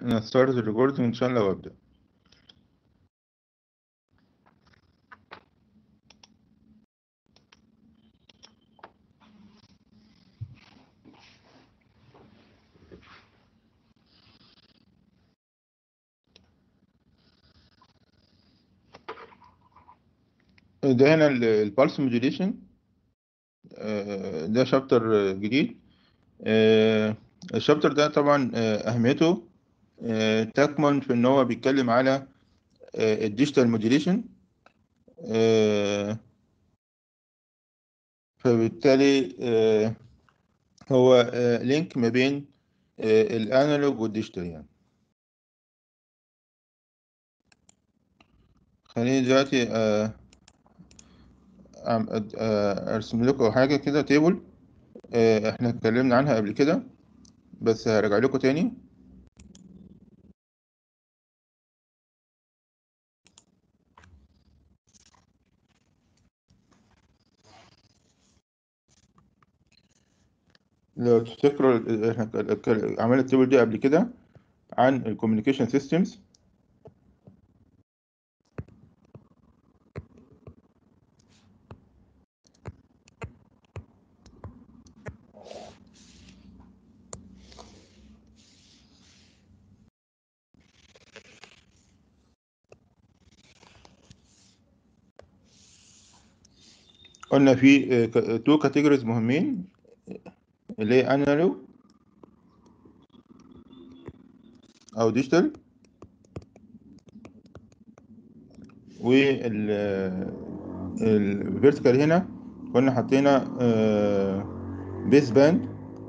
انا ستارت الريكوردنج ان شاء الله وابدا ده هنا البالس موديوليشن ده شابتر جديد آه، الشابتر ده طبعا آه، أهميته آه، تكمن في إن هو بيتكلم على الديجيتال موديوليشن فبالتالي آه، هو لينك ما بين الانالوج والديجيتال يعني خليني دلوقتي آه، أعم- أد- آه، ارسم لكم حاجة كده تيبل احنا اتكلمنا عنها قبل كده بس هرجع لكم تاني لو تفتكروا ال- احنا ك- ك- عملنا التيبل دي قبل كده عن الكوميونيكيشن سيستمز قلنا في تو كاتيجوريز مهمين اللي هي انالوج او ديجيتال وال الفيرتيكال هنا كنا حطينا بيس باند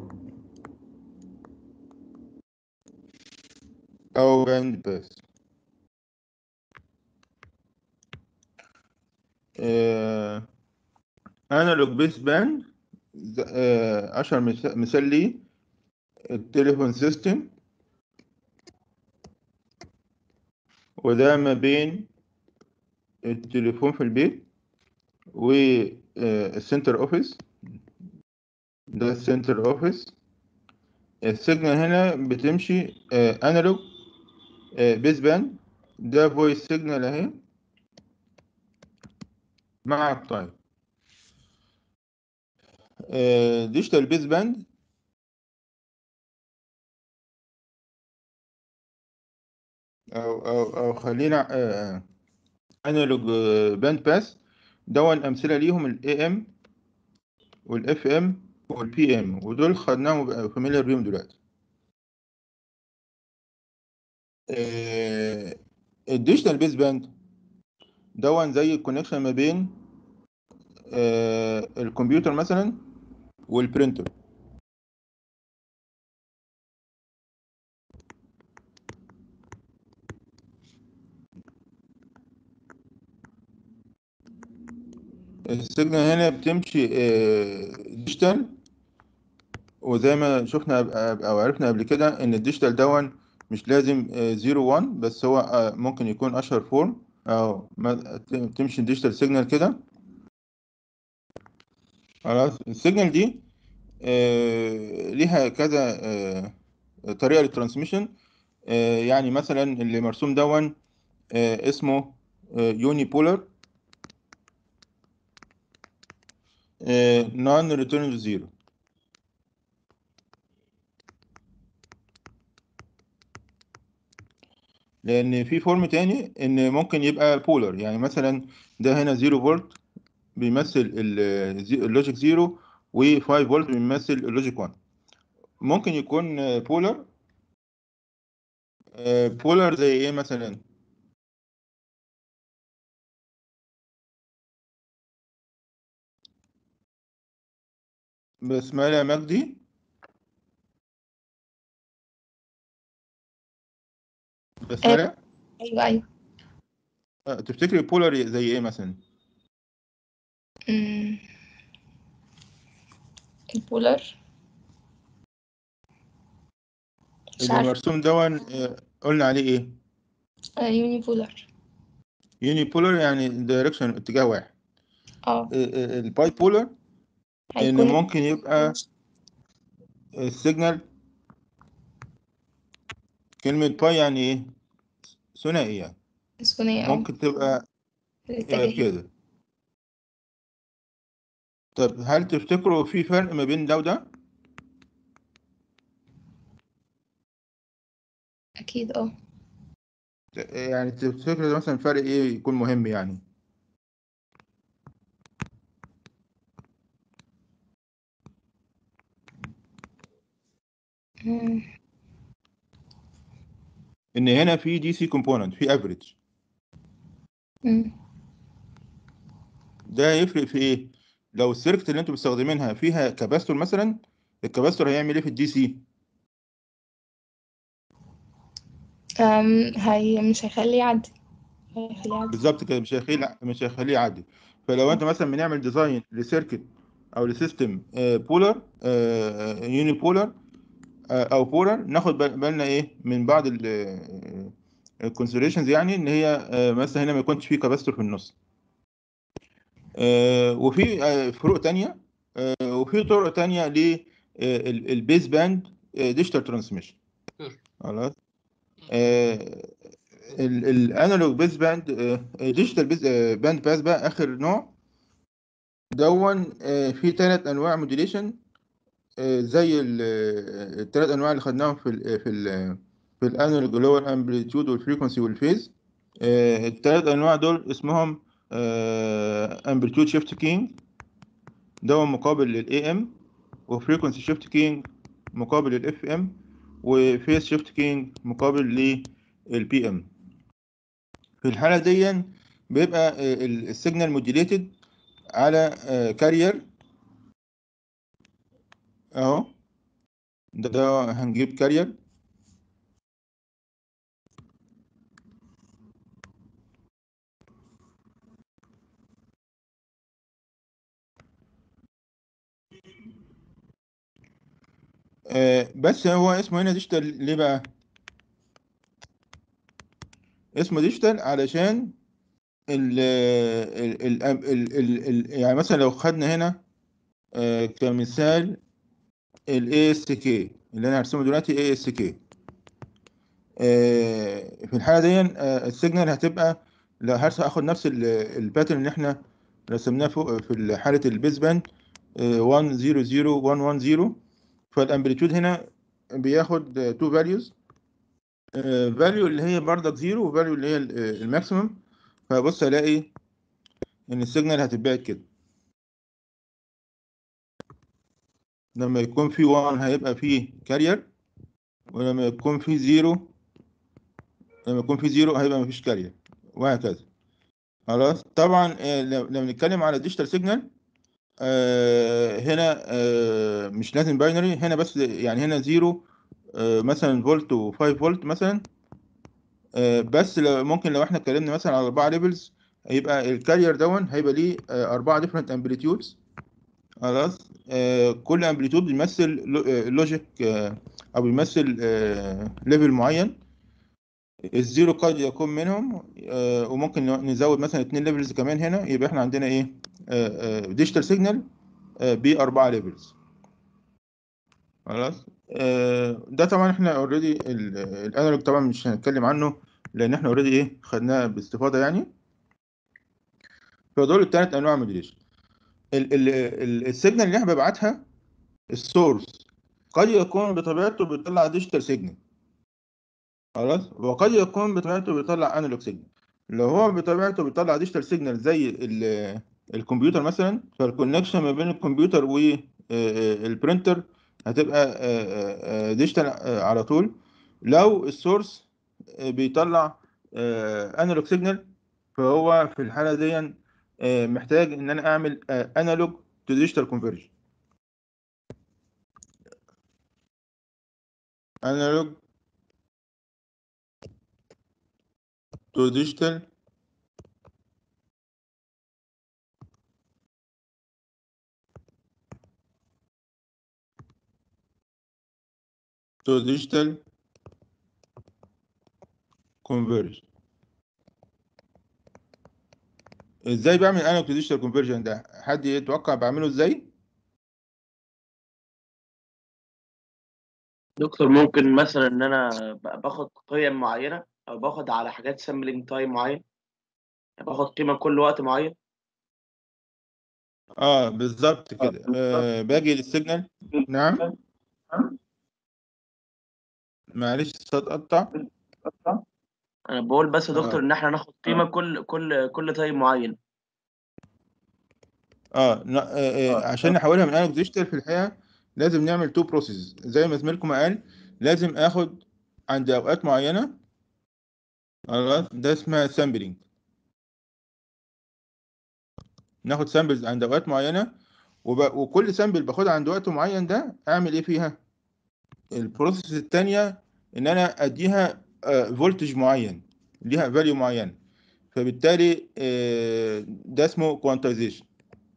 او باند باس انالوج بيس باند اشهر مثال مثال ليه التليفون سيستم وده ما بين التليفون في البيت والسنتر اوفيس ده السنتر اوفيس السيجنال هنا بتمشي انالوج بيس باند ده فويس سيجنال اهي مع التايم ديجيتال بيس باند او او او خلينا انالوج باند باس دون امثله ليهم الاي ام والاف ام والبي ام ودول خدناهم فاميليار بيهم دلوقتي آه، الديجيتال بيس باند دون زي الكونكشن ما بين آه، الكمبيوتر مثلا والبرينتر السيجنال هنا بتمشي ديجيتال وزي ما شفنا أب- او عرفنا قبل كده ان الديجيتال دون مش لازم 0 1 بس هو آه، ممكن يكون اشهر فورم او ما- تمشي ديجيتال سيجنال كده خلاص السيجنال دي آه، ليها كذا آه، طريقة للترانسميشن آه، يعني مثلا اللي مرسوم دون آه، اسمه يوني بولر نون ريتيرن زيرو لان في فورم تاني ان ممكن يبقى بولر يعني مثلا ده هنا 0 فولت بيمثل ال- زي- اللوجيك 0 و5 فولت بيمثل اللوجيك 1 ممكن يكون بولر بولر زي ايه مثلا بسملة مجدي بسملة ايوه ايوه آه، تفتكري بولر زي ايه مثلا أمم، البولر مش اللي عارفه مرسوم دون آه، قلنا عليه ايه آه، يوني بولر يوني بولر يعني دايركشن اتجاه واحد اه الباي بولر ان هيكون ممكن يبقى السيجنال كلمة باي يعني ايه ثنائي يعني الثنائي اه ممكن تبقى يبقى الاتجاهي كده طب هل تفتكروا في فرق ما بين ده وده أكيد اه يعني تفتكروا مثلا فرق ايه يكون مهم يعني مم. ان هنا في دي سي كومبوننت في افريج مم. ده يفرق في ايه لو السيركت اللي انتوا مستخدمينها فيها كاباستور مثلا الكاباستور هيعمل ايه في الدي سي أم هي مش هيخليه يعدي هيخليه يعدي بالظبط كده مش هيخليه مش هيخليه يعدي فلو انت مثلا بنعمل ديزاين لسيركت او لسيستم بولر يوني بولر او بولر ناخد بال- بالنا ايه من بعض الكونسيدريشنز يعني ان هي آه، مثلا هنا ما يكونش في كاباستور في النص آه، وفي آه، فروق تانية آه، وفي طرق تانية للبيز باند ديجيتال ترانسميشن خلاص الانالوج بيز باند ديجيتال بيز باند باس بقى اخر نوع دون آه، في ثلاث انواع موديليشن زي الثلاث انواع اللي خدناهم في ال في ال في الانالوج اللي هو الامبليتيود والفريكونسي والفيز الثلاث انواع دول اسمهم امبليتيود شيفت كينج ده مقابل للاي ام وفريكونسي شيفت كينج مقابل للاف ام وفيز شيفت كينج مقابل للبي ام في الحالة دي بيبقى آه، ال- السيجنال موديليتد على كارير اهو ده, ده هنجيب كارير آه، بس هو اسمه هنا ديجيتال ليه بقى اسمه ديجيتال علشان ال ال ال ال ال ال يعني مثلا لو خدنا هنا آه، كمثال ال ASK اللي انا هرسمه دلوقتي ASK آه، في الحالة دي آه، السيجنال هتبقى لو هرس- هاخد نفس الباترن اللي احنا رسمناه فوق في حالة البيز باند 1 0 0 1 1 0 فالامبليتيود هنا بياخد 2 فاليوز فاليو اللي هي بردك زيرو وفاليو اللي هي الماكسيمم فبص الاقي ان السيجنال هتتبعت كده لما يكون في 1 هيبقى فيه كارير ولما يكون في زيرو لما يكون في زيرو هيبقى مفيش كارير وهكذا خلاص طبعا آه، لو- لما نتكلم على الديجيتال سيجنال هنا آه، مش لازم باينري هنا بس يعني هنا زيرو آه، مثلا فولت و5 فولت مثلا آه، بس لو ممكن لو احنا اتكلمنا مثلا على اربعه ليفلز هيبقى الكارير دون هيبقى ليه آه، اربعه ديفرنت امبليتيودز خلاص آه، كل امبليتيود بيمثل لوجيك او بيمثل ليفل معين الزيرو قد يكون منهم آه، وممكن نزود مثلا اتنين ليفلز كمان هنا يبقى احنا عندنا ايه ديجيتال سيجنال باربعه ليفلز خلاص آه، ده طبعا احنا اوريدي الانالوج طبعا مش هنتكلم عنه لان احنا اوريدي ايه خدناه باستفاضه يعني فدول الثلاث انواع موديليشن السيجنال اللي احنا ببعتها السورس قد يكون بطبيعته بيطلع ديجيتال سيجنال خلاص وقد يكون بطبيعته بيطلع انالوج سيجنال لو هو بطبيعته بيطلع ديجيتال سيجنال زي ال- الكمبيوتر مثلا فالكونكشن ما بين الكمبيوتر والبرينتر هتبقى ديجيتال على طول لو السورس بيطلع انالوج سيجنال فهو في الحاله دي آه، محتاج ان انا اعمل انالوج تو ديجيتال كونفرجن انالوج تو ديجيتال تو ديجيتال كونفرجن ازاي بعمل انالوج تو ديجيتال كونفرجن ده حد يتوقع بعمله ازاي دكتور ممكن مثلا ان انا ب- باخد قيم معينه او باخد على حاجات سامبلينج تايم معين يعني باخد قيمه كل وقت معين اه بالظبط كده آه باجي للسيجنال نعم معلش الصوت قطع انا بقول بس يا دكتور آه. ان احنا ناخد قيمه كل كل كل تايم معين اه, ن- آه, آه عشان نحولها من انالوج ديجيتال في الحقيقه لازم نعمل تو بروسيس زي ما زميلكم قال لازم اخد عند اوقات معينه خلاص ده اسمها سامبلينج ناخد سامبلز عند اوقات معينه وب... وكل سامبل باخدها عند وقت معين ده اعمل ايه فيها البروسيس الثانيه ان انا اديها فولتج معين ليها فاليو معين فبالتالي آه، ده اسمه كوانتايزيشن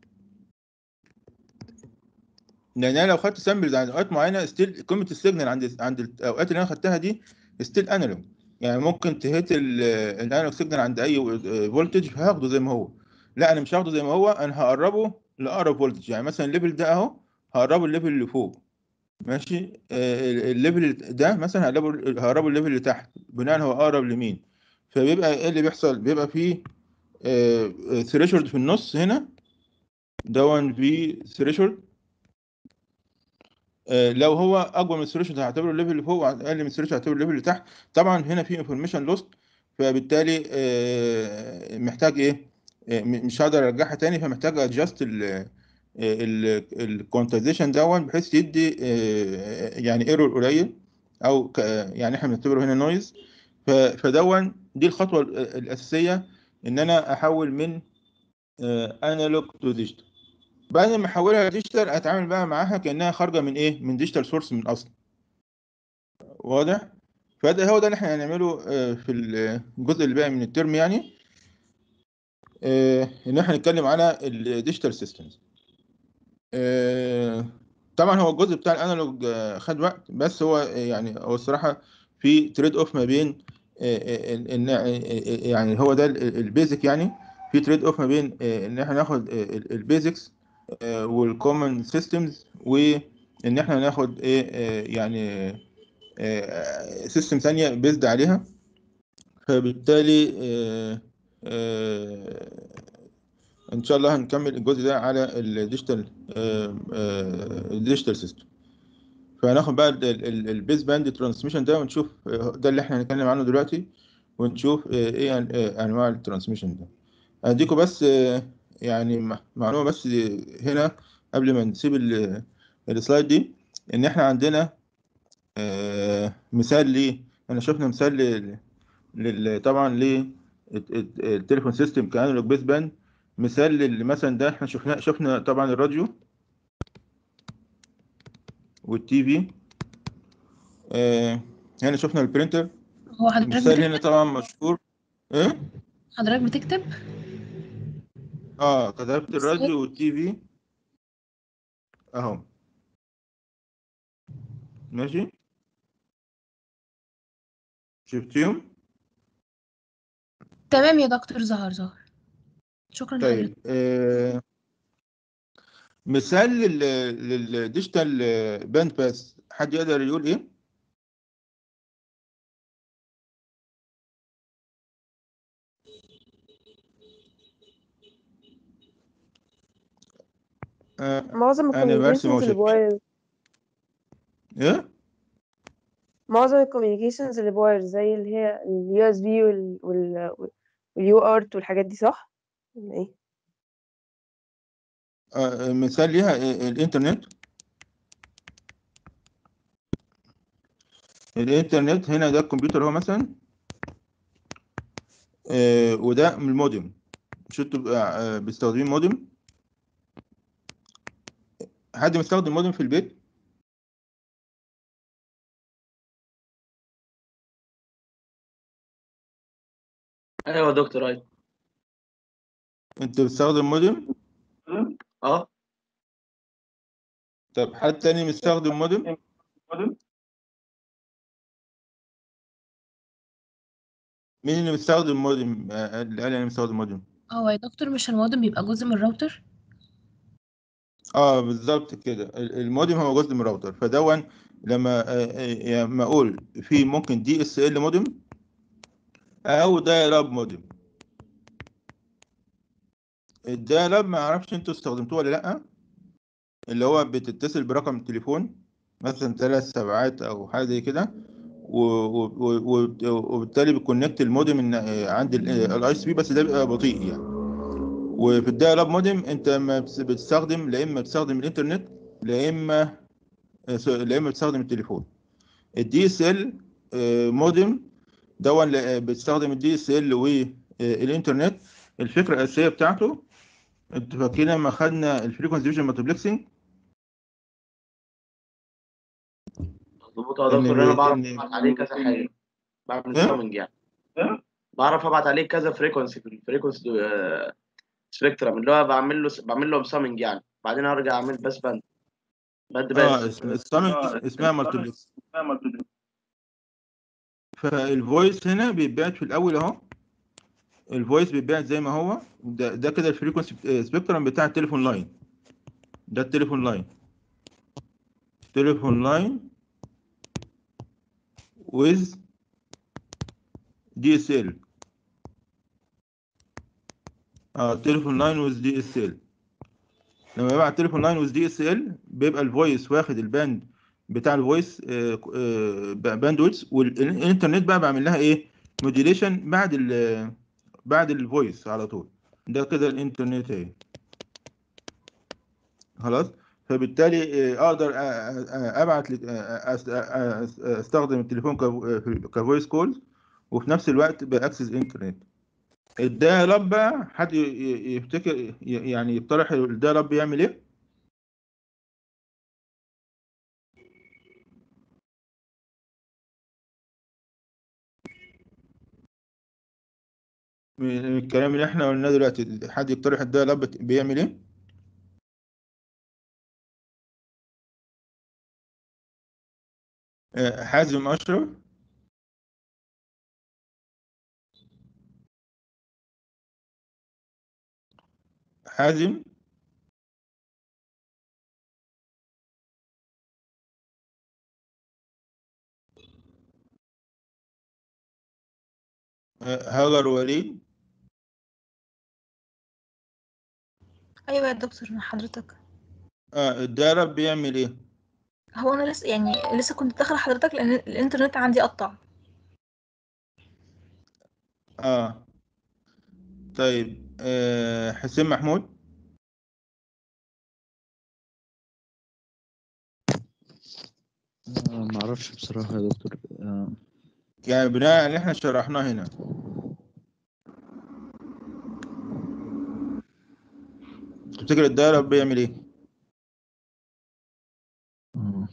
لان انا لو خدت سامبلز عند اوقات معينه ستيل قيمه السيجنال عند عند الاوقات اللي انا خدتها دي ستيل انالوج يعني ممكن تهيت الانالوج سيجنال عند اي فولتج هاخده زي ما هو لا انا مش هاخده زي ما هو انا هقربه لاقرب فولتج يعني مثلا الليفل ده اهو هقربه الليفل اللي فوق ماشي آه، الليفل ده مثلا هقربه هقربه الليفل اللي تحت بناء هو اقرب لمين فبيبقى ايه اللي بيحصل بيبقى فيه ثريشولد في النص هنا دون في ثريشولد لو هو اكبر من الثريشولد هعتبره الليفل اللي فوق واقل من الثريشولد هعتبره الليفل اللي تحت طبعا هنا في انفورميشن لوست فبالتالي آه، محتاج ايه آه، م- مش هقدر ارجعها تاني فمحتاج ادجست الكوانتايزيشن دون بحيث يدي آه، يعني ايرور قليل او ك- يعني احنا بنعتبره هنا نويز فدون دي الخطوه ال- الاساسيه ان انا احول من انالوج تو ديجيتال بعد ما احولها ديجيتال اتعامل بقى معاها كانها خارجه من ايه من ديجيتال سورس من اصل واضح فده هو ده اللي احنا هنعمله آه، في الجزء اللي باقي من الترم يعني آه، ان احنا نتكلم على الديجيتال سيستمز طبعا هو الجزء بتاع الانالوج آه، خد وقت بس هو آه، يعني هو الصراحه في تريد اوف ما بين آه، آه، ال- ان آه، آه، يعني هو ده البيزك يعني في تريد اوف ما بين آه، ان احنا ناخد البيزكس والكومن سيستمز وان احنا ناخد ايه آه، يعني سيستم ثانيه بيزد عليها فبالتالي آه، آه، ان شاء الله هنكمل الجزء ده على الديجيتال الديجيتال سيستم فهناخد بقى البيز باند ترانسميشن ده ونشوف آه، ده اللي احنا هنتكلم عنه دلوقتي ونشوف آه، ايه أن- آه، انواع الترانسميشن ده اديكم بس آه، يعني م- معلومه بس هنا قبل ما نسيب ال- السلايد دي ان احنا عندنا آه، مثال ل احنا شفنا مثال ل- لل طبعا ل التليفون سيستم كانالوج بيس باند مثال لل- مثلا ده احنا شفنا شفنا طبعا الراديو والتي في آه، هنا شفنا البرينتر هو حضرتك مثال بتكتب هنا طبعا مشهور ايه حضرتك بتكتب اه كتبت الراديو والتي في اهو ماشي شفتيهم تمام يا دكتور ظهر ظهر شكرا لحضرتك طيب آه مثال لل- للديجيتال باند باس حد يقدر يقول ايه آه معظم انا برسم اهو الكوميونيكيشنز اللي شايف بواير ايه معظم الكوميونيكيشنز اللي بواير زي اللي هي اليو اس بي واليو ارت والحاجات دي صح ولا ايه آه مثال ليها آه، الانترنت الانترنت هنا ده الكمبيوتر هو مثلا آه وده من المودم مش انتوا بقى- آه بتستخدمين مودم حد مستخدم مودم في البيت ايوه يا دكتور ايوه انت بتستخدم مودم اه طب حد تاني مستخدم مودم مين اللي مستخدم مودم آه، اللي قال انا مستخدم مودم هو يا دكتور مش المودم بيبقى جزء من الراوتر اه بالظبط كده ال- المودم هو جزء من الراوتر فدون لما آه، آه، لما اقول في ممكن دي اس ال مودم او دايل مودم الدايل ما اعرفش انتوا استخدمتوه ولا لا اللي هو بتتصل برقم التليفون مثلا ثلاث سبعات او حاجه زي كده و- و- و- و- وبالتالي بتكونكت المودم إن- آه، عند الاي اس بي بس ده بيبقى بطيء يعني وفي الدايل مودم انت ما بتس- بتستخدم لا اما بتستخدم الانترنت لا اما آه، س- لا اما بتستخدم التليفون الدي اس ال مودم دون ل- بتستخدم الدي اس ال والانترنت الفكره الاساسيه بتاعته انتوا فاكرين لما خدنا الفريكونسي ديفيجن مالتيبلكسنج مظبوط يا إن- دكتور انا بعرف إن- ابعت عليه كذا حاجه بعمل إيه؟ سامنج يعني بعرف ابعت عليه كذا فريكونسي في الفريكونسي سبيكترم اللي هو بعمل له بعمل له سامنج يعني بعدين ارجع اعمل بس باند باند اه بس اسم- السامنج اسمها مالتيبلكس فالفويس هنا بيتبعت في الاول اهو الفويس بيتبعت زي ما هو ده, ده كده الفريكونسي سبيكترم بتاع التليفون لاين ده التليفون لاين تليفون لاين with DSL اه تليفون لاين with DSL لما ببعت تليفون لاين with DSL بيبقى الفويس واخد الباند بتاع الفويس باندويتس والانترنت بقى بعمل لها ايه موديليشن بعد ال بعد الفويس على طول ده كده الانترنت اهي خلاص فبالتالي آه، اقدر أ- أ- ابعت لك- أ- أ- أ- استخدم التليفون كف- كفويس كول وفي نفس الوقت باكسس انترنت الدايل بقى حد ي- ي- يفتكر ي- يعني يقترح الدايل يعمل ايه من الكلام اللي احنا قلناه دلوقتي حد يقترح الدايل بيعمل ايه آه، حازم اشرف حازم آه، هاجر وليد ايوه يا دكتور مع حضرتك اه الدايل بيعمل ايه هو انا لسه يعني لسه كنت داخله حضرتك لان الانترنت عندي قطع اه طيب آه حسين محمود آه، ما اعرفش بصراحة يا دكتور آه، يعني بناء على اللي احنا شرحناه هنا تفتكر الدايل بيعمل ايه آه.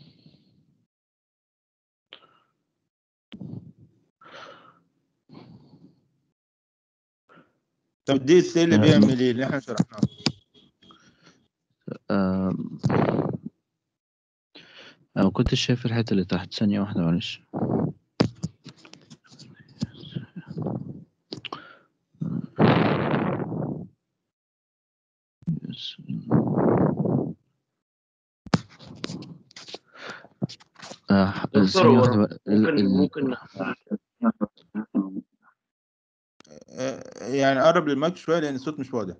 طب الدي اس اللي آه. بيعمل ايه اللي احنا شرحناه آه، أنا ما كنتش شايف الحتة اللي تحت ثانية واحدة معلش آه، دكتور، ثانية هو واحدة بقى. ال- ممكن ال- ممكن آه يعني قرب للمايك شويه لان الصوت مش واضح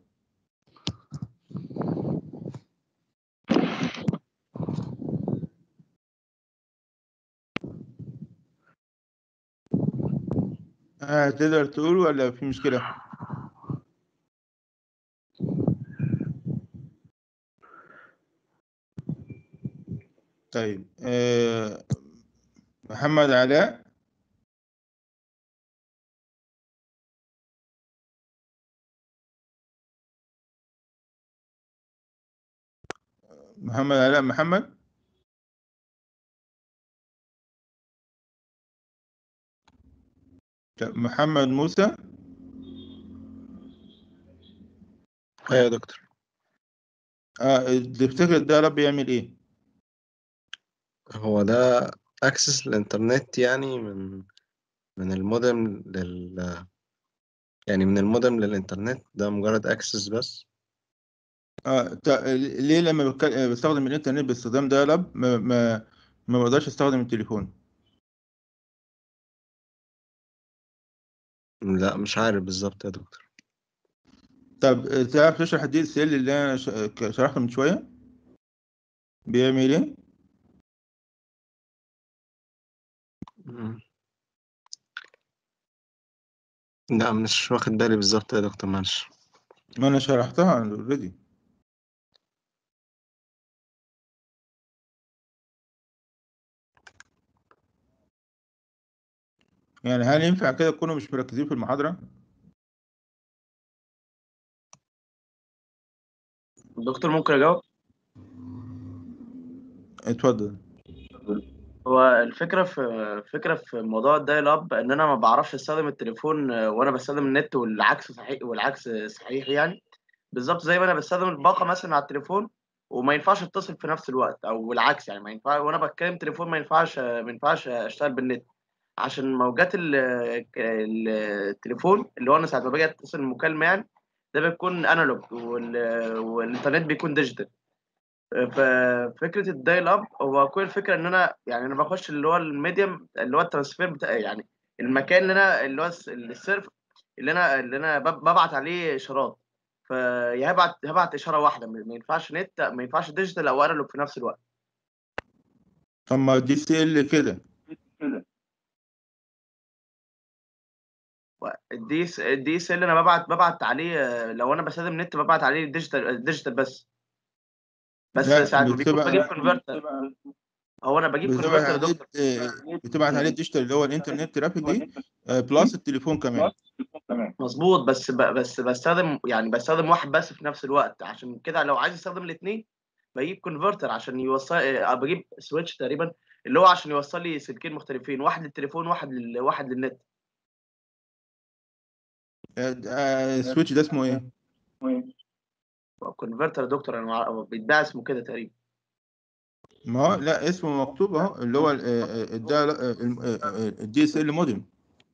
آه تقدر تقول ولا في مشكله طيب آه محمد علاء محمد علاء محمد طب محمد موسى ايوه يا دكتور اه تفتكر ده رب يعمل ايه هو ده اكسس الانترنت يعني من من المودم لل يعني من المودم للانترنت ده مجرد اكسس بس اه تا- ليه لما بتك- بستخدم الانترنت باستخدام دايل اب ما ما ما بقدرش استخدم التليفون لا مش عارف بالظبط يا دكتور طب آه، تعرف تشرح الدي اس ال اللي انا ش- ك- شرحته من شويه بيعمل ايه مم. لا مش واخد بالي بالظبط يا دكتور معلش ما انا شرحتها اوريدي يعني هل ينفع كده تكونوا مش مركزين في المحاضرة؟ الدكتور ممكن اجاوب اتفضل هو الفكرة في الفكرة في موضوع الدايل اب ان انا ما بعرفش استخدم التليفون آه، وانا بستخدم النت والعكس صحيح والعكس صحيح يعني بالظبط زي ما انا بستخدم الباقة مثلا على التليفون وما ينفعش اتصل في نفس الوقت او العكس يعني ما ينفع وانا بتكلم تليفون ما ينفعش ما ينفعش اشتغل بالنت عشان موجات ال- ال- التليفون اللي هو انا ساعة ما باجي اتصل المكالمة يعني ده بيكون انالوج وال- والانترنت بيكون ديجيتال ففكره الدايل اب هو كل الفكره ان انا يعني انا بخش اللي هو الميديم اللي هو الترانسفير بتاع يعني المكان اللي انا اللي هو الس- السيرف اللي انا اللي انا بب- ببعت عليه اشارات فيا هبعت هبعت اشاره واحده ما ما ينفعش نت ما ينفعش ديجيتال او انالوج في نفس الوقت طب ما دي سي ال كده الدي اس الدي اس اللي انا ببعت ببعت عليه آه، لو انا بستخدم نت ببعت عليه ديجيتال ديجيتال بس بس لا ساعات ما بيكون بتبقى بجيب كونفرتر هو انا بجيب بتبعت كونفرتر يا عليه دكتور آه، بتبعت عليه الديجيتال اللي هو الانترنت ترافيك دي آه، بلس التليفون كمان مظبوط بس ب... بس بستخدم يعني بستخدم واحد بس في نفس الوقت عشان كده لو عايز استخدم الاثنين بجيب كونفرتر عشان يوصل آه، بجيب سويتش تقريبا اللي هو عشان يوصل لي سلكين مختلفين واحد للتليفون واحد لل... واحد للنت آه، آه، السويتش ده اسمه ايه؟ كونفرتر يا دكتور انا مع- بيتباع اسمه كده تقريبا ما هو لا اسمه مكتوب اهو اللي هو الدي اس ال مودم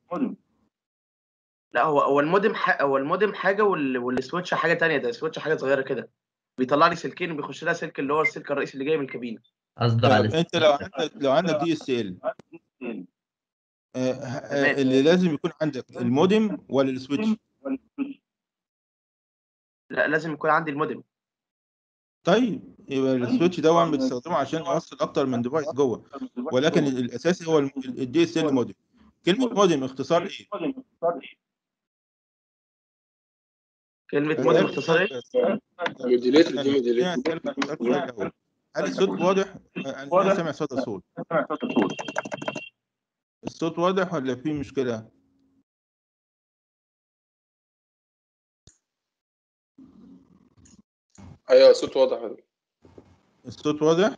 لا هو هو المودم ح... هو المودم حاجه وال... والسويتش حاجه تانية ده السويتش حاجه صغيره كده بيطلع لي سلكين وبيخش لها سلك اللي هو السلك الرئيسي اللي جاي من الكابينه قصده طب على انت لو عندك لو عندك دي اس ال اللي لازم يكون عندك المودم ولا السويتش؟ لا لازم يكون عندي المودم طيب يبقى السويتش ده بتستخدمه عشان يوصل اكتر من ديفايس جوه ولكن ال- الاساسي هو الدي اس ال مودم كلمه مودم اختصار ايه؟ كلمه مودم اختصار ايه؟ موديليتر دي موديليتر خليني أسألك سؤال في الأول. هل الصوت واضح؟ انا سامع صدى الصوت الصوت واضح ولا في مشكله؟ ايوه صوت واضح الصوت واضح؟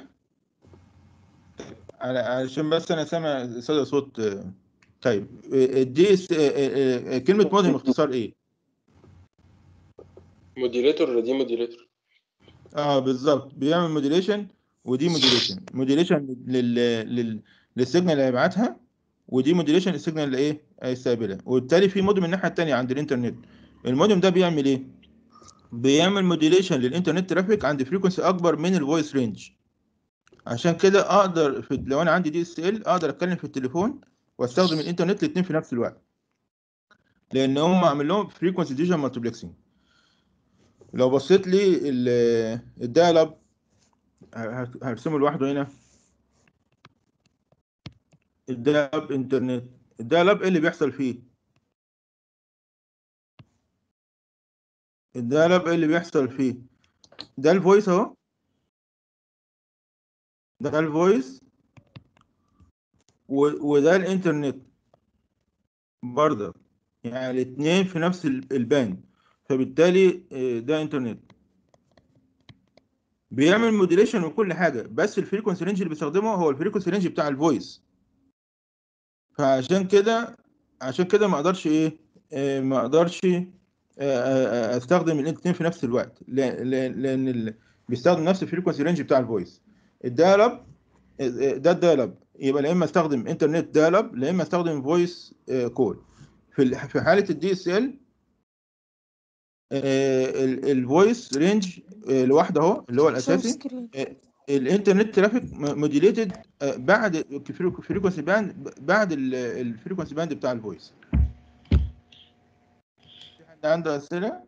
على- علشان بس انا سامع صدى صوت آه، طيب الدي اس كلمه مودم اختصار ايه؟ موديليتور دي موديليتور اه بالظبط بيعمل موديليشن ودي موديليشن موديليشن لل لل للسيجنال اللي هيبعتها ودي موديليشن للسيجنال اللي ايه هيستقبلها وبالتالي في مودم الناحيه الثانيه عند الانترنت المودم ده بيعمل ايه بيعمل موديليشن للانترنت ترافيك عند فريكونسي اكبر من الفويس رينج عشان كده اقدر في لو انا عندي دي اس ال اقدر اتكلم في التليفون واستخدم الانترنت الاثنين في نفس الوقت لان هم عامل لهم فريكونسي ديجن مالتيبلكسنج لو بصيت لي الدايل اب هرسمه لوحده هنا الدايل اب انترنت الدايل اب ايه اللي بيحصل فيه الدايل اب ايه اللي بيحصل فيه ده الفويس اهو ده الفويس و- وده الانترنت برضه يعني الاثنين في نفس ال- الباند فبالتالي آه، ده انترنت بيعمل موديليشن وكل حاجه بس الفريكونسي رينج اللي بيستخدمه هو الفريكونسي رينج بتاع الفويس فعشان كده عشان كده ما اقدرش ايه آه، ما اقدرش آه، آه، آه، استخدم الاثنين في نفس الوقت لان لان لأن ال- بيستخدم نفس الفريكونسي رينج بتاع الفويس الدايلاب ده الدايلاب يبقى لا اما استخدم انترنت دايلاب لا اما استخدم فويس كول في ال- في حاله الدي اس ال الفويس رينج لوحده اهو اللي هو الاساسي آه، الانترنت ترافيك موديليتد بعد الفريكونسي باند بعد الفريكونسي باند بتاع الفويس في حد عنده اسئله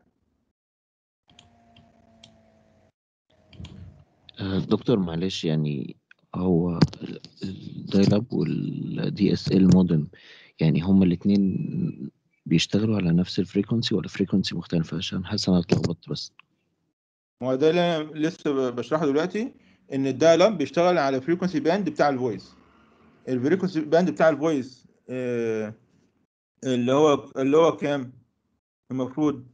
آه، دكتور معلش يعني هو الدايل اب والدي اس ال مودم يعني هما الاثنين بيشتغلوا على نفس الفريكونسي ولا فريكونسي مختلفة عشان حاسس انا اتلخبطت بس ما هو ده اللي انا لسه ب- بشرحه دلوقتي ان الدايل اب بيشتغل على الفريكونسي باند بتاع الفويس الفريكونسي باند بتاع الفويس آه، اللي هو اللي هو كام المفروض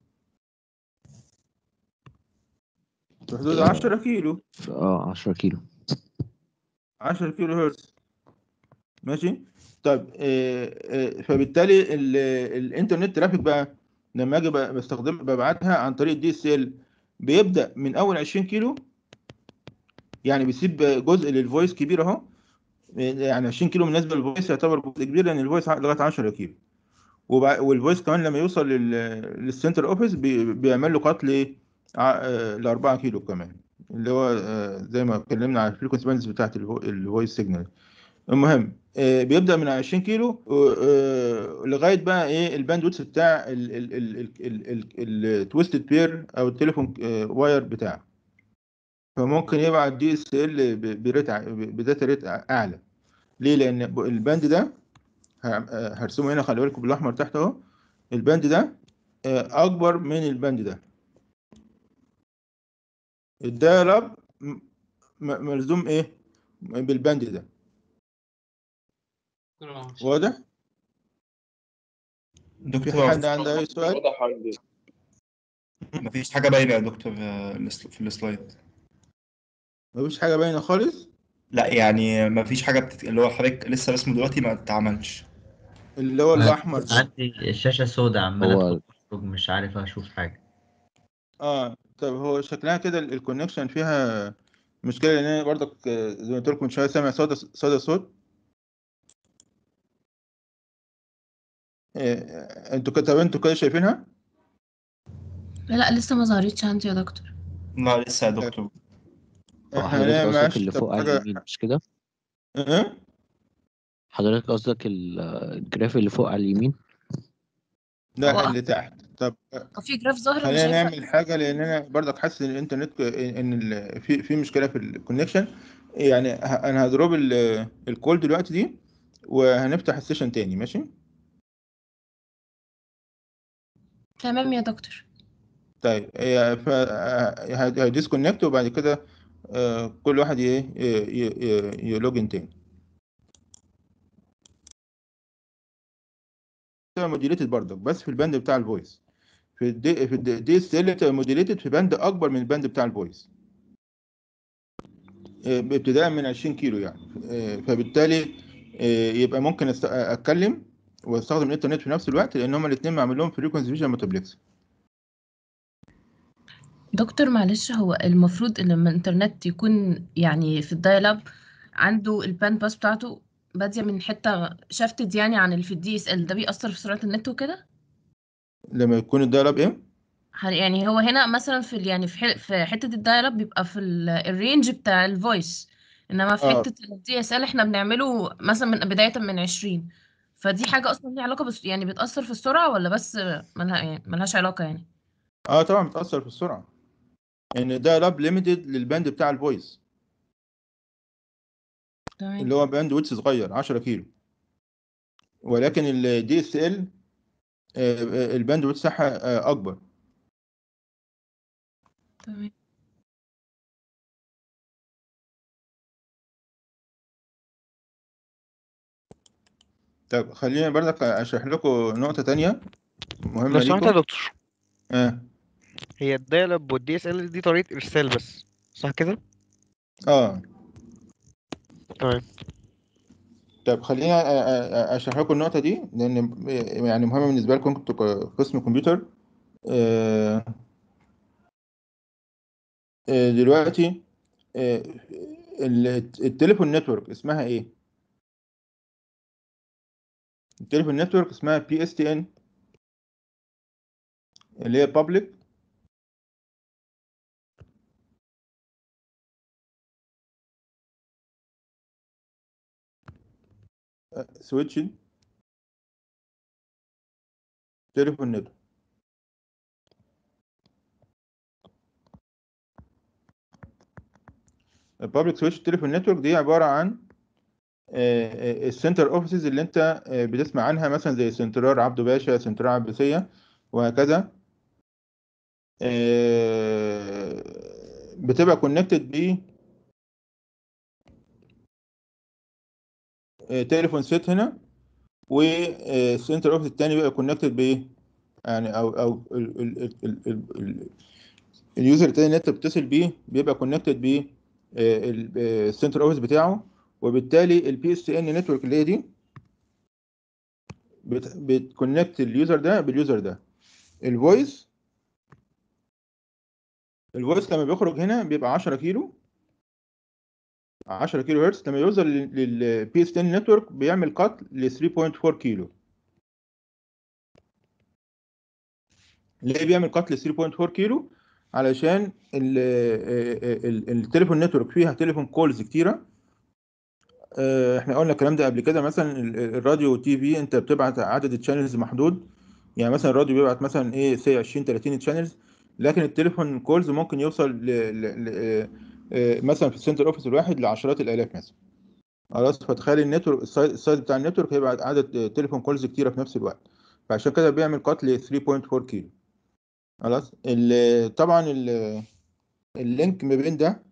في حدود 10 كيلو ف- اه 10 كيلو 10 كيلو هرتز ماشي طيب آه، آه، فبالتالي ال- الانترنت ترافيك بقى لما اجي ب- بستخدم ببعتها عن طريق الدي اس ال بيبدا من اول 20 كيلو يعني بيسيب جزء للفويس كبير اهو يعني 20 كيلو بالنسبه للفويس يعتبر جزء كبير لان الفويس لغايه 10 كيلو وبع- والفويس كمان لما يوصل لل- للسنتر اوفيس بي- بيعمل له قط ل 4 كيلو كمان اللي هو آه، زي ما اتكلمنا على الفريكونسي باندز بتاعت الفويس سيجنال المهم آه، بيبدا من 20 كيلو آه، لغايه بقى ايه الباندويث بتاع التويستد بير او التليفون آه، واير بتاعه فممكن يبعت دي اس ال بريت ع- بداتا ريت اعلى ليه لان ب- الباند ده ه- آه، هرسمه هنا خلي بالكم بالاحمر تحت اهو الباند ده آه، اكبر من الباند ده الدايلاب م- م- ملزوم ايه بالباند ده واضح في دكتور حد عنده اي سؤال واضح عندي مفيش حاجة باينة يا دكتور آه، الس- في السلايد مفيش حاجه باينه خالص لا يعني مفيش حاجة بتت... اللي هو حضرتك لسه رسمه دلوقتي ما اتعملش اللي هو الاحمر ده عندي الشاشة سوداء عمال هو- ادخل واخرج مش عارف اشوف حاجة اه طب هو شكلها كده ال- الكونكشن فيها مشكله لان انا برضك آه، زي ما قلت لكم من شويه سامع صدى صدى صوت آه، انتوا كده طب انتوا كده شايفينها لا لا لسه ما ظهرتش عندي يا دكتور لا لسه يا دكتور هو احنا حضرتك هنعمل قصدك معاش اللي طب فوق على حاجه اليمين مش كده؟ ايه حضرتك قصدك ال- الجراف اللي فوق على اليمين؟ لا هو اللي تحت طب هو في جراف ظاهر خلينا وشايفة نعمل حاجه لان انا برضك حاسس ان الانترنت ك- ان ال- في في مشكله في الكونكشن يعني ه- انا هضرب ال- الكول دلوقتي دي وهنفتح السيشن تاني ماشي تمام يا دكتور طيب هي ف هيديسكونكت وبعد كده آه، كل واحد ي- ي- ي- يلوجن تاني بتبقى موديليتد برضك بس في الباند بتاع الفويس في الدي في الدي اس ال بتبقى موديليتد في باند اكبر من الباند بتاع الفويس آه، ابتداء من 20 كيلو يعني آه، فبالتالي آه، يبقى ممكن أست- اتكلم واستخدم الانترنت في نفس الوقت لان هما الاثنين معمول لهم فريكونسي فيجن مالتبلكس دكتور معلش هو المفروض ان لما الانترنت يكون يعني في الدايل اب عنده الباند باس بتاعته بادية من حتة شافتد يعني عن اللي في الدي اس ال ده بيأثر في سرعة النت وكده لما يكون الدايل اب ايه هل- يعني هو هنا مثلا في ال- يعني في ح- في حتة الدايل اب بيبقى في ال- الرينج بتاع الفويس انما في اه حتة الدي اس ال احنا بنعمله مثلا من بداية من 20 فدي حاجة اصلا ليها علاقة بس يعني بتأثر في السرعة ولا بس ملها يعني ملهاش علاقة يعني اه طبعا بتأثر في السرعة ان الدايل اب ليميتد للباند بتاع الفويس تمام اللي هو باند ويدث صغير 10 كيلو ولكن الدي اس ال الباند ويدث بتاعها آه، اكبر تمام طب خليني برضك اشرح لكم نقطة تانية مهمة لو سمحت يا ليكم دكتور اه هي الدايلاب والدي اس ال دي طريقة ارسال بس صح كده؟ اه تمام طب خليني أ- أ- اشرح لكم النقطة دي لان يعني مهمة بالنسبة لكم انتوا ك- قسم كمبيوتر آه، آه، دلوقتي آه، ال- التليفون نتورك اسمها ايه؟ التليفون نتورك اسمها بي اس تي ان اللي هي public سويتش تليفون نتورك البابليك سويتش تليفون نتورك دي عباره عن السنتر اوفيسز اللي انت آه، بتسمع عنها مثلا زي سنترال عبده باشا سنترال عباسيه وهكذا آه، بتبقى كونكتد ب آه، تليفون سيت هنا والسنتر اوفيس التاني بيبقى كونكتد بايه يعني او او ال- ال- ال- ال- ال- ال- اليوزر التاني اللي انت بتتصل بيه بيبقى كونكتد ب السنتر اوفيس بتاعه وبالتالي البي اس ان نتورك اللي هي دي بت- بتكونكت اليوزر ده باليوزر ده الفويس الفويس لما بيخرج هنا بيبقى 10 كيلو 10 كيلو هرتز لما يوصل للبي اس ان نتورك بيعمل قط ل 3.4 كيلو ليه بيعمل قط ل 3.4 كيلو علشان ال- ال- ال- التليفون نتورك فيها تليفون كولز كتيره آه، احنا قلنا الكلام ده قبل كده مثلا ال- ال- الراديو والتي في انت بتبعت عدد الشانلز محدود يعني مثلا الراديو بيبعت مثلا ايه سي 20 30 شانلز لكن التليفون كولز ممكن يوصل ل... ل... ل... آه، مثلا في السنتر اوفيس الواحد لعشرات الالاف مثلا خلاص فتخيل النتورك السايز السايز بتاع النتورك هيبقى عدد تليفون كولز كتيره في نفس الوقت فعشان كده بيعمل قط ل 3.4 كيلو خلاص ال- طبعا ال- اللينك ما بين ده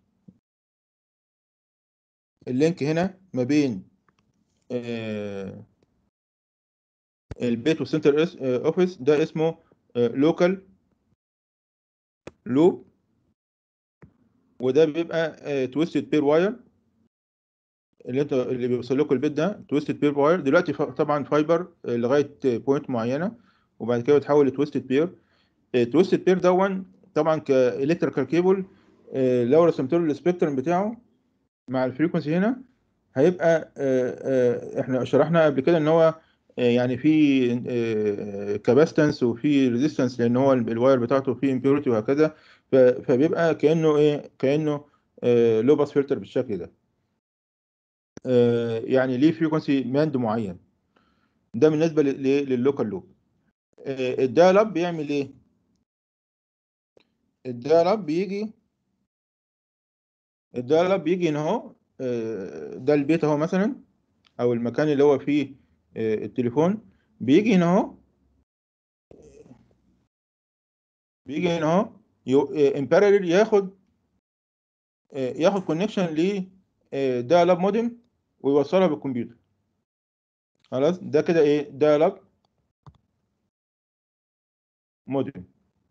اللينك هنا ما بين آه، البيت والسنتر اس- آه، اوفيس ده اسمه لوكال لوب وده بيبقى تويستد بير واير اللي انت اللي بيوصل لكم البيت ده تويستد بير واير دلوقتي ف- طبعا فايبر آه، لغايه بوينت معينه وبعد كده بتحول لتويستد بير تويستد بير دون طبعا كالكتريكال كيبل لو رسمت له السبيكترم بتاعه مع الفريكونسي هنا هيبقى آه، آه، احنا شرحنا قبل كده ان هو آه، يعني في كاباستنس وفي ريزيستنس لان هو الواير بتاعته فيه امبيورتي وهكذا ف- فبيبقى كانه ايه كانه لو باس فلتر بالشكل ده آه، يعني ليه فريكونسي باند معين ده بالنسبه لل- لل- لللوكال لوب الدايل اب بيعمل ايه الدايل اب بيجي الدايل اب بيجي هنا اهو آه، ده البيت اهو مثلا او المكان اللي هو فيه آه، التليفون بيجي هنا اهو بيجي هنا اهو ان باراليل ياخد آه، ياخد كونكشن ل دايل اب مودم ويوصلها بالكمبيوتر خلاص ده كده ايه دايل اب مودم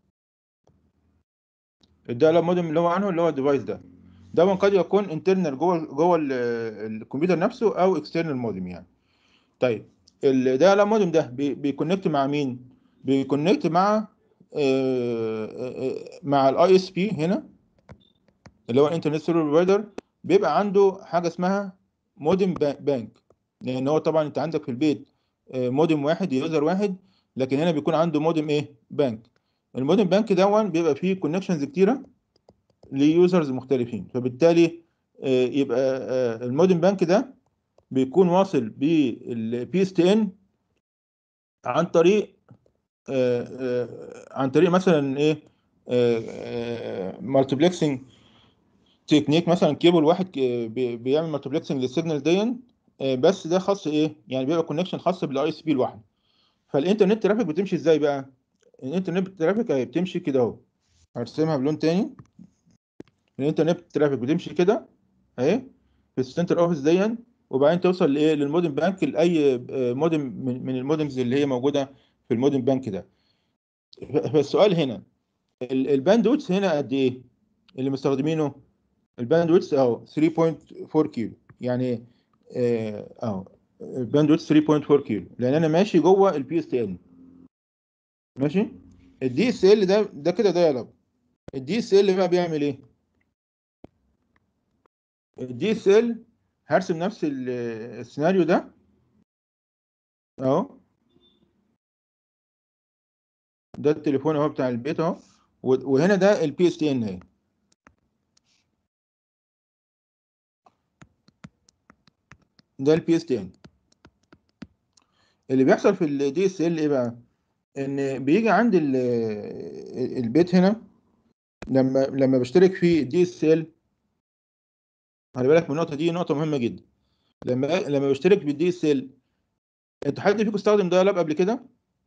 الدايل اب مودم اللي هو عنه اللي هو الديفايس ده ده قد يكون انترنال جوه جوه ال- الكمبيوتر نفسه او اكسترنال مودم يعني طيب الدايل اب مودم ده بي- بيكونكت مع مين بيكونكت مع آه، آه، آه، مع الاي اس بي هنا اللي هو الانترنت سيرفر بروفايدر بيبقى عنده حاجه اسمها مودم با- بانك لان هو طبعا انت عندك في البيت آه، مودم واحد يوزر واحد لكن هنا بيكون عنده مودم ايه بانك المودم بانك دون بيبقى فيه كونكشنز كتيره ليوزرز مختلفين فبالتالي آه، يبقى آه، المودم بانك ده بيكون واصل بالبي اس تي ان عن طريق آه، آه، عن طريق مثلا ايه مالتيبلكسنج تكنيك مثلا كيبل واحد ك- بي- بيعمل مالتيبلكسنج للسيجنال دي آه، بس ده خاص ايه يعني بيبقى كونكشن خاص بالاي اس بي لوحده فالانترنت ترافيك بتمشي ازاي بقى الانترنت ترافيك هي بتمشي كده اهو هرسمها بلون تاني الانترنت ترافيك بتمشي كده اهي في السنتر اوفيس دي وبعدين توصل لايه للمودم بانك لاي آه، مودم من من المودمز اللي هي موجوده في المودم بانك ده ف- فالسؤال هنا ال- الباندويتس هنا قد ايه اللي مستخدمينه الباندويتس اهو 3.4 كيلو يعني آه، اهو الباندويتس 3.4 كيلو لان انا ماشي جوه البي اس تي ان ماشي الدي اس ال ده ده كده دايل اب الدي اس ال بقى بيعمل ايه الدي اس ال هرسم نفس ال- السيناريو ده اهو ده التليفون اهو بتاع البيت اهو و- وهنا ده البي اس تي ان اهي ده البي اس تي ان اللي بيحصل في الدي اس ال ايه بقى ان بيجي عند ال- البيت هنا لما لما بشترك في دي اس ال خلي بالك من النقطه دي نقطه مهمه جدا لما لما بشترك بالدي اس ال انتوا حد فيكم استخدم دايل قبل كده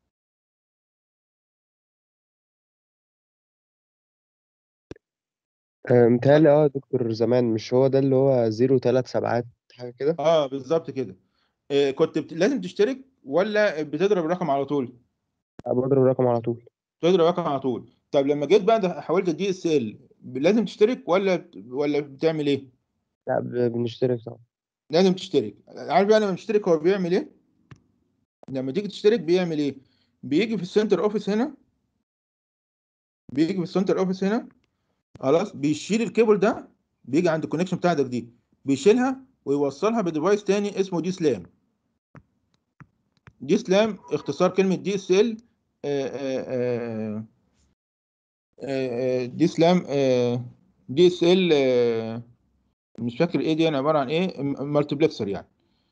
آه، متهيألي اه يا دكتور زمان مش هو ده اللي هو زيرو تلات سبعات حاجة كده اه بالظبط كده آه كنت بت... لازم تشترك ولا بتضرب الرقم على طول بضرب الرقم على طول بتضرب الرقم على طول طب لما جيت بقى ده حولت الدي اس ال لازم تشترك ولا ولا بتعمل ايه لا ب- بنشترك طبعا لازم تشترك عارف بقى لما تشترك هو بيعمل ايه لما تيجي تشترك بيعمل ايه بيجي في السنتر اوفيس هنا بيجي في السنتر اوفيس هنا خلاص بيشيل الكيبل ده بيجي عند الكونكشن بتاعتك دي بيشيلها ويوصلها بديفايس تاني اسمه دي سلام دي سلام اختصار كلمة دي اس ال دي سلام دي اس ال مش فاكر ايه دي انا عبارة عن ايه مالتيبلكسر يعني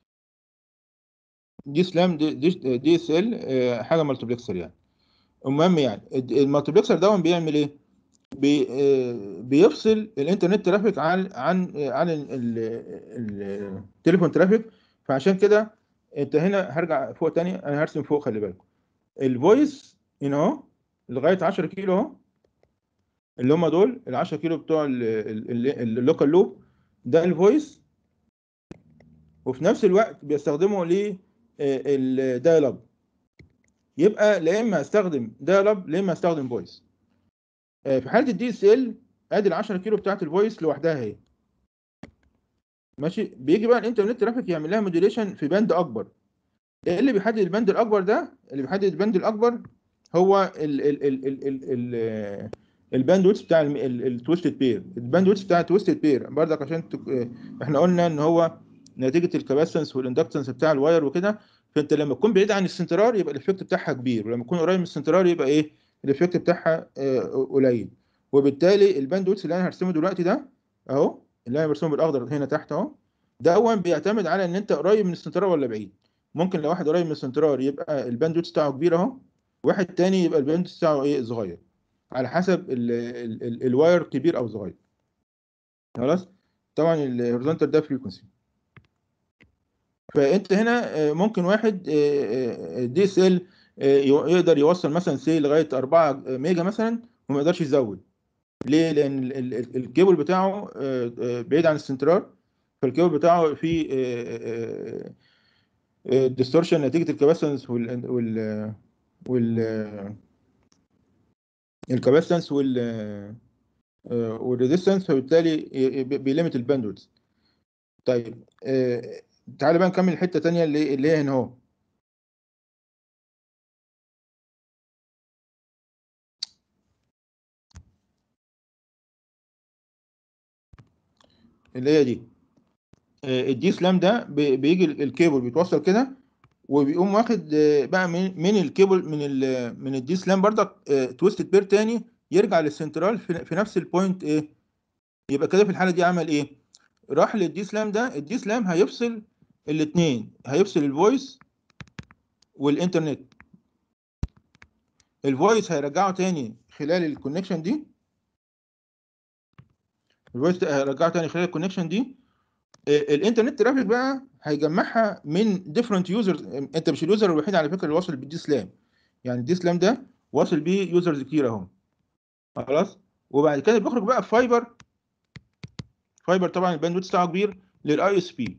دي سلام دي دي, دي اس ال حاجة مالتيبلكسر يعني المهم يعني المالتيبلكسر ده بيعمل ايه بي آه، بيفصل الانترنت ترافيك عن عن عن ال- ال- التليفون ترافيك فعشان كده انت هنا هرجع فوق تاني انا هرسم فوق خلي بالكم الفويس هنا اهو لغايه 10 كيلو اهو اللي هم دول ال 10 كيلو بتوع اللوكال لوب ده الفويس وفي نفس الوقت بيستخدموا للدايل اب يبقى لا اما استخدم دايل اب لا اما استخدم فويس آه، في حاله الدي اس ال ادي ال 10 كيلو بتاعت الفويس لوحدها اهي ماشي بيجي بقى الانترنت ترافيك يعمل لها موديوليشن في باند اكبر ايه اللي بيحدد الباند الاكبر ده اللي بيحدد الباند الاكبر هو ال ال ال ال ال ال الباند ويتس بتاع التويستد بير الباند ويتس بتاع التويستد بير برضك عشان تك... آه، احنا قلنا ان هو نتيجه الكاباسيتنس والاندكتنس بتاع الواير وكده فانت لما تكون بعيد عن السنترار يبقى الايفكت بتاعها كبير ولما تكون قريب من السنترار يبقى ايه الايفكت بتاعها آه، قليل وبالتالي الباند ويتس اللي انا هرسمه دلوقتي ده اهو اللي انا برسمه بالاخضر هنا تحت اهو ده هو بيعتمد على ان انت قريب من السنترار ولا بعيد ممكن لو واحد قريب من السنترار يبقى الباند ويتس بتاعه كبير اهو واحد تاني يبقى الباند ويتس بتاعه ايه صغير على حسب ال ال ال الواير كبير او صغير خلاص طبعا الهوريزونتال ده فريكونسي فانت هنا آه، ممكن واحد دي اس ال يقدر يوصل مثلا سي لغايه 4 ميجا مثلا وما يقدرش يزود ليه لان ال- ال- ال- الكيبل بتاعه آه، آه، بعيد عن السنترال فالكيبل بتاعه فيه ديستورشن نتيجه الكاباسيتنس وال وال وال الكاباسيتنس وال والريزيستنس فبالتالي ي- ي- بيليمت الباندويث طيب آه، تعالى بقى نكمل الحته تانية اللي اللي هي هنا اهو اللي هي دي آه، الدي سلام ده بي- بيجي ال- الكيبل بيتوصل كده وبيقوم واخد آه، بقى من من الكيبل من ال من الدي سلام برضك تويستد بير تاني يرجع للسنترال في في نفس البوينت ايه يبقى كده في الحاله دي عمل ايه راح للدي سلام ده الدي سلام هيفصل الاثنين هيفصل الفويس والانترنت الفويس هيرجعه تاني خلال الكونكشن دي الفويس هيرجعه تاني خلال الكونكشن دي آه، الانترنت ترافيك بقى هيجمعها من ديفرنت يوزرز انت مش اليوزر الوحيد على فكره اللي واصل بالدي سلام يعني الدي سلام ده واصل بيه يوزرز كتير اهو خلاص وبعد كده بيخرج بقى فايبر فايبر طبعا الباندويث بتاعه كبير للاي اس بي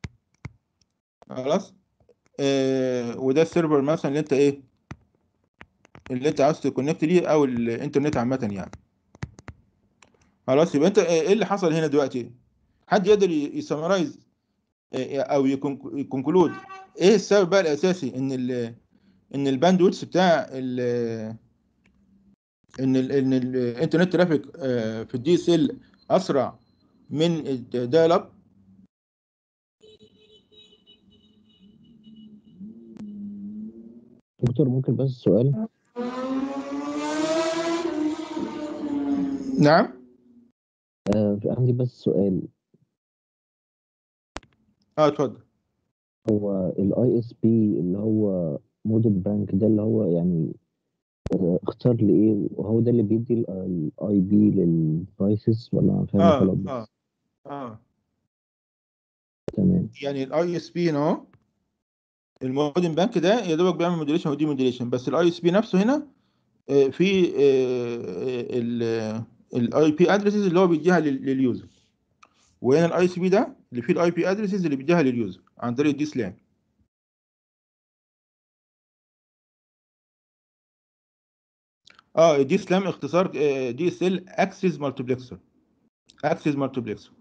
خلاص آه وده السيرفر مثلا اللي انت ايه اللي انت عاوز تكونكت ليه او الانترنت عامه يعني خلاص يبقى انت ايه اللي حصل هنا دلوقتي حد يقدر يسمرايز او يكونكلود ايه السبب بقى الاساسي ان ال ان الباندويث بتاع ال ان ال ان الانترنت ترافيك في الدي اس ال اسرع من الدايل اب دكتور ممكن بس سؤال نعم آه في عندي بس سؤال اه اتفضل هو الاي اس بي اللي هو موديل بانك ده اللي هو يعني آه، اختار لي ايه وهو ده اللي بيدي الاي بي للديفايسز ولا انا فاهم اه غلط بس اه اه تمام يعني الاي اس بي هنا اهو المودم بانك ده يا دوبك بيعمل موديليشن ودي موديليشن بس الاي اس بي نفسه هنا آه، في الاي بي ادريسز اللي هو بيديها لل- لليوزر وهنا الاي اس بي ده اللي فيه الاي بي ادريسز اللي بيديها لليوزر عن طريق الدي سلام اه الدي سلام اختصار دي اس ال اكسس مالتيبلكسر اكسس مالتيبلكسر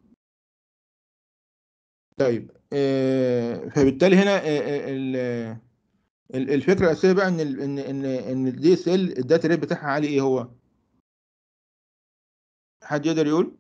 طيب آه، فبالتالي هنا آه، آه، ال- ال- الفكره الاساسيه بقى ان ال- ان ان ان الدي اس ال الداتا ريت بتاعها عالي ايه هو حد يقدر يقول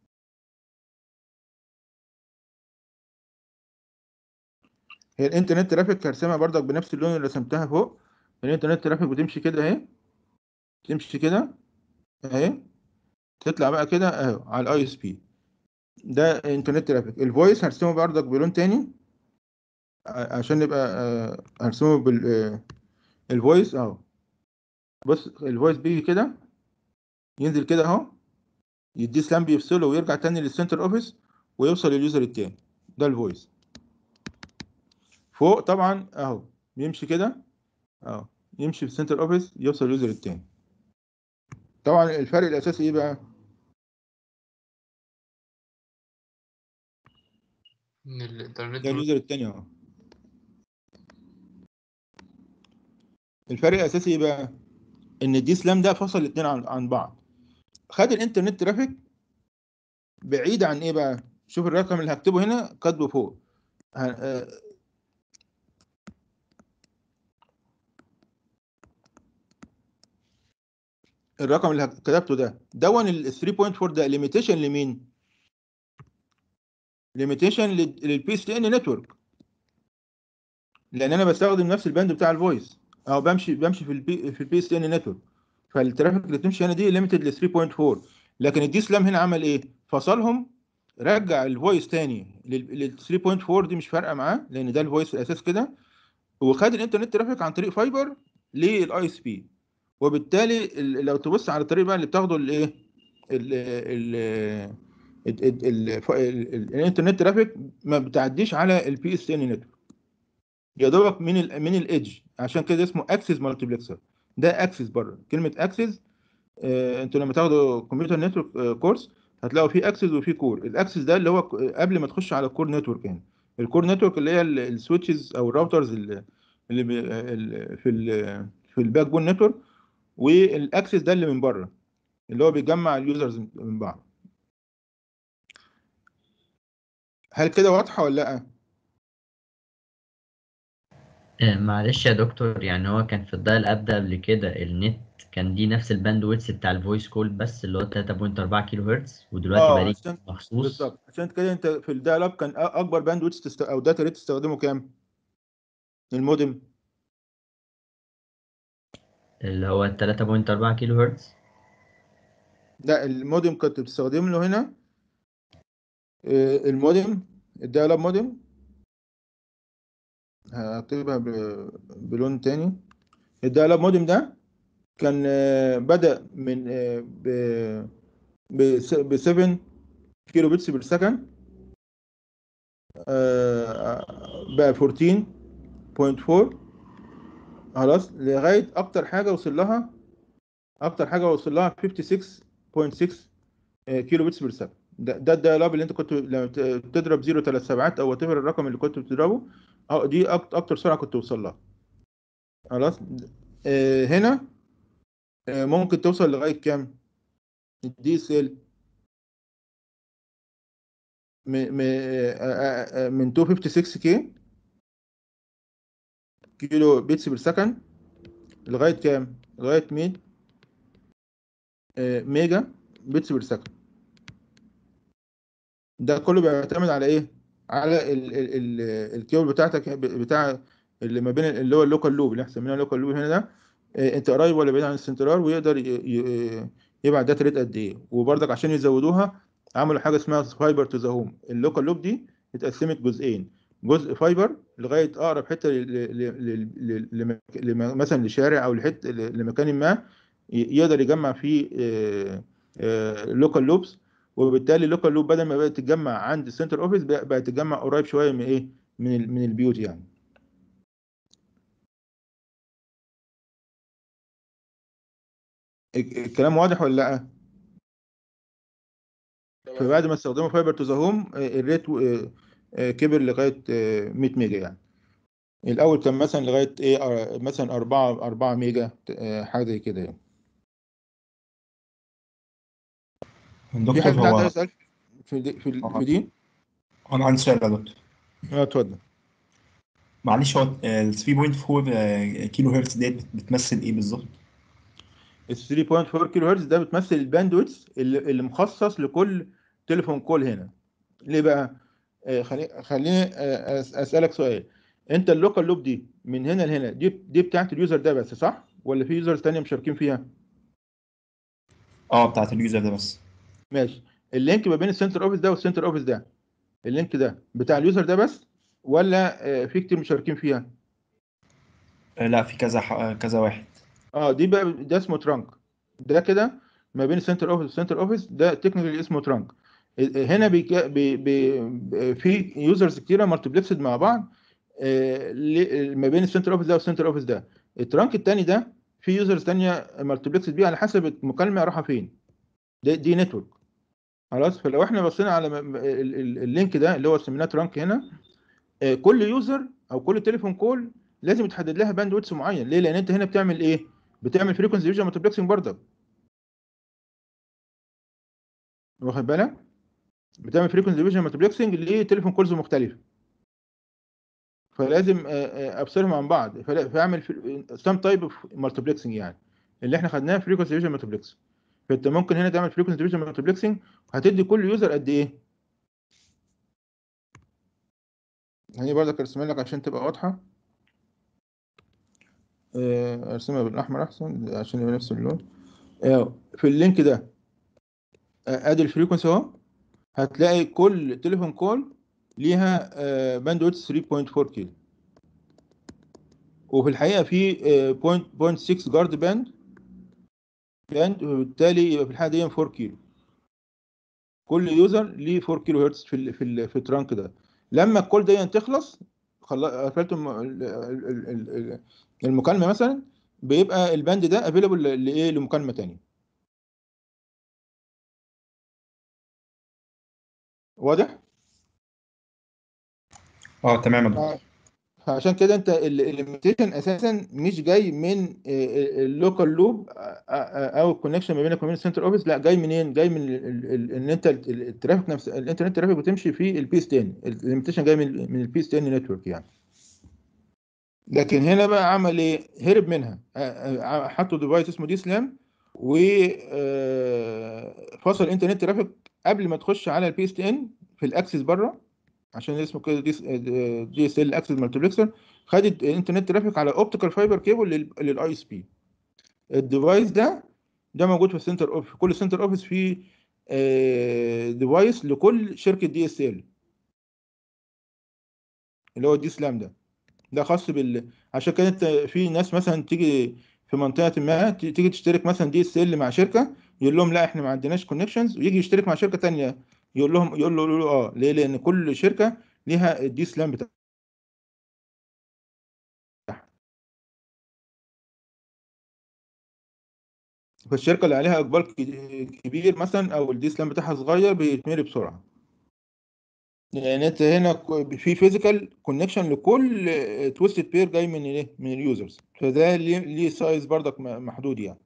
هي الانترنت ترافيك هرسمها برضك بنفس اللون اللي رسمتها فوق الانترنت ترافيك بتمشي كده اهي تمشي كده اهي تطلع بقى كده اهو على الاي اس بي ده انترنت ترافيك الفويس هرسمه برضك بلون تاني ع- عشان نبقى آه، هرسمه بال آه، الفويس اهو بص الفويس بيجي كده ينزل كده اهو يديه سلام بيفصله ويرجع تاني للسنتر اوفيس ويوصل لليوزر التاني ده الفويس فوق طبعا اهو بيمشي كده اهو يمشي في السنتر اوفيس يوصل لليوزر التاني طبعا الفرق الاساسي ايه بقى ان الانترنت ده اليوزر التاني اهو الفرق الاساسي ايه بقى ان الدي سلام ده فصل الاثنين عن عن بعض خد الانترنت ترافيك بعيد عن ايه بقى شوف الرقم اللي هكتبه هنا كاتبه فوق ه- آه، الرقم اللي كتبته ده دون ال 3.4 ده ليميتيشن لمين ليميتيشن للبي سي ان نتورك لان انا بستخدم نفس الباند بتاع الفويس او بمشي بمشي في البي في البي سي ان نتورك فالترافيك اللي بتمشي هنا دي ليميتد ل 3.4 لكن الدي سلام هنا عمل ايه فصلهم رجع الفويس تاني لل 3.4 دي مش فارقه معاه لان ده الفويس الاساس كده وخد الانترنت ترافيك عن طريق فايبر للاي اس بي وبالتالي ال- لو تبص على الطريق بقى اللي بتاخده الايه ال- ال- ال- ال- ال- ال- الانترنت ترافيك ما بتعديش على البي اس ان نتورك يا دوبك من ال من الايدج عشان كده اسمه اكسس مالتيبلكسر ده اكسس بره كلمه اكسس آه انتوا لما تاخدوا كمبيوتر نتورك آه كورس هتلاقوا فيه اكسس وفيه كور الاكسس ده اللي هو ك- قبل ما تخش على الكور نتورك يعني الكور نتورك اللي هي ال- السويتشز او الراوترز اللي اللي بي- ال- في ال في الباك بون نتورك والاكسس ده اللي من بره اللي هو بيجمع اليوزرز من بعض هل كده واضحه ولا لا آه، معلش يا دكتور يعني هو كان في الدايل اب ده قبل كده النت كان دي نفس الباند ويدث بتاع الفويس كول بس اللي هو 3.4 كيلو هرتز ودلوقتي بقى اه ليه عشان مخصوص بالظبط عشان كده انت في الدايل اب كان أ- اكبر باندويث تست... او داتا ريت تستخدمه كام المودم اللي هو 3.4 كيلو هرتز لا المودم كنت بتستخدم له هنا آه، المودم الدايل اب مودم هكتبها ب- بلون تاني الدايل اب مودم ده كان آه، بدأ من آه، ب ب 7 كيلو بيتس بير سكند بقى 14.4 خلاص لغايه اكتر حاجه وصل لها اكتر حاجه وصل لها 56.6 آه، كيلو بيتس بير سكند ده ده الدايل اب اللي انت كنت لما ت- تضرب 0 3 سبعات او وات الرقم اللي كنت بتضربه اه دي أك- اكتر سرعه كنت توصل لها خلاص آه، هنا آه، ممكن توصل لغايه كام الدي اس ال من 256 كي كيلو بيتس بير سكند لغايه كام لغايه 100 آه، ميجا بيتس بير سكند ده كله بيعتمد على ايه على ال ال ال الكيبل بتاعتك بتاع اللي ما بين اللي هو اللوكال لوب اللي احنا بنسميه اللوكال لوب هنا ده آه، انت قريب ولا بعيد عن السنترال ويقدر ي- ي- يبعت داتا ريت قد ايه وبرضك عشان يزودوها عملوا حاجه اسمها فايبر تو ذا هوم اللوكال لوب دي اتقسمت جزئين جزء فايبر لغايه اقرب حته ل- ل- ل- ل- لم- لم- مثلا لشارع او لحته لمكان ما ي- يقدر يجمع فيه لوكال لوبس وبالتالي اللوكال لوب بدل ما بقت تتجمع عند السنتر اوفيس بقت تتجمع قريب شويه من ايه من ال- من البيوت يعني الك- الكلام واضح ولا لا فبعد ما استخدموا فايبر تو ذا هوم الريت آه، آه، كبر لغايه آه، 100 ميجا يعني الاول كان مثلا لغايه ايه آه، مثلا 4 4 ميجا آه، حاجه زي كده يعني في دكتور حد عنده هو أي سؤال في دي في, ال- في دي انا عندي سؤال يا دكتور اه اتفضل معلش هو ال 3.4 كيلو هرتز ديت بتمثل ايه بالظبط؟ ال 3.4 كيلو هرتز ده بتمثل الباندويث اللي, اللي مخصص لكل تليفون كول هنا ليه بقى آه خلي خليني آه أس- اسالك سؤال انت اللوكال لوب دي من هنا لهنا دي دي بتاعت اليوزر ده بس صح ولا في يوزرز تانية مشاركين فيها اه بتاعت اليوزر ده بس ماشي اللينك ما بين السنتر اوفيس ده والسنتر اوفيس ده اللينك ده بتاع اليوزر ده بس ولا آه في كتير مشاركين فيها آه، لا في كذا ح- كذا واحد اه دي بقى ده اسمه ترانك ده كده ما بين السنتر اوفيس والسنتر اوفيس ده تكنيكالي اسمه ترانك هنا بي بي بي في يوزرز كتيره مالتيبلكسد مع بعض آه، ل- ما بين السنتر اوفيس ده والسنتر اوفيس ده الترانك التاني ده في يوزرز تانية مالتيبلكسد بيه على حسب المكالمه رايحه فين دي, دي نتورك خلاص فلو احنا بصينا على م- م- ال- ال- اللينك ده اللي هو سميناه ترانك هنا آه، كل يوزر او كل تليفون كول لازم يتحدد لها باند ويدث معين ليه لان انت هنا بتعمل ايه بتعمل فريكونسي ديفيجن مالتيبلكسنج برضك واخد بالك بتعمل فريكونسي ديفيجن مالتيبلكسنج لتليفون كولز مختلفه فلازم آه، آه، افصلهم عن بعض فلا- فاعمل سام تايب اوف مالتيبلكسنج يعني اللي احنا خدناه فريكونسي ديفيجن مالتيبلكسنج فانت ممكن هنا تعمل فريكونسي ديفيجن مالتيبلكسنج هتدي كل يوزر قد ايه هني برضك ارسمها لك عشان تبقى واضحه آه، ارسمها بالاحمر احسن عشان يبقى نفس اللون آه، في اللينك ده آه، ادي الفريكونسي اهو هتلاقي كل تليفون كول ليها باندويت 3.4 كيلو وفي الحقيقه في آه، 0.6 جارد باند باند وبالتالي يبقى في الحاله دي 4 كيلو كل يوزر ليه 4 كيلو هرتز في ال في ال في الترانك ده لما الكول دي تخلص خلا- قفلت الم- ال- ال- ال- ال- المكالمه مثلا بيبقى الباند ده افيلبل لايه لمكالمه تانية واضح اه تمام يا دكتور ف- فعشان كده انت الليميتيشن اساسا مش جاي من اللوكال لوب او الكونكشن ما بينك وبين السنتر اوفيس لا جاي منين جاي من ال- ال- ال- ان انت ال- ال- الترافيك نفس الانترنت ترافيك بتمشي في البي اس 10 الليميتيشن جاي من من البي اس 10 نتورك يعني لكن هنا بقى عمل ايه هرب منها آه، آه، حطوا ديفايس اسمه دي سلام وفصل الانترنت ترافيك قبل ما تخش على البي اس 10 في الاكسس بره عشان اسمه كده دي دي اس ال اكسس مالتيبلكسر خدت الانترنت ترافيك على اوبتيكال فايبر كيبل للاي اس بي الديفايس ده ده موجود في السنتر اوف في كل سنتر اوفيس فيه ديفايس لكل شركه دي اس ال اللي هو الدي سلام ده ده خاص بال عشان كده انت في ناس مثلا تيجي في منطقه ما ت- تيجي تشترك مثلا دي اس ال مع شركه يقول لهم لا احنا ما عندناش كونكشنز ويجي يشترك مع شركه تانية يقول لهم يقول له يقول له اه ليه لان كل شركه ليها الدي سلام بتاعها فالشركه اللي عليها اقبال ك- كبير مثلا او الدي سلام بتاعها صغير بيتملي بسرعه لان انت هنا ك- في فيزيكال كونكشن لكل تويستد بير جاي من ايه من اليوزرز فده ليه ليه سايز برضك م- محدود يعني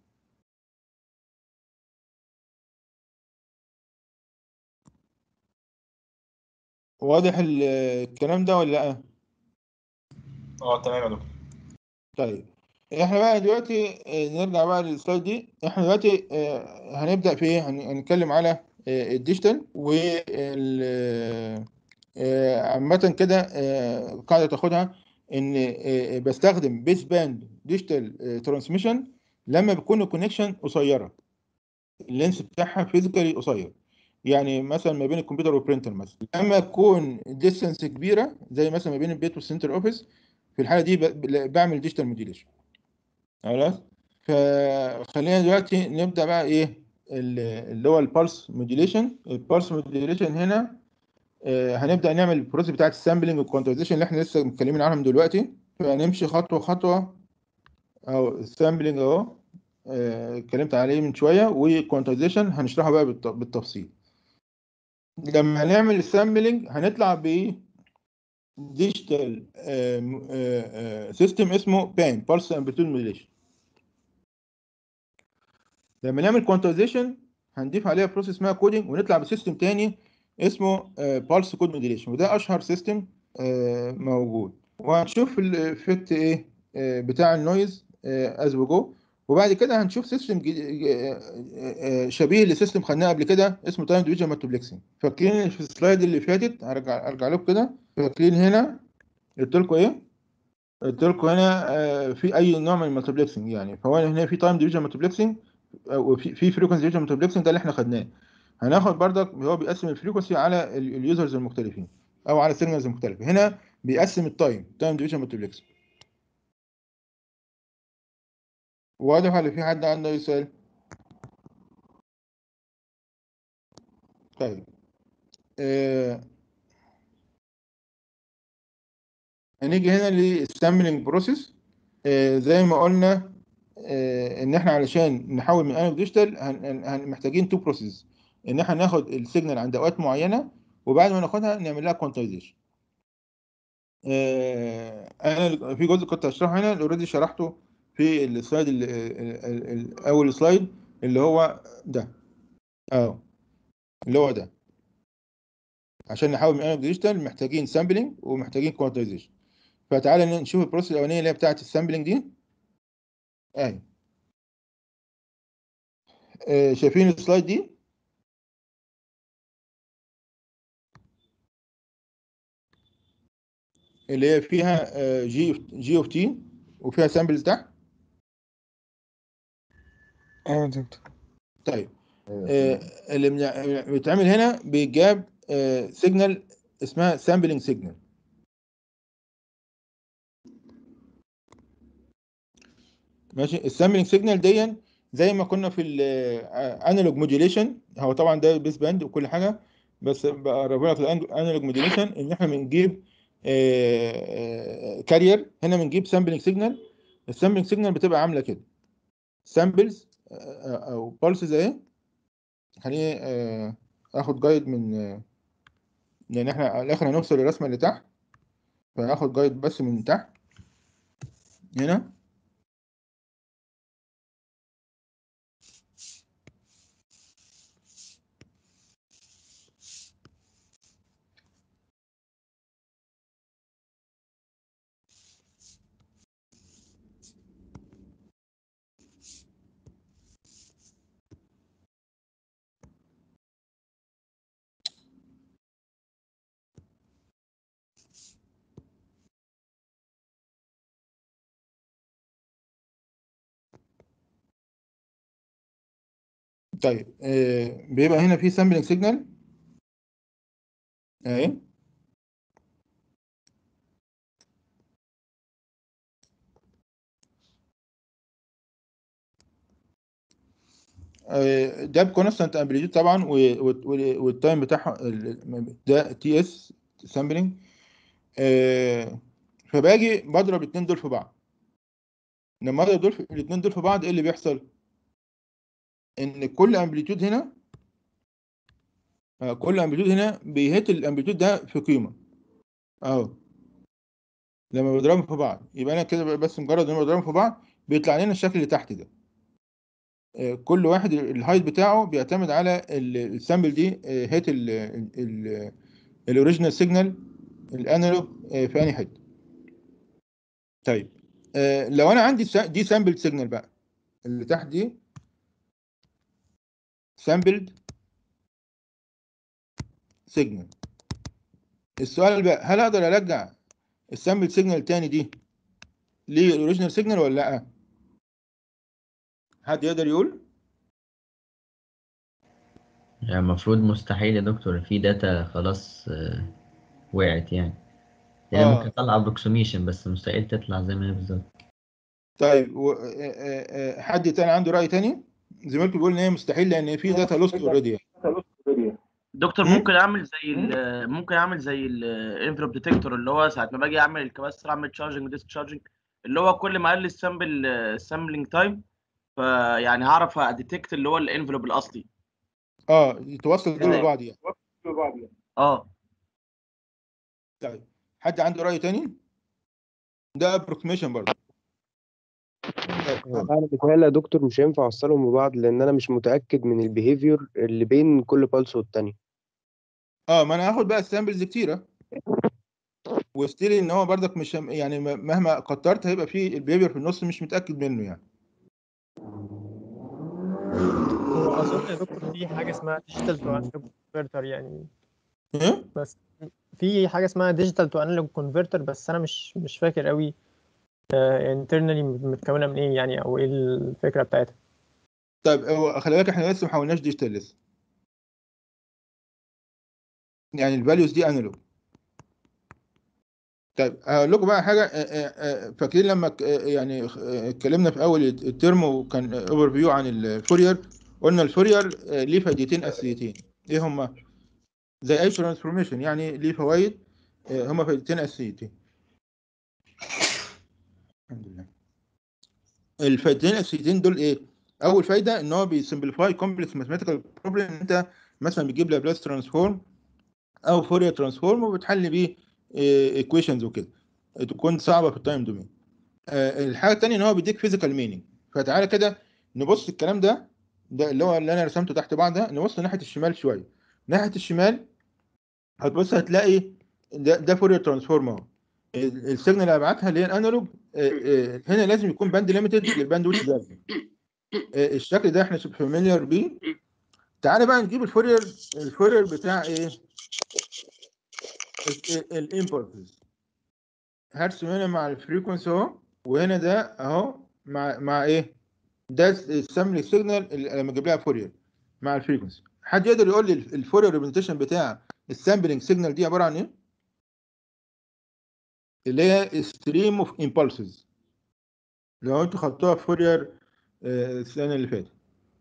واضح ال- الكلام ده ولا لا اه تمام يا دكتور طيب احنا بقى دلوقتي آه، نرجع بقى للسلايد دي احنا دلوقتي آه، هنبدأ في ايه هن- هنتكلم على آه، الديجيتال وال آه، عامة كده آه، قاعدة تاخدها ان آه، بستخدم بيس باند ديجيتال ترانسميشن لما بتكون الكونكشن قصيرة اللينس بتاعها فيزيكالي قصير يعني مثلا ما بين الكمبيوتر والبرينتر مثلا لما تكون ديستانس كبيره زي مثلا ما بين البيت والسنتر اوفيس في الحاله دي ب- ب- بعمل ديجيتال موديليشن خلاص فخلينا دلوقتي نبدا بقى ايه ال- اللي هو البالس موديليشن البالس موديليشن هنا آه، هنبدا نعمل البروسيس بتاعت السامبلنج والكوانتايزيشن اللي احنا لسه متكلمين عنهم دلوقتي فهنمشي خطوه خطوه او السامبلنج اهو آه، اتكلمت عليه من شويه والكوانتايزيشن هنشرحه بقى بالت- بالتفصيل لما هنعمل السامبلنج هنطلع ب ديجيتال سيستم اسمه بان بالس امبليتيود موديليشن لما نعمل كوانتايزيشن هنضيف عليها بروسيس اسمها كودنج ونطلع بسيستم تاني اسمه بالس كود موديليشن وده اشهر سيستم موجود وهنشوف الافكت ايه آه، بتاع النويز از وي جو وبعد كده هنشوف سيستم شبيه لسيستم خدناه قبل كده اسمه تايم ديفيجن مالتيبلكسنج فاكرين في السلايد اللي فاتت هرجع ارجع لكم كده فاكرين هنا قلت لكم ايه قلت لكم هنا آه، في اي نوع من المالتيبلكسنج يعني فهو هنا في تايم ديفيجن مالتيبلكسنج وفي في فريكونسي ديفيجن مالتيبلكسنج ده اللي احنا خدناه هناخد بردك هو بيقسم الفريكونسي على ال- اليوزرز المختلفين او على السيجنالز المختلفه هنا بيقسم التايم تايم ديفيجن مالتيبلكسنج واضح ولا في حد عنده اي سؤال طيب آه هنيجي هنا للسامبلنج بروسيس آه زي ما قلنا آه ان احنا علشان نحول من انالوج ديجيتال هن- هن- محتاجين تو بروسيس ان احنا ناخد السيجنال عند اوقات معينه وبعد ما ناخدها نعمل لها كوانتايزيشن آه انا في جزء كنت هشرحه هنا اوريدي شرحته في السلايد ال- ال- ال- ال- اول سلايد اللي هو ده اه اللي هو ده عشان نحول من انالوج ديجيتال محتاجين سامبلنج ومحتاجين كوانتايزيشن فتعالى نشوف البروسيس الاولانيه اللي هي بتاعه السامبلنج دي اهي آه، شايفين السلايد دي اللي هي فيها آه، جي جي اوف تي وفيها سامبلز تحت اه دكتور طيب آه، اللي بنع- بيتعمل هنا بيجاب سيجنال اسمها سامبلنج سيجنال ماشي السامبلنج سيجنال دي زي ما كنا في الانالوج موديوليشن هو طبعا ده بيس باند وكل حاجه بس بقرب لك الانالوج موديوليشن ان احنا بنجيب كارير هنا بنجيب سامبلنج سيجنال السامبلنج سيجنال بتبقى عامله كده سامبلز او بالسز اهي خليني آه، اخد جايد من آه، لان احنا على الاخر هنوصل للرسمه اللي تحت فهاخد جايد بس من تحت هنا طيب آه، بيبقى هنا في سامبلنج سيجنال اهي آه، ده بكونستانت امبليتيود طبعا و- و- و- والتايم بتاعها ال- ده تي اس سامبلنج فباجي بضرب الاثنين دول في بعض لما اضرب دول الاثنين دول في بعض ايه اللي بيحصل؟ ان كل امبليتيود هنا آه، كل امبليتيود هنا بيهت الامبليتيود ده في قيمه اهو لما بضربهم في بعض يبقى انا كده بس مجرد ان انا بضربهم في بعض بيطلع لنا الشكل اللي تحت ده آه، كل واحد الهايت بتاعه بيعتمد على ال- السامبل دي آه، هيت الاوريجينال سيجنال الانالوج آه، في انهي حته طيب آه، لو انا عندي سا- دي سامبل سيجنال بقى اللي تحت دي سامبلد سيجنال السؤال بقى هل اقدر ارجع السامبل سيجنال تاني دي للاوريجينال سيجنال ولا لا حد يقدر يقول يعني المفروض مستحيل يا دكتور في داتا خلاص آه، وقعت يعني يعني آه. ممكن تطلع ابروكسيميشن بس مستحيل تطلع زي ما هي بالظبط طيب و... آه، آه، آه، حد تاني عنده رأي تاني زميلته بيقول ان هي مستحيل لان في داتا لوست اوريدي دكتور مم؟ ممكن اعمل زي ال ممكن اعمل زي الانفلوب ديتكتور اللي هو ساعه ما باجي اعمل الكباستر اعمل تشارجنج وديسشارجنج اللي هو كل ما اقلل السامبل السامبلنج تايم فيعني هعرف اديتكت اللي هو الانفلوب الاصلي اه يتوصل دول كده ببعض يعني اه طيب حد عنده رأي تاني ده ابروكسيميشن برضه هو انا بيتهيألي يا دكتور مش هينفع اوصلهم ببعض لان انا مش متاكد من البيهيفير اللي بين كل بالس والتاني اه ما انا هاخد بقى السامبلز كتيره وستيل ان هو برضك مش هم- يعني م- مهما كترت هيبقى فيه البيهيفير في النص مش متاكد منه يعني هو اظن يا دكتور في حاجه اسمها ديجيتال تو انالوج كونفرتر يعني ايه بس في حاجه اسمها ديجيتال تو انالوج كونفرتر بس انا مش مش فاكر قوي انترنالي متكونه من ايه يعني او ايه الفكره بتاعتها طيب هو خلي بالك احنا لسه ما حولناش ديجيتال لسه يعني الفاليوز دي انالوج طيب هقول لكم بقى حاجه آه، آه، آه، فاكرين لما ك- آه، يعني آه، اتكلمنا في اول الترم وكان اوفر فيو عن الفورير قلنا الفورير آه، ليه فائدتين اساسيتين ايه هما زي اي ترانسفورميشن يعني ليه فوائد آه، هما فائدتين اساسيتين الحمد لله الفائدتين الاساسيتين دول ايه اول فايده ان هو بيسمبليفاي كومبلكس ماثيماتيكال بروبلم انت مثلا بتجيب لابلاس ترانسفورم او فورير ترانسفورم وبتحل بيه ايكويشنز وكده تكون صعبه في التايم دومين آه، الحاجه الثانيه ان هو بيديك فيزيكال مينينج فتعالى كده نبص الكلام ده ده اللي هو اللي انا رسمته تحت بعض ده نبص ناحيه الشمال شويه ناحيه الشمال هتبص هتلاقي ده ده فورير ترانسفورم اهو ال- السيجنال اللي هبعتها اللي هي الانالوج آه، آه، هنا لازم يكون باند ليميتد للباند ويت لازم الشكل ده احنا فاميليار بيه تعالى بقى نجيب الفورير الفورير بتاع ايه الامبولسز هرسم هنا مع الفريكونسي اهو وهنا ده اهو مع مع ايه ده السامبل سيجنال اللي لما اجيب لها فورير مع الفريكونسي حد يقدر يقول لي الفورير ريبريزنتيشن بتاع السامبلنج سيجنال دي عباره عن ايه اللي هي ستريم اوف امبulses لو انتوا خدتوها في فورير آه، السنه اللي فاتت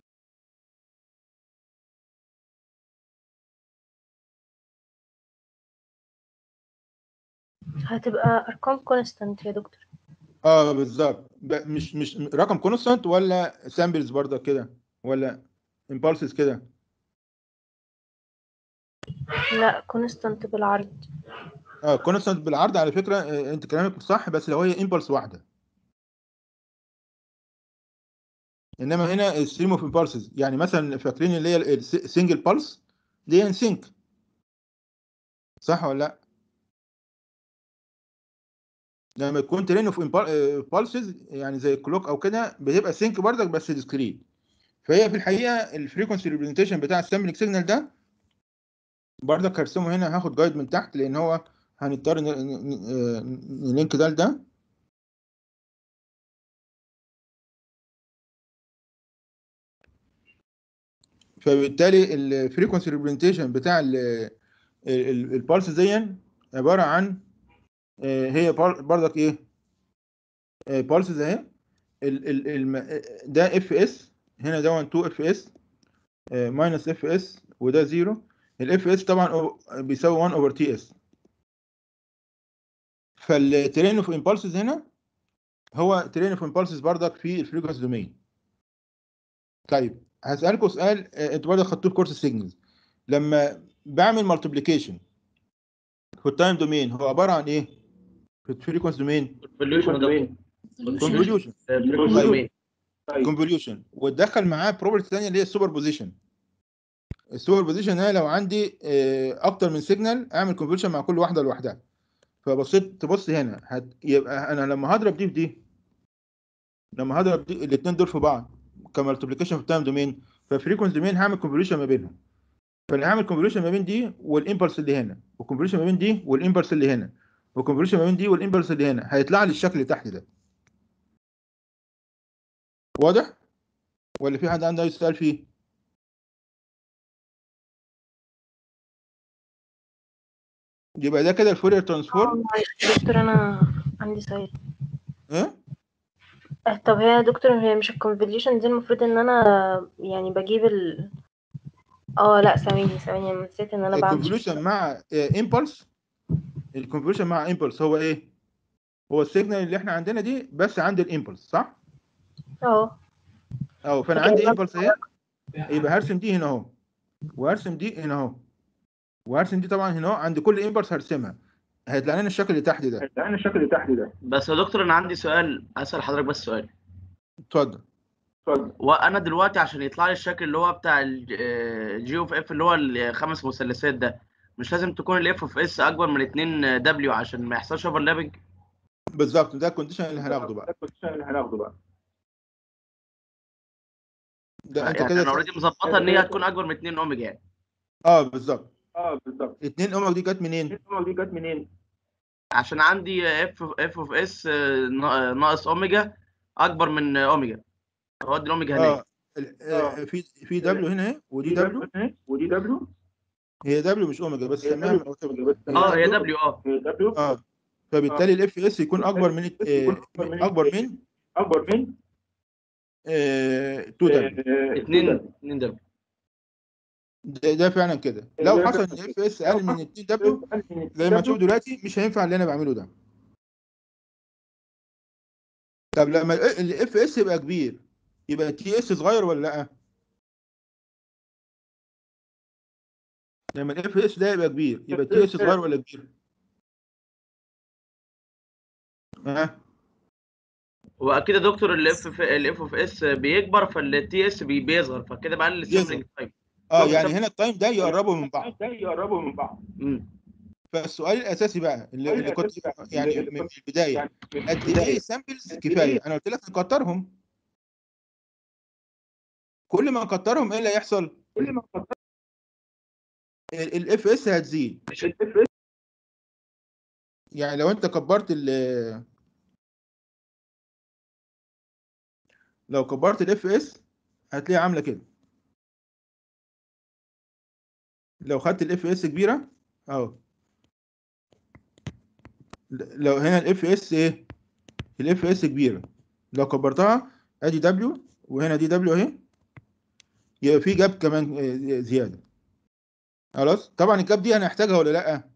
هتبقى ارقام كونستانت يا دكتور اه بالظبط ب- مش مش رقم كونستانت ولا سامبلز برضه كده ولا امبulses كده لا كونستانت بالعرض اه كونستانت بالعرض على فكره آه، انت كلامك صح بس لو هي امبلس واحده انما هنا ستريم اوف امبulses يعني مثلا فاكرين اللي هي السنجل بالس دي ان سينك صح ولا لا لما يكون ترين اوف بالسز يعني زي الكلوك او كده بتبقى سينك برضك بس ديسكريت فهي في الحقيقه الفريكونسي ريبريزنتيشن بتاع السامبلنج سيجنال ده برضك هرسمه هنا هاخد جايد من تحت لان هو هنضطر ن- ن- ن- نلينك ده لده فبالتالي الفريكونسي ريبريزنتيشن بتاع البالس دي عباره عن آه، هي بار- برضك ايه بالسز اهي ال- ال- الم- ده اف اس هنا ده 2 اف اس ماينس اف اس وده زيرو الاف اس طبعا أو- بيساوي 1 اوفر تي اس فالترين اوف امبulses هنا هو ترين اوف امبulses برضك في الفريكونسي دومين طيب هسألكم سؤال آه، انتوا برضه خدتوه في كورس السيجنالز لما بعمل مالتيبليكيشن في التايم دومين هو عباره عن ايه؟ في الفريكونسي دومين كونفوليوشن كونفوليوشن دومين كونفوليوشن وتدخل معاه بروبرتي ثانيه اللي هي السوبر بوزيشن السوبر بوزيشن هنا لو عندي آه، اكتر من سيجنال اعمل كونفوليوشن مع كل واحده لوحدها فبصيت تبص هنا هت... يبقى انا لما هضرب دي في دي لما هضرب دي الاثنين دول في بعض كمالتيبليكيشن في التايم دومين ففريكونسي دومين هعمل كونفوليوشن ما بينهم فانا هعمل كونفوليوشن ما بين دي والامبلس اللي هنا وكونفوليوشن ما بين دي والامبلس اللي هنا وكونفوليوشن ما بين دي والامبلس اللي هنا هيطلع لي الشكل اللي تحت ده واضح ولا في حد عنده اي سؤال فيه يبقى ده كده الفورير اه ترانسفورم معلش دكتور انا عندي سؤال ايه آه، طب هي يا دكتور هي مش الكونفوليوشن دي المفروض ان انا يعني بجيب ال اه لا ثواني ثواني انا نسيت ان انا بعمل الكونفوليوشن مع امبلس الكونفوليوشن مع امبلس هو ايه هو السيجنال اللي احنا عندنا دي بس عند الامبلس صح اه اه فانا لكن عندي لما امبلس اهي يبقى هرسم دي هنا اهو وهرسم دي هنا اهو وهرسم دي طبعا هنا اهو عند كل امبلس هرسمها هيطلع لنا الشكل اللي تحت ده هيطلع لنا الشكل اللي تحت ده بس يا دكتور انا عندي سؤال اسال حضرتك بس سؤال اتفضل اتفضل وانا دلوقتي عشان يطلع لي الشكل اللي هو بتاع الجي اوف اف اللي هو الخمس مثلثات ده مش لازم تكون الاف اوف اس اكبر من 2 دبليو عشان ما يحصلش اوفرلابنج بالظبط ده الكونديشن اللي هناخده بقى الكونديشن اللي هناخده بقى ده انت يعني كده انا اوريدي مظبطها ان هي هتكون اكبر من 2 اوميجا يعني اه بالظبط اه بالظبط 2 اوميجا دي جت منين؟ 2 اوميجا دي جت منين؟ عشان عندي اف اف اوف اس ناقص اوميجا اكبر من اوميجا هو دي الاوميجا هنا اه ال- آه، في في دبليو هنا اهي ودي دبليو ودي دبليو هي دبليو مش اوميجا بس سميها اه هي دبليو اه هي دبليو اه فبالتالي الاف اس يكون اكبر من آه، اكبر من اكبر من 2 دبليو 2 2 دبليو ده, ده فعلا كده لو حصل ان الاف اس اقل من 2 دبليو زي ما تشوف دلوقتي مش هينفع اللي انا بعمله ده طب لما الاف اس يبقى كبير يبقى التي اس صغير ولا لا لما الاف اس ده يبقى كبير يبقى التي اس صغير ولا كبير ها واكيد يا دكتور الاف الاف اوف اس بيكبر فالتي اس بيصغر فكده بقلل السامبلنج تايم اه يعني هنا التايم ده يقربوا من بعض ده يقربوا من بعض فالسؤال الاساسي بقى اللي, اللي كنت يعني من البدايه قد ايه سامبلز كفايه انا قلت لك نكترهم كل ما نكترهم ايه اللي هيحصل كل ما نكتر الاف اس هتزيد يعني لو انت كبرت ال لو كبرت الاف اس هتلاقيها عامله كده لو خدت الاف اس كبيره اهو لو هنا الاف اس ايه الاف اس كبيره لو كبرتها ادي دبليو وهنا دي دبليو اهي يبقى في جاب كمان آه، زياده خلاص طبعا الجاب دي انا هحتاجها ولا لا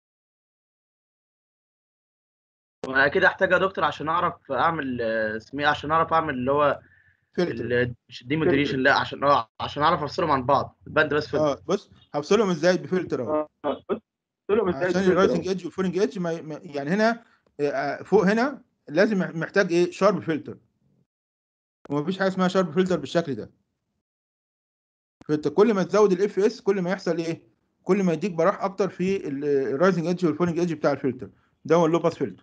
وانا اكيد احتاج يا دكتور عشان اعرف اعمل آه، اسمه ايه عشان اعرف اعمل اللي هو ال- مش الديمودريشن لا عشان اه عشان اعرف افصلهم عن بعض البند بس فلتر اه بص هفصلهم ازاي بفلتر اهو فصلهم إزاي عشان بفلتر الرايتنج أهو. ايدج والفولنج ايدج ما ما- يعني هنا آه، فوق هنا لازم محتاج ايه شارب فلتر ومفيش حاجه اسمها شارب فلتر بالشكل ده فانت كل ما تزود الاف اس كل ما يحصل ايه كل ما يديك براح اكتر في الرايزنج ايدج والفولنج ايدج بتاع الفلتر ده هو اللو باس فلتر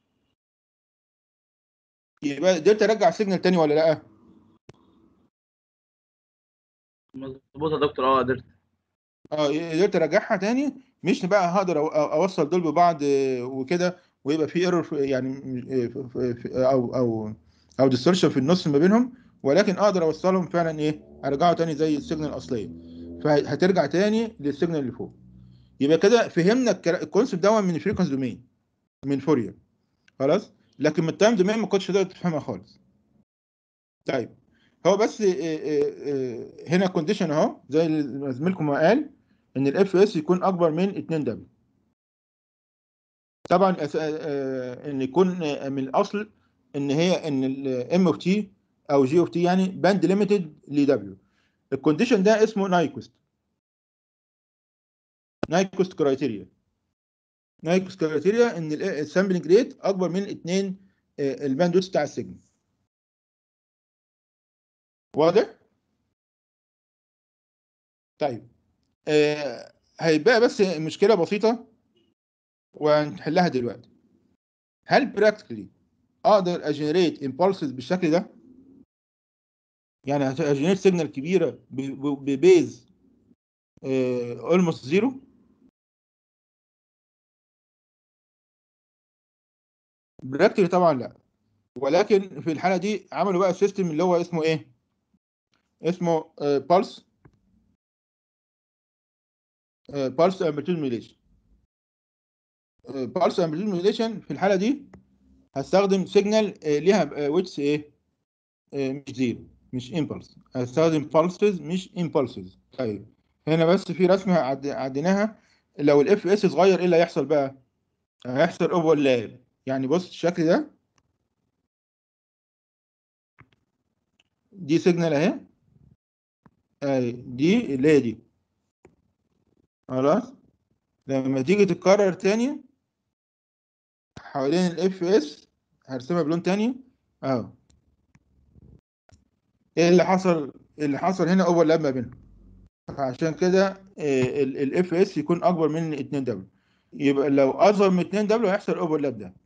يبقى قدرت ارجع السيجنال تاني ولا لا مظبوط يا دكتور اه قدرت اه قدرت ارجعها تاني مش بقى هقدر أو- أو- اوصل دول ببعض آه، وكده ويبقى في ايرور يعني آه، في- في- في- او او او ديستورشن في النص ما بينهم ولكن اقدر اوصلهم فعلا ايه ارجعه تاني زي السيجنال الاصليه فهترجع تاني للسيجنال اللي فوق يبقى كده فهمنا الكلا- الكونسيبت ده من الفريكونس دومين من فورير خلاص لكن من التايم دومين ما كنتش تقدر تفهمها خالص طيب هو بس آه، آه، آه، هنا كونديشن اهو زي اللي زميلكم ما قال ان الاف اس يكون اكبر من 2 دبليو طبعا أس- آه، ان يكون آه، من الاصل ان هي ان الام اوف تي او جي اوف تي يعني باند ليميتد لدبليو الكونديشن ده اسمه نايكوست نايكوست كرايتيريا نايكوست كرايتيريا ان السامبلنج ريت اكبر من 2 الباندويث بتاع السيجنال واضح طيب آه هيبقى بس مشكله بسيطه وهنحلها دلوقتي هل براكتيكلي اقدر اجنريت امبulses بالشكل ده يعني اجنريت سيجنال كبيره ب- ب- ببيز اولموست زيرو براكتيكلي طبعا لا ولكن في الحاله دي عملوا بقى سيستم اللي هو اسمه ايه اسمه بالس بالس امبليتيود ميليشن بالس امبليتيود موديليشن في الحاله دي هستخدم سيجنال ليها ويتس ايه آه، مش زيرو مش امبلس هستخدم بالسز مش امبلسز طيب هنا بس في رسمه عد- عديناها لو الاف اس صغير ايه اللي هيحصل بقى هيحصل اوفرلاب يعني بص الشكل ده دي سيجنال اهي اهي دي اللي هي دي خلاص لما تيجي تتكرر تاني حوالين الاف اس هرسمها بلون تاني اهو ايه اللي حصل اللي حصل هنا اوفرلاب ما بينهم عشان كده الاف اس يكون اكبر من 2 دبليو يبقى لو اصغر من 2 دبليو هيحصل اوفرلاب ده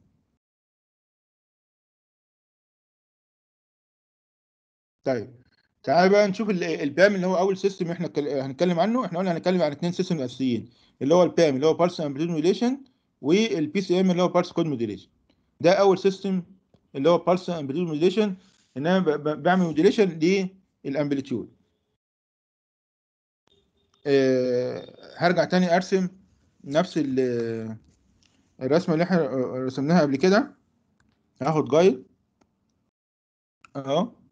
طيب تعال بقى نشوف ال- البام اللي هو اول سيستم احنا اتكل- هنتكلم عنه احنا قلنا هنتكلم عن اثنين سيستم اساسيين اللي هو البام اللي هو بارس امبليتيود موديليشن والبي سي ام اللي هو بارس كود موديليشن ده اول سيستم اللي هو بارس امبليتيود موديليشن ان انا ب- ب- بعمل موديليشن للامبليتيود آه، هرجع تاني ارسم نفس ال- الرسمه اللي احنا رسمناها قبل كده هاخد جايد اهو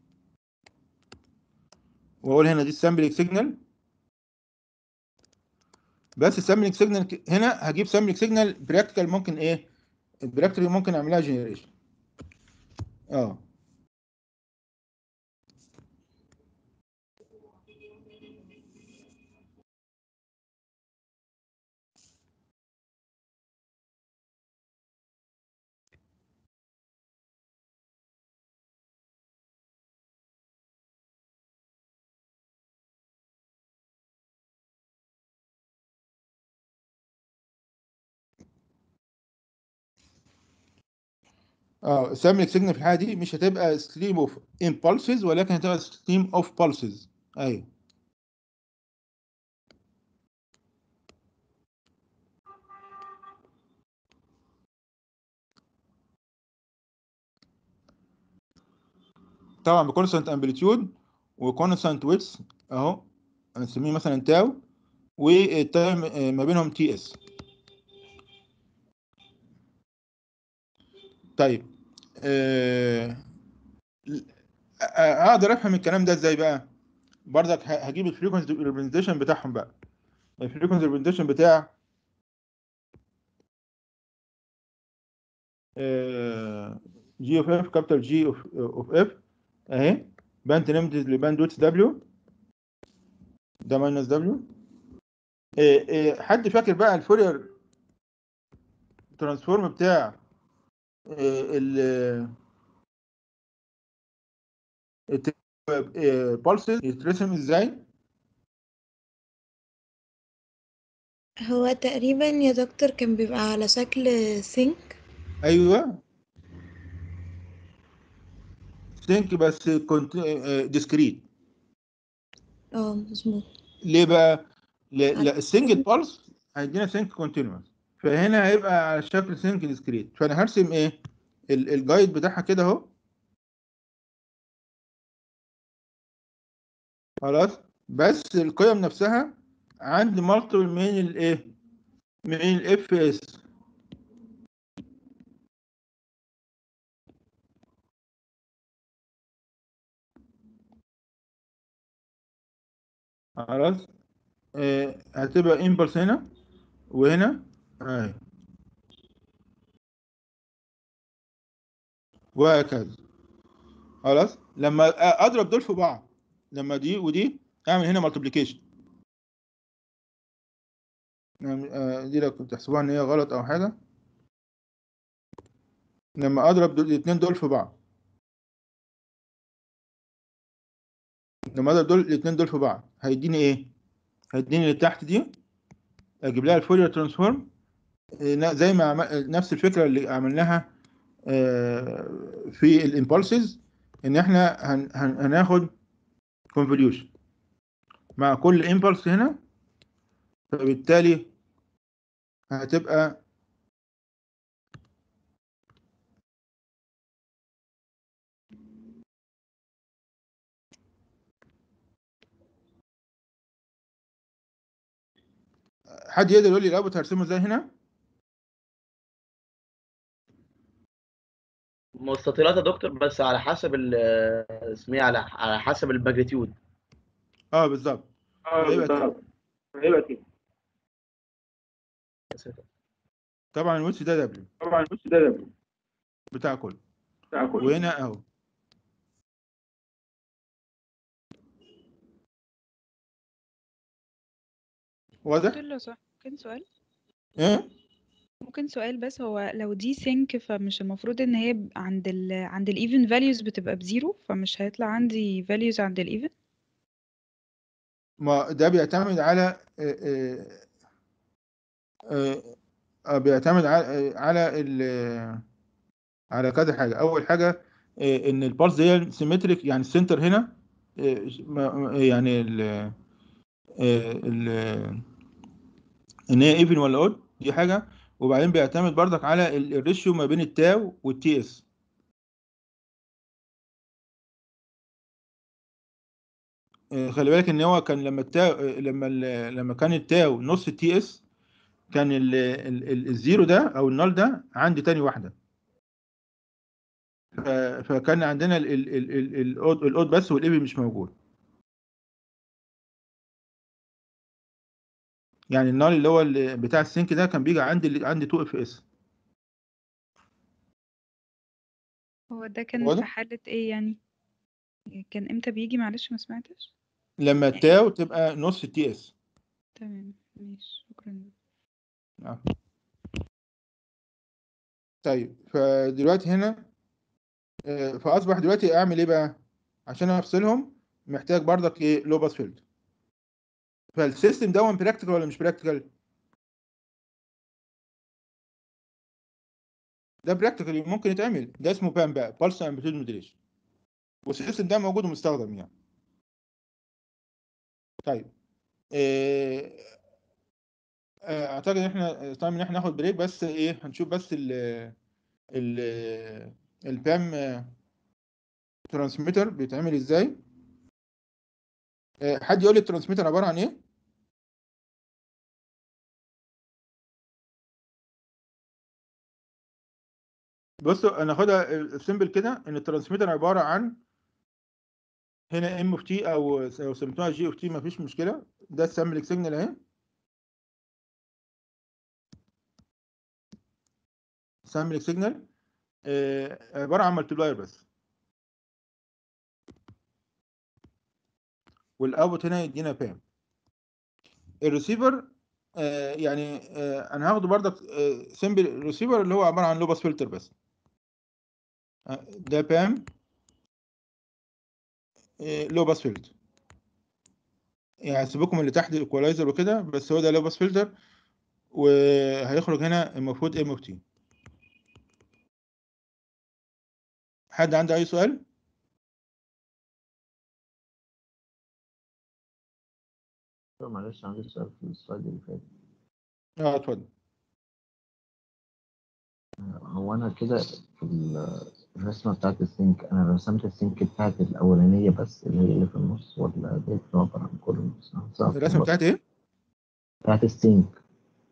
واقول هنا دي السامبلينج سيجنال بس السامبلينج سيجنال هنا هجيب سامبلينج سيجنال براكتيكال ممكن ايه البراكتيكال ممكن اعملها جنريشن اه اه السامبلينج سيجنال في الحاله دي مش هتبقى ستريم اوف امبulses ولكن هتبقى ستريم اوف pulses ايوه طبعا بكونستانت امبليتيود وكونستانت ويتس اهو هنسميه مثلا تاو والتايم آه، ما بينهم تي اس طيب آه، آه، اقدر افهم الكلام ده ازاي بقى برضك ه- هجيب الفريكونسي ريبريزنتيشن بتاعهم بقى الفريكونسي ريبريزنتيشن بتاع جي اوف اف كابيتال جي اوف اوف اف اهي باند ليميتد لباند ويتس دبليو ده ماينس دبليو حد فاكر بقى الفورير ترانسفورم بتاع ال بالسز يترسم ازاي هو تقريبا يا دكتور كان بيبقى على شكل سينك ايوه سينك بس كنت ديسكريت اه مظبوط ليه بقى ل- لا السنجل بالس هيدينا سينك كونتينوس فهنا هيبقى على شكل سينك ديسكريت فانا هرسم ايه ال- الجايد بتاعها كده اهو خلاص بس القيم نفسها عندي مالتيبل من الايه من الاف اس خلاص آه هتبقى امبلس هنا وهنا اهي وهكذا خلاص لما أ- اضرب دول في بعض لما دي ودي اعمل هنا مالتيبليكيشن دي لو كنت تحسبوها ان هي غلط او حاجه لما اضرب دول الاثنين دول في بعض لما اضرب دول الاثنين دول في بعض هيديني ايه هيديني اللي تحت دي اجيب لها الفورير ترانسفورم زي ما عم- نفس الفكره اللي عملناها آه، في الامبulses ان احنا هن- هن- هناخد كونفوليوشن مع كل امبلس هنا فبالتالي هتبقى حد يقدر يقول لي الاوتبوت هرسمه ازاي هنا مستطيلات يا دكتور بس على حسب ال اسمه ايه على على حسب الماجنتيود اه بالظبط اه فيبقى كده. بالظبط هيبقى كده طبعا الوش ده دبليو طبعا الوش ده دبليو بتاع كله بتاع كله وهنا اهو واضح دكتور لو صح ممكن سؤال ايه ممكن سؤال بس هو لو دي سينك فمش المفروض ان هي ب- عند ال عند الايفن فاليوز بتبقى بزيرو فمش هيطلع عندي فاليوز عند الايفن ما ده بيعتمد على آه، آه، آه، آه، بيعتمد على آه، على ال على كذا حاجة أول حاجة آه، إن البالس دي سيمتريك يعني السنتر هنا آه، ما- ما- يعني ال آه، ال إن هي ايفن ولا اود دي حاجة وبعدين بيعتمد برضك على ال- الريشيو ما بين التاو والتي اس آه، خلي بالك ان هو كان لما التاو آه، لما ال- لما كان التاو نص التي اس كان ال ال ال الزيرو ده او النال ده عندي تاني واحده ف- فكان عندنا ال ال ال ال الاود الاود بس والايبي مش موجود يعني النال اللي هو اللي بتاع السينك ده كان بيجي عندي عندي 2 اف اس هو ده كان واضح؟ في حالة ايه يعني كان امتى بيجي معلش ما سمعتش لما التاو تبقى نص التي اس تمام ماشي شكرا آه. طيب فدلوقتي هنا آه، فاصبح دلوقتي اعمل ايه بقى عشان افصلهم محتاج برضك ايه لو باس فيلتر فالسيستم ده براكتيكال ولا مش براكتيكال ده براكتيكال ممكن يتعمل ده اسمه بام بقى بالس امبليتيود موديليشن والسيستم ده موجود ومستخدم يعني طيب آه، آه، اعتقد ان احنا طيب ان احنا ناخد بريك بس ايه هنشوف بس ال ال البام ترانسميتر بيتعمل ازاي آه، حد يقول لي الترانسميتر عباره عن ايه بصوا انا هاخدها سيمبل كده ان الترانسميتر عباره عن هنا ام اوف تي او لو سميتوها جي اوف تي مفيش مشكله ده السامبلك سيجنال اهي سامبلك سيجنال عباره عن مالتبلاير بس والاوتبوت هنا يدينا بام الريسيفر آه، يعني آه، انا هاخده بردك سيمبل ريسيفر اللي هو عباره عن لو باس فلتر بس آه، ده بام لو باس فلتر يعني سيبكم اللي تحت الايكولايزر وكده بس هو ده لو باس فلتر وهيخرج هنا المفروض ام اوف تي حد عنده اي سؤال معلش عندي سؤال في السلايد اللي فات اه اتفضل هو انا كده في ال- الرسمه بتاعت السينك انا رسمت السينك بتاعت الاولانيه بس اللي هي اللي في النص ولا ديت عباره عن كل النص الرسمه بتاعت ايه بتاعت السينك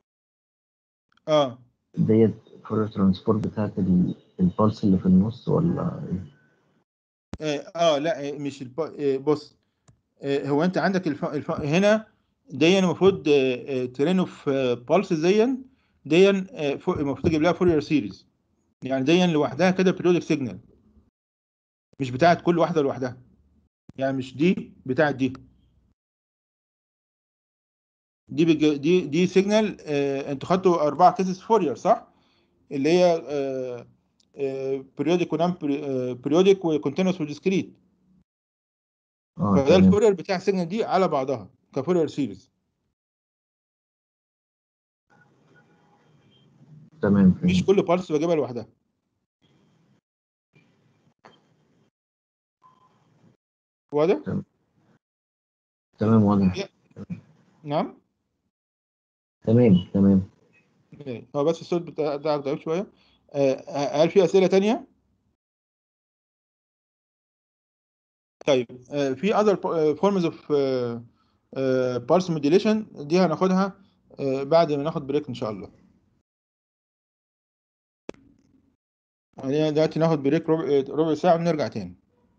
اه ديت فور ترانسبورت بتاعت ال- البلس اللي في النص ولا ايه؟ اه آه، لا آه، مش الب... آه، بص آه، هو انت عندك الف... الف... هنا دي المفروض ترين اوف بالس دي دي آه، فو- المفروض تجيب لها فورير سيريز يعني دي لوحدها كده بريودك سيجنال مش بتاعت كل واحده لوحدها يعني مش دي بتاعت دي دي بج... دي دي سيجنال آه، انتوا خدتوا اربعه كيسز فورير صح اللي هي بريودك ونام بريودك وكونتينوس وديسكريت اه فده تمام الفورير بتاع السيجنال دي على بعضها كفورير سيريز تمام مش كل بارس بجيبها لوحدها واضح؟ تمام واضح نعم تمام تمام إيه، هو بس الصوت بتاع- بتاعك ضعيف شوية آه، هل في أسئلة تانية؟ طيب آه، في other forms of آه، آه، pulse modulation دي هناخدها آه، بعد ما ناخد بريك إن شاء الله خلينا دلوقتي ناخد بريك ربع ربع ساعة ونرجع تاني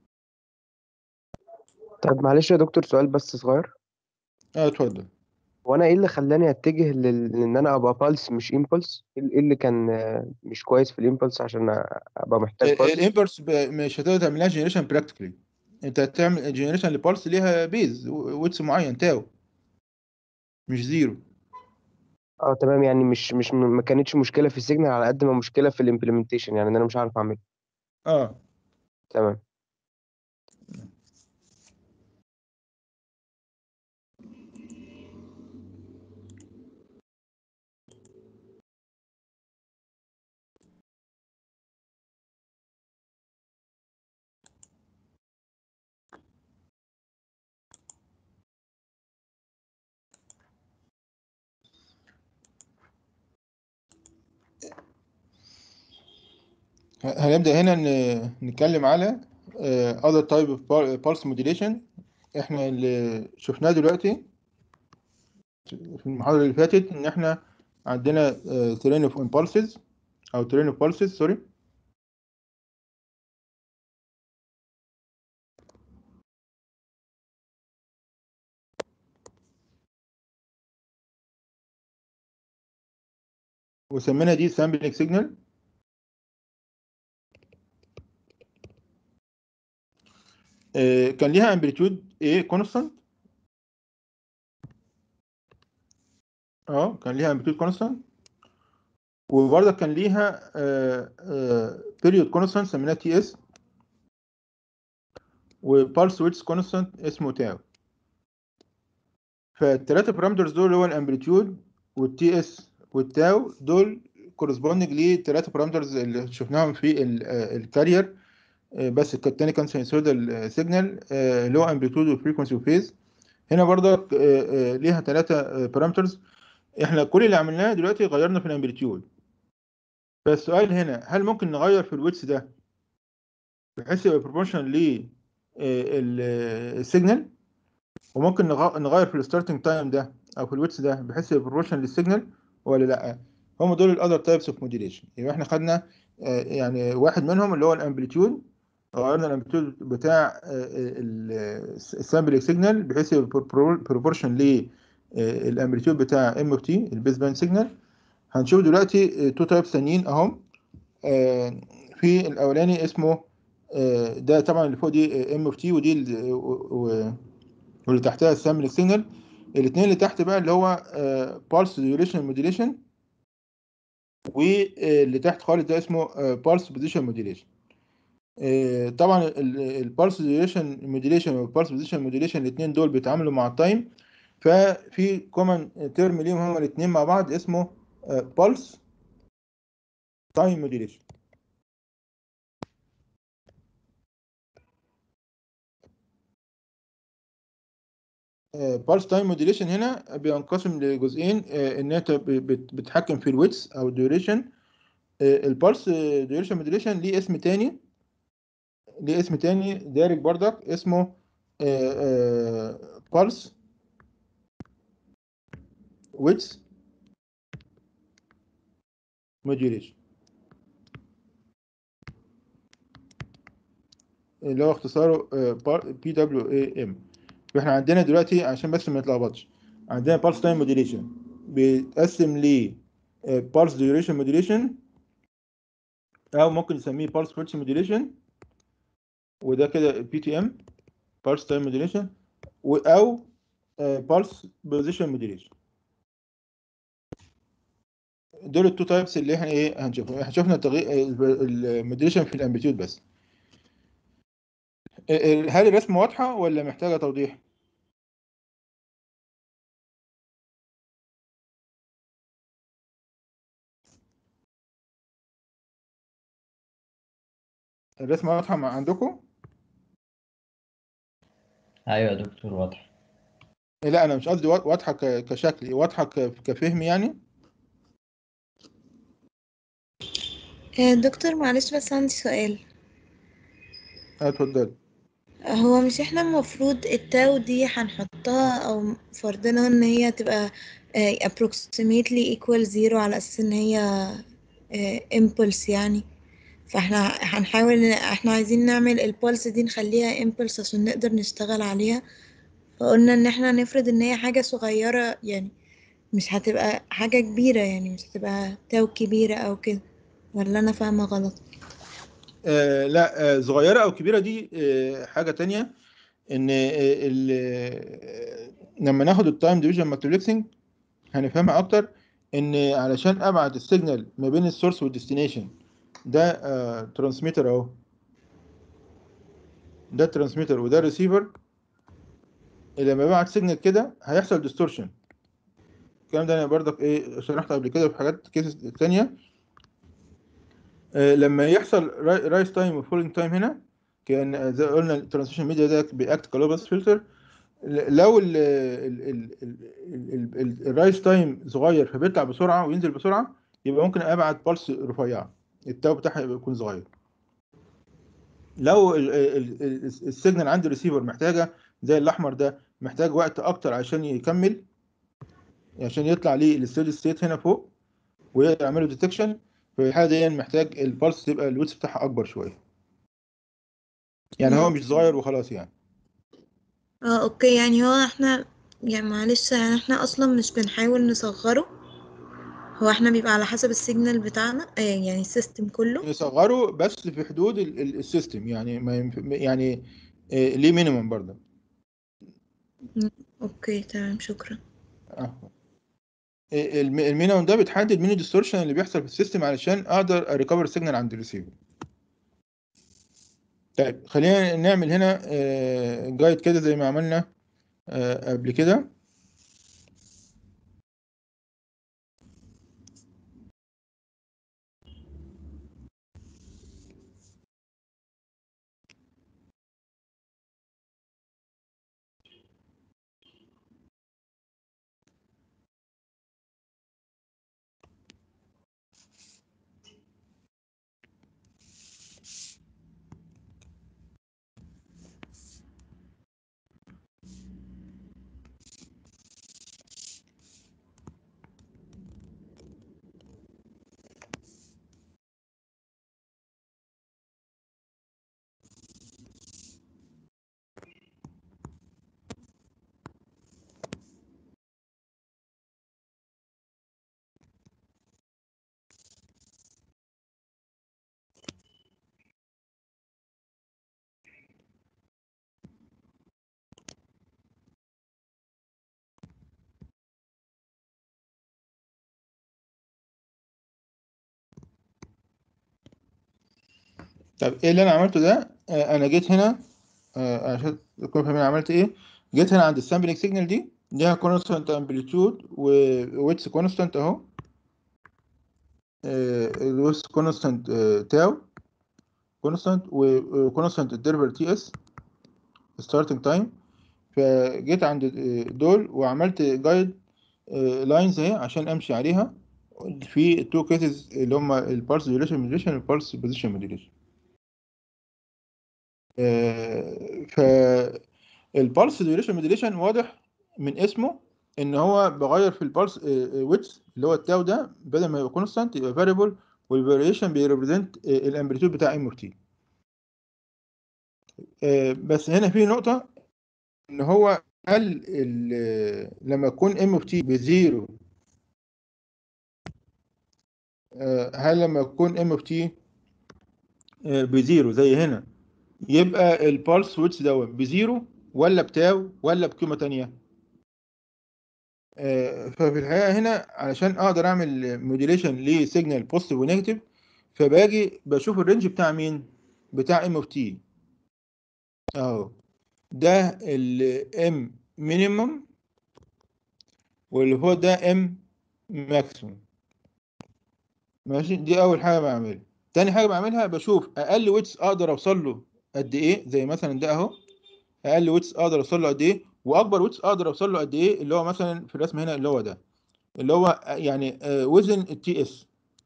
طيب معلش يا دكتور سؤال بس صغير اه اتفضل وانا ايه اللي خلاني اتجه لل... لان انا ابقى بالس مش امبلس ايه اللي كان آه، مش كويس في الامبلس عشان ابقى محتاج بالس الامبرس مش هتقدر تعملها جنريشن براكتيكلي انت هتعمل جنريشن لبالس ليها بيز ويتس معين تاو مش زيرو اه تمام يعني مش مش ما كانتش مشكله في السيجنال على قد ما مشكله في الامبلمنتيشن يعني ان انا مش عارف اعمله اه تمام ه- هنبدأ هنا ن- نتكلم على آه، other type of pul- pulse modulation احنا اللي شفناه دلوقتي في المحاضرة اللي فاتت ان احنا عندنا آه، terrain of impulses او terrain of pulses سوري وسمينا دي sampling signal آه، كان ليها امبليتيود ايه كونستانت اه كان ليها امبليتيود كونستانت وبرضه كان ليها بيريود كونستانت سميناها تي اس وبالس ويتس كونستانت اسمه تاو فالثلاثه بارامترز دول اللي هو الامبليتيود والتي اس والتاو دول كورسبوندنج للثلاثه بارامترز اللي شفناهم في الكارير بس التاني كان ساينسويدال سيجنال اللي هو امبليتيود وفريكونسي وفيز هنا برضك آه، آه، ليها ثلاثه بارامترز احنا كل اللي عملناه دلوقتي غيرنا في الامبليتيود فالسؤال هنا هل ممكن نغير في الويتس ده بحيث يبقى بروبورشن للسيجنال وممكن نغ- نغير في الستارتنج تايم ده او في الويتس ده بحيث يبقى بروبورشن للسيجنال ولا لا هم دول الاذر تايبس اوف موديليشن يبقى احنا خدنا آه، يعني واحد منهم اللي هو الامبليتيود غيرنا الامبليتيود بتاع السامبل سيجنال بحيث يبقى بروبورشن للامبليتيود بتاع ام اوف تي البيز باند سيجنال هنشوف دلوقتي تو تايبس تانيين اهم آه، في الاولاني اسمه آه، ده طبعا اللي فوق دي ام اوف تي ودي ال- و- و- واللي تحتها السامبل سيجنال الاثنين اللي تحت بقى اللي هو بالس ديوريشن موديليشن واللي تحت خالص ده اسمه بالس بوزيشن موديليشن طبعا البالس ديوريشن موديليشن والبالس بوزيشن موديليشن الاثنين دول بيتعاملوا مع التايم ففي كومن تيرم ليهم هما الاثنين مع بعض اسمه بالس تايم موديليشن بالس تايم موديليشن هنا بينقسم لجزئين آه، ان انت ب- بت- بتتحكم في الويتس او الديوريشن البالس ديوريشن موديليشن ليه اسم تاني ليه اسم تاني دارج بردك اسمه بالس ويتس موديوليشن اللي هو اختصاره بي دبليو اي ام فاحنا عندنا دلوقتي عشان بس ما نتلخبطش عندنا بالس تايم موديليشن بيتقسم ل بالس ديوريشن موديليشن او ممكن نسميه بالس فريكشن موديليشن وده كده بي تي ام بالس تايم موديليشن او بالس بوزيشن موديليشن دول التو تايبس اللي احنا ايه هنشوفهم احنا شفنا التغيير الموديليشن في الامبليتيود بس ال- هل الرسمه واضحه ولا محتاجه توضيح الرسمه واضحه مع عندكم ايوه يا دكتور واضح لا انا مش قصدي وا- واضحه ك- كشكل واضحه ك- كفهم يعني آه، دكتور معلش بس عندي سؤال اتفضل هو مش احنا المفروض التاو دي هنحطها او فرضنا ان هي تبقى آه، approximately equal zero على اساس ان هي آه، impulse يعني فاحنا هنحاول احنا عايزين نعمل البولس دي نخليها امبلس عشان نقدر نشتغل عليها فقلنا ان احنا نفرض ان هي حاجة صغيرة يعني مش هتبقى حاجة كبيرة يعني مش هتبقى تاو كبيرة او كده ولا انا فاهمة غلط آه لا آه صغيرة أو كبيرة دي آه حاجة تانية إن آه ال- آه، لما ناخد التايم ديفيجن مالتيبلكسنج هنفهمها أكتر إن علشان أبعت السيجنال ما بين السورس والديستنيشن ده آه ترانسميتر أهو ده ترانسميتر وده ريسيفر لما ببعت سيجنال كده هيحصل ديستورشن الكلام ده انا برضك ايه شرحته قبل كده في حاجات كيس تانية آه، لما يحصل رايس تايم وفولينج تايم هنا كان زي ما قلنا الترانسميشن ميديا ده بيأكت كلوبس فلتر لو الرايس تايم صغير فبيطلع بسرعه وينزل بسرعه يبقى ممكن ابعت بلس رفيعه التاو بتاعها يبقى يكون صغير لو ال- ال- ال- السيجنال عند الريسيفر محتاجه زي الاحمر ده محتاج وقت اكتر عشان يكمل عشان يطلع ليه الستيدي ستيت هنا فوق ويقدر يعمله ديتكشن في الحاله دي محتاج البلس تبقى الويتس بتاعها اكبر شويه يعني هو مش صغير وخلاص يعني اه اوكي يعني هو احنا يعني معلش يعني احنا اصلا مش بنحاول نصغره هو احنا بيبقى على حسب السيجنال بتاعنا آه يعني السيستم كله يصغروا بس في حدود ال- ال- السيستم يعني ما ينف... يعني آه، ليه مينيمم برضه مم، اوكي تمام شكرا آه. الم- المينيمم ده بتحدد مين الديستورشن اللي بيحصل في السيستم علشان اقدر اريكفر السيجنال عند الريسيفر طيب خلينا نعمل هنا جايد كده زي ما عملنا آه، قبل كده طب ايه اللي انا عملته ده آه، انا جيت هنا آه، عشان تكونوا فاهمين عملت ايه جيت هنا عند السامبلينج سيجنال دي ليها كونستانت امبليتيود وويتس كونستانت اهو الويتس كونستانت تاو كونستانت وكونستانت الديرفر تي اس ستارتنج تايم فجيت عند آه، دول وعملت جايد لاينز اهي عشان امشي عليها في التو كيسز اللي هم البارس ديوريشن موديليشن والبارس بوزيشن موديليشن فالبالس ديوريشن موديليشن واضح من اسمه ان هو بغير في البالس ويتس اللي هو التاو ده بدل ما يبقى كونستانت يبقى فاريبل والفاريشن بيريبريزنت الامبليتيود بتاع ام اوف تي بس هنا في نقطة ان هو هل ال- لما يكون ام اوف تي بزيرو آه، هل لما يكون ام اوف تي بزيرو زي هنا يبقى البالس ويتس دوت بزيرو ولا بتاو ولا بقيمة تانية آه، ففي الحقيقة هنا علشان أقدر أعمل موديليشن لسيجنال بوزيتيف ونيجاتيف فباجي بشوف الرينج بتاع مين؟ بتاع ام اوف تي أهو ده الام مينيمم واللي هو ده ام ماكسيموم ماشي دي أول حاجة بعملها تاني حاجة بعملها بشوف أقل ويتس أقدر أوصل له قد إيه زي مثلا ده أهو أقل ويتس أقدر أوصل له قد إيه وأكبر ويتس أقدر أوصل له قد إيه اللي هو مثلا في الرسم هنا اللي هو ده اللي هو يعني وزن التي اس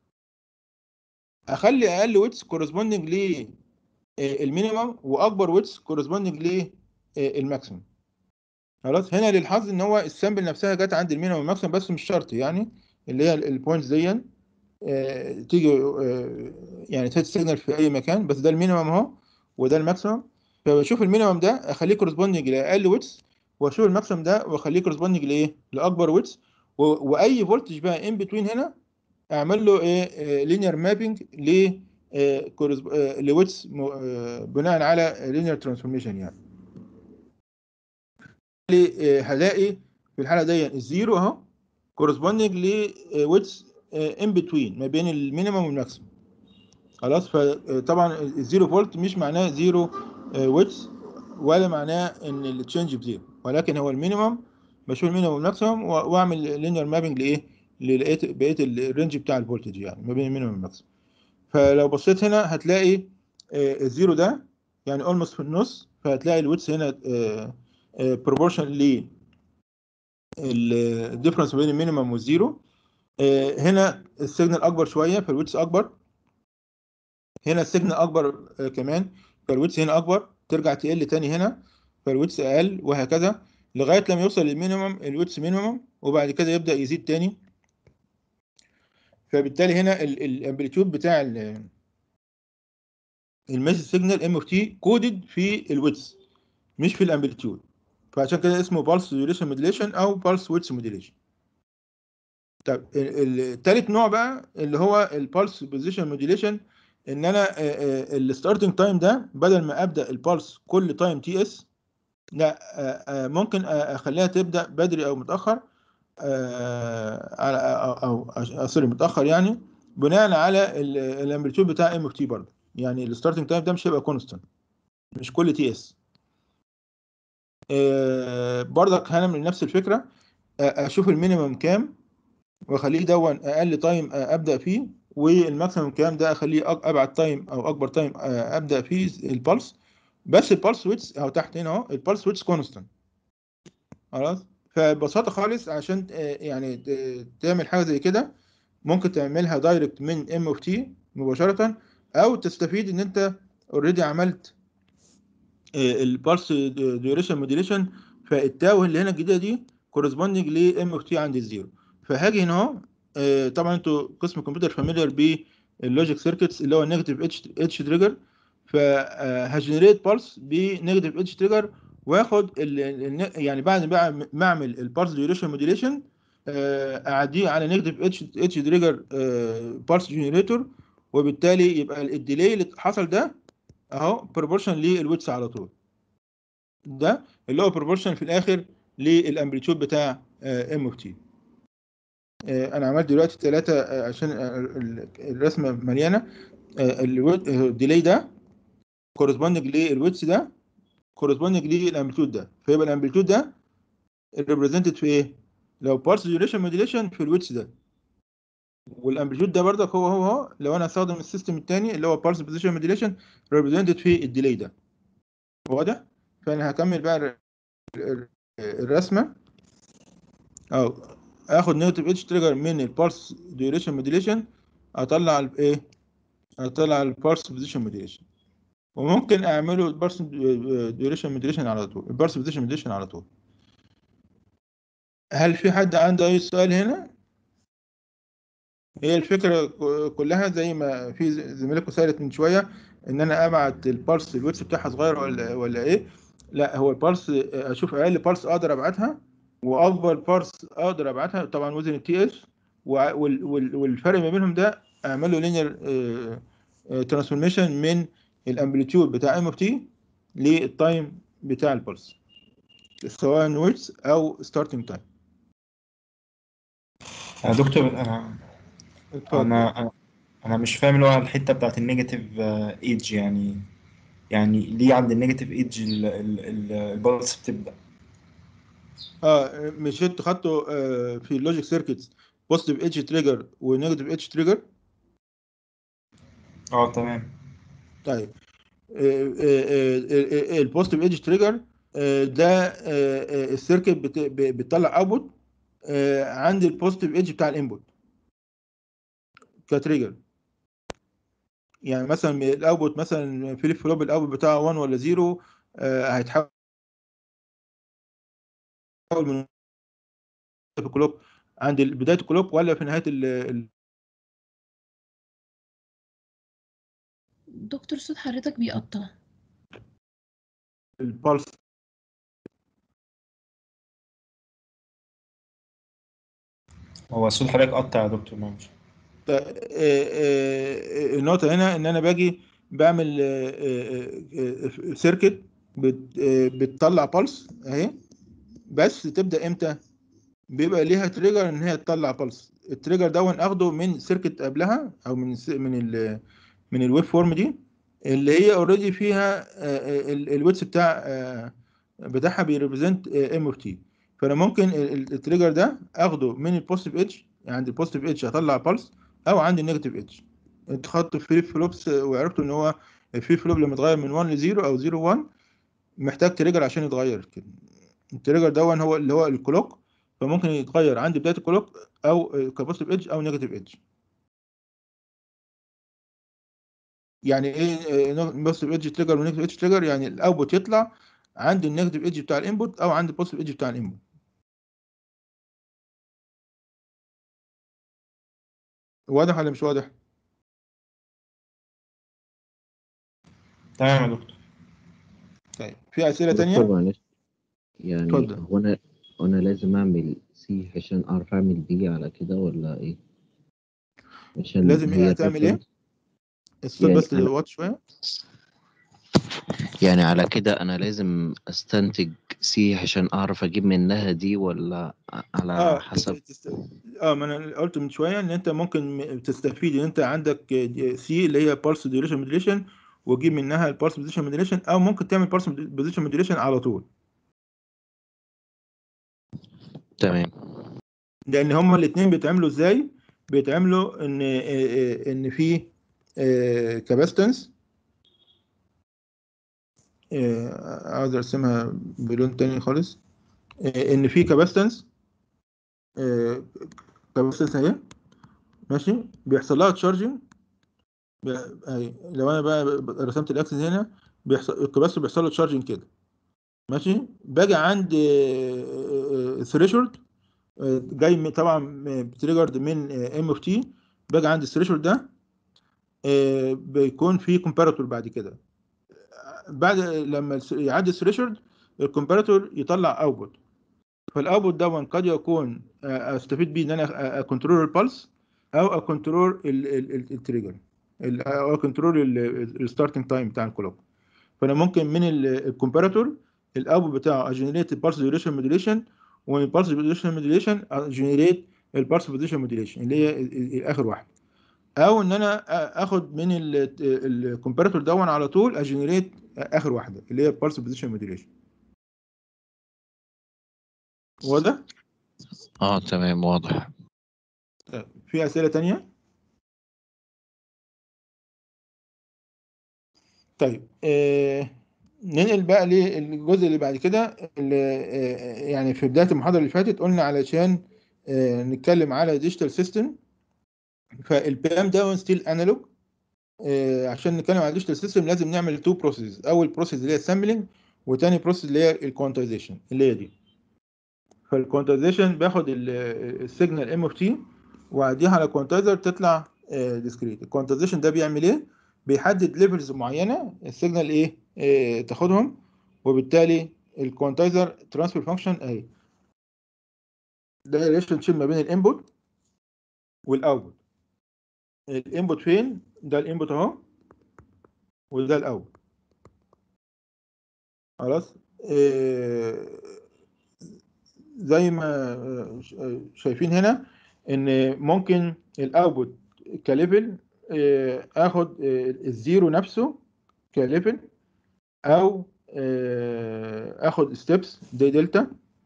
اخلي اقل ويتس كورسبوندنج للمينيمم واكبر ويتس كورسبوندنج للماكسيمم خلاص هنا للحظ ان هو السامبل نفسها جت عند المينيمم والماكسيمم بس مش شرط يعني اللي هي البوينتس دي آه، تيجي آه، يعني تهت سيجنال في اي مكان بس ده المينيمم اهو وده الماكسيمم فبشوف المينيمم ده اخليه كورسبوندنج لاقل ويتس واشوف الماكسيمم ده واخليه كورسبوندنج لايه لاكبر ويتس واي فولتج بقى ان بتوين هنا اعمل له ايه لينير مابينج ل لويتس بناء على لينير ترانسفورميشن يعني آه، هلاقي في الحاله دي الزيرو اهو كورسبوندنج لويتس ان بتوين ما بين المينيمم والماكسيمم خلاص فطبعا الزيرو فولت مش معناه زيرو ويتس ولا معناه ان التشينج بزيرو ولكن هو المينيمم بشوف المينيمم والماكسيمم و- واعمل لينير مابنج لايه للقيت بقيه الرينج بتاع الفولتج يعني ما بين المينيمم والماكسيمم فلو بصيت هنا هتلاقي آه، الزيرو ده يعني اولموست في النص فهتلاقي الويتس هنا بروبورشن ل الديفرنس بين المينيمم والزيرو آه، هنا السيجنال اكبر شويه فالويتس اكبر هنا السيجنال اكبر آه، كمان فالويتس هنا اكبر ترجع تقل تاني هنا فالويتس اقل وهكذا لغايه لما يوصل للمينيمم الويتس مينيمم وبعد كده يبدا يزيد تاني فبالتالي هنا الامبليتيود بتاع الميسج سيجنال ام اوف تي كودد في الويتس مش في الامبليتيود فعشان كده اسمه بالس ديوريشن موديليشن او بالس ويتس موديليشن طب الثالث نوع بقى اللي هو البالس بوزيشن موديليشن ان انا الستارتنج تايم ده بدل ما ابدا البالس كل تايم تي اس لا آه، آه، ممكن آه، اخليها تبدا بدري او متاخر آه، على او أو- سوري متاخر يعني بناء على الامبليتيود بتاع ام اوف تي برضه يعني الستارتنج تايم ده مش هيبقى كونستانت مش كل تي اس برضك هنعمل نفس الفكره آه، اشوف المينيمم كام واخليه دون اقل تايم آه، ابدا فيه والماكسيمم كام ده اخليه أك- ابعد تايم او اكبر تايم آه، ابدا فيه البلس بس البلس ويتس اهو تحت هنا اهو البلس ويتس كونستانت خلاص فببساطه خالص عشان آه، يعني ت- تعمل حاجه زي كده ممكن تعملها دايركت من ام اوف تي مباشره او تستفيد ان انت اوريدي عملت البلس ديوريشن موديليشن فالتاو اللي هنا الجديده دي كورسبوندنج لام اوف تي عند الزيرو فهاجي هنا اهو آه، طبعا انتوا قسم الكمبيوتر فاميليار باللوجيك سيركتس اللي هو النيجاتيف اتش اتش تريجر فهجنريت بالس بنيجاتيف اتش تريجر واخد ال ال يعني بعد بقى ما اعمل البالس ديوريشن موديليشن اعديه على نيجاتيف اتش اتش تريجر بالس جنريتور وبالتالي يبقى الديلي اللي حصل ده اهو بروبورشن للويتس على طول ده اللي هو بروبورشن في الاخر للامبليتيود بتاع ام اوف تي انا عملت دلوقتي ثلاثة عشان آه، ال- الرسمة مليانة الديلي ده كورسبوندنج للويتس ده كورسبوندنج للامبليتيود ده فيبقى الامبليتيود ده ريبريزنتد في ايه؟ لو بارس ديوريشن موديليشن في الويتس ده والامبليتيود ده برضك هو هو هو لو انا هستخدم السيستم الثاني اللي هو بارس بوزيشن موديليشن ريبريزنتد في الديلي ده واضح؟ فانا هكمل بقى ال- ال- الرسمة او اخد نيجاتيف اتش تريجر من البارس ديوريشن موديليشن اطلع الايه اطلع البارس بوزيشن موديليشن وممكن اعمله البارس ديوريشن موديليشن على طول البارس بوزيشن موديليشن على طول هل في حد عنده اي سؤال هنا هي الفكره ك- كلها زي ما في ز- زميلكم سالت من شويه ان انا ابعت البارس الويتس بتاعها صغير ولا ولا ايه لا هو البارس اشوف اقل بارس اقدر ابعتها واكبر بارس اقدر ابعتها طبعا وزن التي اس والفرق ما بينهم ده اعمل له لينير ترانسفورميشن من الامبليتيود بتاع ام اوف تي للتايم بتاع البلس سواء ويتس او ستارتنج تايم يا دكتور انا انا انا انا مش فاهم اللي هو الحته بتاعت النيجاتيف ايدج يعني يعني ليه عند النيجاتيف ايدج البلس بتبدا اه مش انتوا خدتوا آه، في اللوجيك سيركتس بوزيتيف ايدج تريجر ونيجاتيف ايدج تريجر اه تمام طيب البوزيتيف ايدج تريجر ده آه، آه، السيركت بت- ب- بتطلع اوتبوت عند البوزيتيف ايدج بتاع الانبوت كتريجر يعني مثلا الاوتبوت مثلا فليب فلوب الاوتبوت بتاعه 1 ولا 0 هيتحول من في الكلوك عند بدايه الكلوك ولا في نهايه ال- ال- دكتور صوت حضرتك بيقطع البلس هو صوت حضرتك قطع يا دكتور معلش النقطة هنا إن أنا باجي بعمل سيركت بتطلع بلس أهي بس تبدأ إمتى؟ بيبقى ليها تريجر إن هي تطلع بلس التريجر ده اخده من سيركت قبلها أو من س- من ال من الويب فورم دي اللي هي اوريدي فيها الويتس بتاع آه، بتاعها بيريبريزنت ام اوف تي فانا ممكن ال- ال- التريجر ده اخده من البوزيتيف ايدج يعني عند البوزيتيف ايدج هطلع بلس او عند النيجاتيف ايدج انت خدت فري فلوبس وعرفتوا ان هو الفري فلوب لما يتغير من 1 ل 0 او 0 1 محتاج تريجر عشان يتغير كده التريجر ده هو اللي هو الكلوك فممكن يتغير عند بدايه الكلوك او كبوزيتيف ايدج او نيجاتيف ايدج يعني ايه بوزيتيف ايدج تريجر ونيجاتيف ايدج تريجر يعني الاوتبوت يطلع عند النيجاتيف ايدج بتاع الانبوت او عند البوزيتيف ايدج بتاع الانبوت واضح ولا مش واضح تمام يا دكتور طيب في اسئله دكتور تانية معلش يعني اتفضل. هو انا هو انا لازم اعمل سي عشان اعرف اعمل بي على كده ولا ايه عشان لازم هي ايه تعمل ايه reference. الصوت يعني بس أنا- واطي شويه يعني على كده انا لازم استنتج سي عشان اعرف اجيب منها دي ولا على اه حسب تست... اه ما انا قلت من شويه ان انت ممكن م- تستفيد ان انت عندك سي اللي هي بارس ديوريشن موديليشن وتجيب منها البارس بوزيشن موديليشن او ممكن تعمل بارس بوزيشن موديليشن على طول تمام لان هما الاثنين بيتعملوا ازاي بيتعملوا ان آه، آه، ان في كاباستنس عاوز ارسمها بلون تاني خالص آه، ان في كاباستنس كاباستنس اهي ماشي بيحصل لها تشارجنج اهي لو انا بقى رسمت الاكسس هنا بيحصل الكباستور بيحصل له تشارجنج كده ماشي باجي عند ثريشولد جاي من- طبعا تريجرد من ام اوف تي باجي عند الثريشولد ده آه، بيكون في كومباراتور بعد كده بعد لما الس- يعدي الثريشولد الكومباراتور يطلع اوتبوت فالاوتبوت ده قد يكون آه، استفيد بيه ان انا اكونترول البلس او اكونترول التريجر او اكونترول الستارتنج تايم بتاع الكلوك فانا ممكن من الكومباراتور الاوتبوت بتاعه اجنريت البلس ديوريشن موديليشن ومن البلس ديوريشن موديليشن اجنريت البلس بوزيشن موديليشن اللي هي ال- ال- اخر واحده او ان انا آ- اخد من الكومباراتور دون على طول اجنريت اخر واحده اللي هي البلس بوزيشن موديليشن واضح اه تمام واضح طيب، في اسئله تانية طيب آه ننقل بقى للجزء اللي بعد كده اللي آه يعني في بدايه المحاضره اللي فاتت قلنا علشان آه نتكلم على ديجيتال سيستم فالبام داون ستيل انالوج عشان نتكلم على ديجيتال سيستم لازم نعمل تو بروسيس اول بروسيس اللي هي السامبلنج وتاني بروسيس اللي هي الكوانتايزيشن اللي هي دي فالكوانتايزيشن باخد السيجنال ام اوف تي واديها على كوانتايزر تطلع ديسكريت الكوانتايزيشن ده بيعمل ايه بيحدد ليفلز معينه السيجنال ايه آه، تاخدهم وبالتالي الكوانتايزر ترانسفير فانكشن اهي ده ريليشن شيب ما بين الانبوت والاوتبوت الانبوت فين ده الانبوت اهو وده الاوت خلاص آه، زي ما آه، ش- آه، شايفين هنا ان ممكن الاوتبوت كليفل آه، اخد آه، الزيرو نفسه كليفل او آه، اخد ستيبس دي دلتا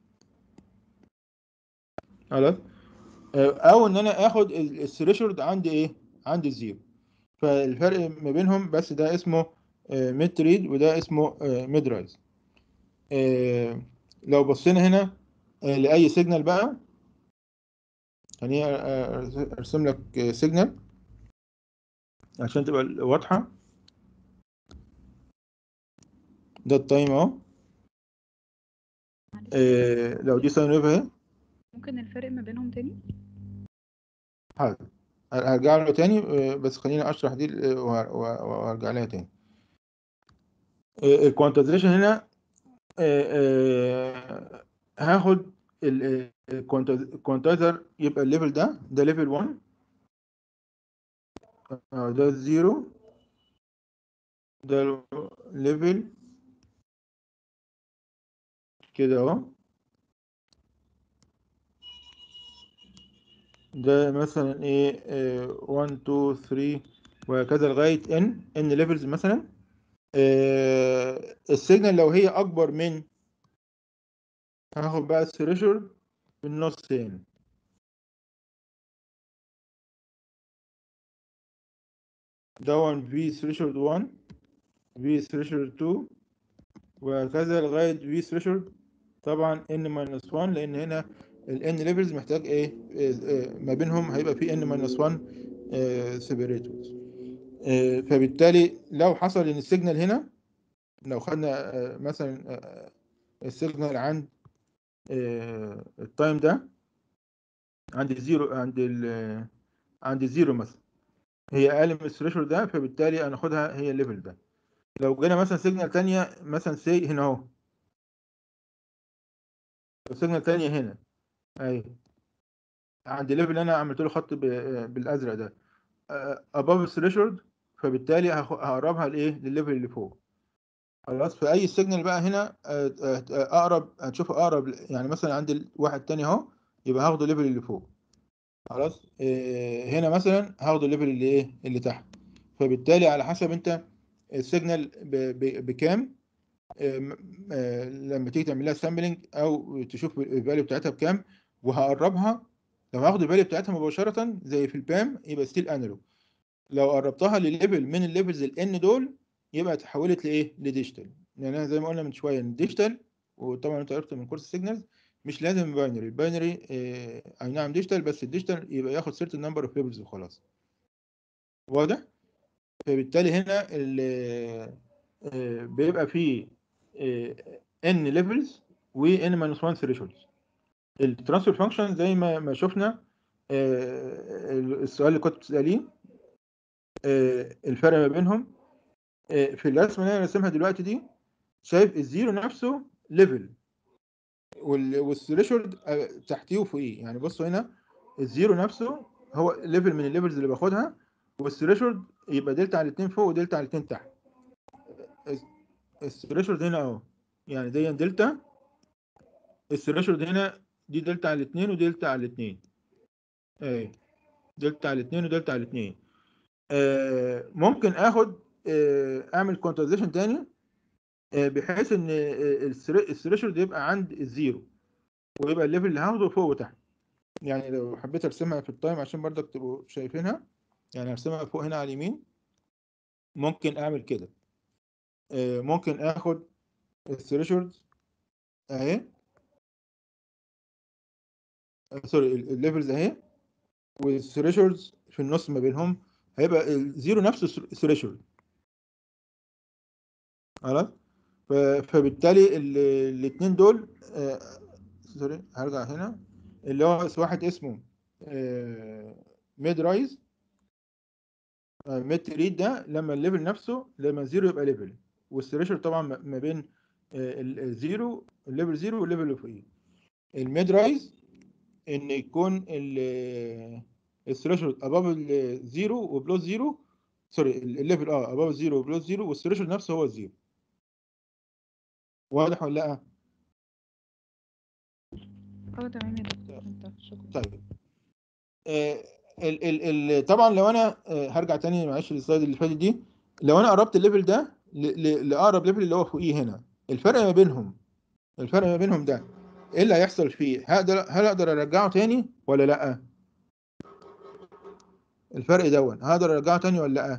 خلاص آه، او ان انا اخد الثريشولد عند ايه عند الزيرو فالفرق ما بينهم بس ده اسمه ميد ريد وده اسمه ميد رايز لو بصينا هنا آه، لاي سيجنال بقى خليني آه، ارسم لك سيجنال عشان تبقى واضحه ده التايم اهو آه، لو دي ساين ويف اهي ممكن الفرق ما بينهم تاني حاضر هرجع له تاني آه، بس خليني اشرح دي آه، وه- وه- وهرجع لها تاني الكوانتايزيشن هنا آه، آه، هاخد الكوانتايزر يبقى الليفل ده ده ليفل 1 آه، ده الزيرو ده ليفل كده اهو ده مثلا ايه آه، 1 2 3 وهكذا لغايه ان ان ليفلز مثلا آه، السيجنال لو هي اكبر من هاخد بقى الثريشولد في النص هنا ده 1 في ثريشولد 1 في ثريشولد 2 وهكذا لغايه في ثريشولد طبعا ان ماينس 1 لان هنا الان ليفلز محتاج ايه آه، آه، ما بينهم هيبقى في ان ماينس 1 سيبريتورز فبالتالي لو حصل ان السيجنال هنا لو خدنا آه، مثلا آه، السيجنال عند آه، التايم ده عند الزيرو عند ال عند الزيرو مثلا هي اقل من الثريشولد ده فبالتالي هناخدها هي الليفل ده لو جينا مثلا سيجنال تانية مثلا سي هنا اهو سيجنال تانية هنا اهي عند الليفل اللي انا عملت له خط ب- بالازرق ده اباف الثريشولد فبالتالي هاخ- هقربها لايه للليفل اللي فوق خلاص في اي سيجنال بقى هنا آه، آه، اقرب هتشوف اقرب يعني مثلا عند الواحد تاني اهو يبقى هاخده الليفل اللي فوق خلاص آه، هنا مثلا هاخده الليفل اللي ايه اللي تحت فبالتالي على حسب انت السيجنال ب- ب- بكام آه، م- آه، لما تيجي تعمل لها سامبلنج او تشوف الفاليو بتاعتها بكام وهقربها لو هاخد الفاليو بتاعتها مباشره زي في البام يبقى ستيل انالوج لو قربتها لليفل من الليفلز الان دول يبقى اتحولت لايه لديجيتال يعني انا زي ما قلنا من شويه ان الديجيتال وطبعا انت عرفت من كورس السيجنالز مش لازم باينري الباينري آه، اي نعم ديجيتال بس الديجيتال يبقى ياخد certain number of levels وخلاص واضح فبالتالي هنا ال- آه، بيبقى فيه ان ليفلز و ان ماينس 1 thresholds الترانسفير فانكشن زي ما ما شفنا آه، السؤال اللي كنت بتساليه آه، الفرق ما بينهم آه، في الرسمه اللي انا راسمها دلوقتي دي شايف الزيرو نفسه ليفل والثريشولد تحتيه وفوقيه يعني بصوا هنا الزيرو نفسه هو ليفل من الليفلز اللي باخدها والثريشولد يبقى دلتا على الاثنين فوق ودلتا على الاثنين تحت الثريشولد هنا اهو يعني دي دلتا الثريشولد هنا دي دلتا على الاثنين ودلتا على الاثنين اهي دلتا على الاثنين ودلتا على الاثنين آه ممكن اخد آه اعمل كونترزيشن تاني آه بحيث ان الثريشولد يبقى عند الزيرو ويبقى الليفل اللي هاخده فوق وتحت يعني لو حبيت ارسمها في التايم عشان برضك تبقوا شايفينها يعني ارسمها فوق هنا على اليمين ممكن اعمل كده آه ممكن اخد الثريشولد اهي سوري الليفلز اهي والثريشولدز في النص ما بينهم هيبقى الزيرو نفسه ثريشولد خلاص ف- فبالتالي الاثنين دول آه، سوري هرجع هنا اللي هو واحد اسمه ميد رايز ميد ريد ده لما الليفل نفسه لما الزيرو يبقى ليفل والثريشولد طبعا ما ما بين آه، ال- الزيرو الليفل زيرو والليفل اللي فوقيه الميد رايز ان يكون الثريشولد اباف الزيرو وبلس زيرو سوري الليفل اه اباف الزيرو وبلس زيرو والثريشولد نفسه هو الزيرو واضح ولا لا؟ اه تمام يا دكتور انت شكرا طيب آه، ال ال ال طبعا لو انا آه، هرجع تاني معلش للسلايد اللي فاتت دي لو انا قربت الليفل ده ل- ل- لاقرب ليفل اللي هو فوقيه هنا الفرق ما بينهم الفرق ما بينهم ده ايه اللي هيحصل فيه هقدر هل اقدر ارجعه تاني ولا لا الفرق دون هقدر ارجعه تاني ولا لا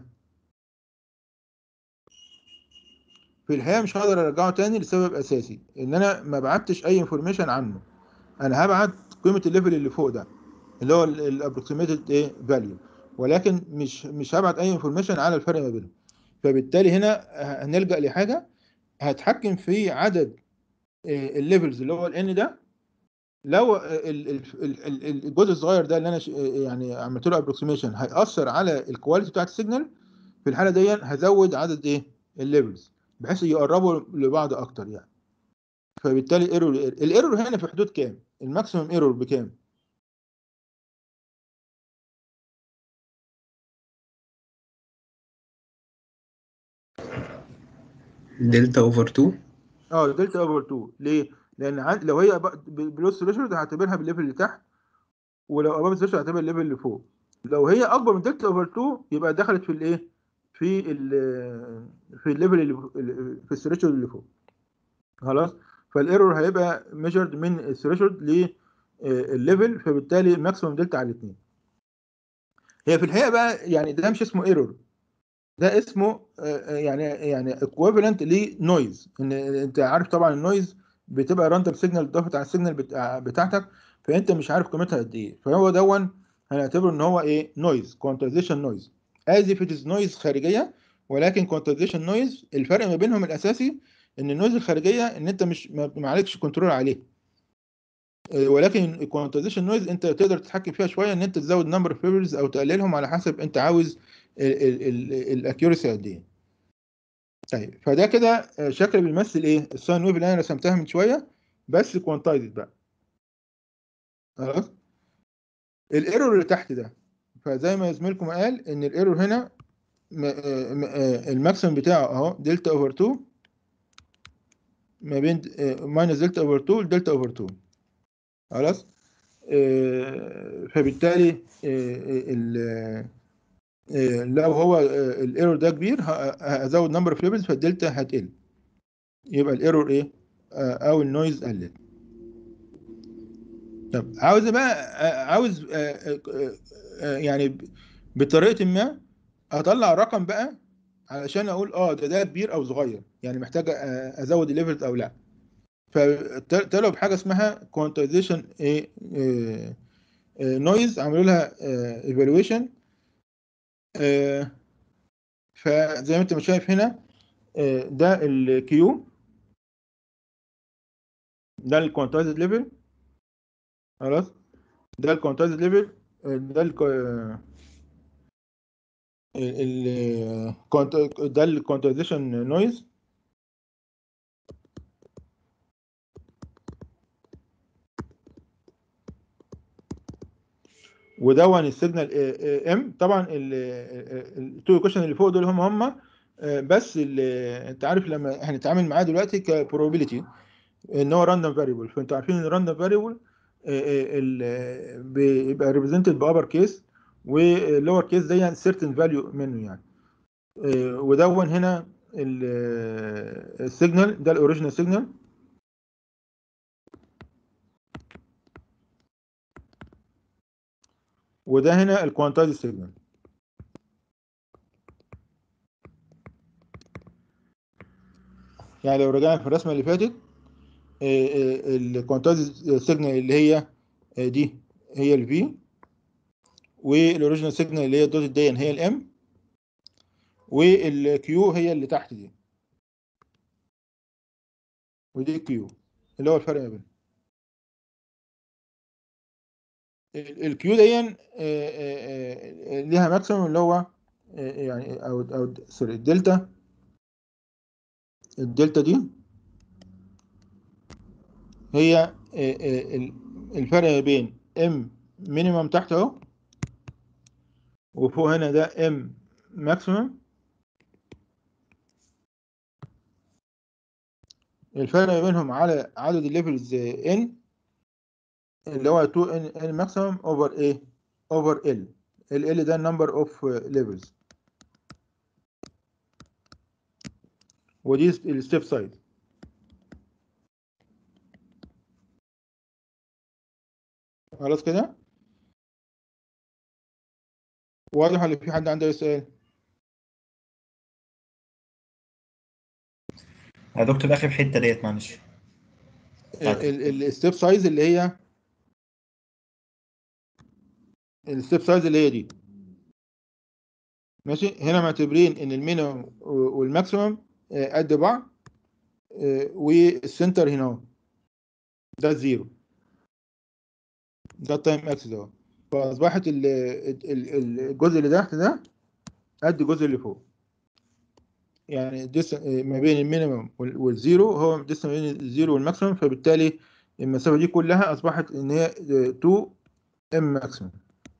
في الحقيقه مش هقدر ارجعه تاني لسبب اساسي ان انا ما بعتش اي انفورميشن عنه انا هبعت قيمه الليفل اللي فوق ده اللي هو الابروكسيميتد ايه فاليو ولكن مش مش هبعت اي انفورميشن على الفرق ما بينهم فبالتالي هنا هنلجا لحاجه هتحكم في عدد الليفلز اللي هو الان ده لو ال- ال- ال- ال- الجزء الصغير ده اللي انا ش- يعني عملت له ابروكسيميشن هيأثر على الكواليتي بتاعت السيجنال في الحاله دي هزود عدد ايه الليفلز بحيث يقربوا لبعض اكتر يعني فبالتالي ايرور الايرور هنا في حدود كام الماكسيمم ايرور بكام دلتا اوفر 2 اه دلتا اوفر 2 ليه لان عن- لو هي بلوس ثريشولد هعتبرها بالليفل اللي تحت ولو اباف ثريشولد هعتبرها الليفل اللي فوق لو هي اكبر من دلتا اوفر 2 يبقى دخلت في الايه في ال في الليفل اللي في الثريشولد اللي فوق خلاص فالايرور هيبقى ميجرد من الثريشولد للليفل فبالتالي ماكسيموم دلتا على الاثنين هي في الحقيقه بقى يعني ده مش اسمه ايرور ده اسمه آه، يعني يعني ايكويفالنت لنويز ان انت عارف طبعا النويز بتبقى راندوم سيجنال ضافت على السيجنال بتاع بتاعتك فانت مش عارف قيمتها قد ايه فهو دون هنعتبره ان هو ايه نويز كوانتايزيشن نويز از if it is نويز خارجيه ولكن كوانتايزيشن نويز الفرق ما بينهم الاساسي ان النويز الخارجيه ان انت مش ما ما عليكش كنترول عليه آه، ولكن الكوانتايزيشن نويز انت تقدر تتحكم فيها شويه ان انت تزود نمبر اوف بيبلز او تقللهم على حسب انت عاوز الاكيورسي قد ايه طيب فده كده آه، شكل بيمثل ايه الساين ويف اللي انا رسمتها من شويه بس كوانتايزد بقى خلاص الايرور اللي تحت ده فزي ما زميلكم قال ان الايرور هنا م- آه، م- آه، الماكسيمم بتاعه اهو دلتا اوفر 2 ما بين ماينس دلتا اوفر 2 لدلتا اوفر 2 خلاص آه، فبالتالي آه، ال آه، لو هو الايرور ده كبير ه- هزود نمبر اوف ليفلز فالدلتا هتقل يبقى الايرور ايه آه، او النويز قلت طب عاوز بقى آه، عاوز آه، آه، آه، يعني ب- بطريقه ما اطلع رقم بقى علشان اقول اه ده ده كبير او صغير يعني محتاج آه، ازود الليفلز او لا فطلعوا بحاجه اسمها كوانتايزيشن ايه نويز عملوا لها ايفالويشن فزي ما انت ما شايف هنا آه، ده الكيو ده الكوانتايزد ليفل خلاص ده الكوانتايزد ليفل ده ال ال كونت- ده الكوانتايزيشن نويز ودون السيجنال ام طبعا التو ايكويشن اللي فوق دول هم هم آه، بس ال- انت عارف لما هنتعامل معاه دلوقتي كبروبابيلتي ان هو راندوم فاريبل فانتوا عارفين ان الراندوم فاريبل بيبقى ريبريزنتد بابر كيس واللور كيس ده يعني سيرتن فاليو منه يعني آه، ودون هنا السيجنال ده الاوريجينال سيجنال وده هنا الكوانتايز سيجنال يعني لو رجعنا في الرسمه اللي فاتت الكوانتايز سيجنال اللي هي آه، دي هي الفي والاوريجينال سيجنال اللي هي الدوت دي هي الام والكيو هي اللي تحت دي ودي الكيو اللي هو الفرق ما بينهم الكيو دي آه، آه، آه، ليها ماكسيمم اللي هو آه، يعني او او سوري الدلتا الدلتا دي هي آه، آه، ال- الفرق ما بين ام مينيمم تحت اهو وفوق هنا ده ام ماكسيمم الفرق ما بينهم على عدد الليفلز ان اللي هو 2 ان ان ماكسيمم اوفر ايه اوفر ال ال ال ده النمبر اوف ليفلز ودي الستيب سايز خلاص كده واضح ولا في حد عنده أي سؤال يا دكتور اخر حته ديت معلش الستيب سايز اللي هي الستيب سايز اللي هي دي ماشي هنا معتبرين ان المينيمم والماكسيمم آه، قد بعض آه، والسنتر هنا اهو ده الزيرو ده التايم اكسس اهو فاصبحت ال- ال- ال- الجزء اللي تحت ده قد الجزء اللي فوق يعني الديس ما بين المينيمم وال- والزيرو هو الديس ما بين الزيرو والماكسيمم فبالتالي المسافه دي كلها اصبحت ان هي 2 ام ماكسيمم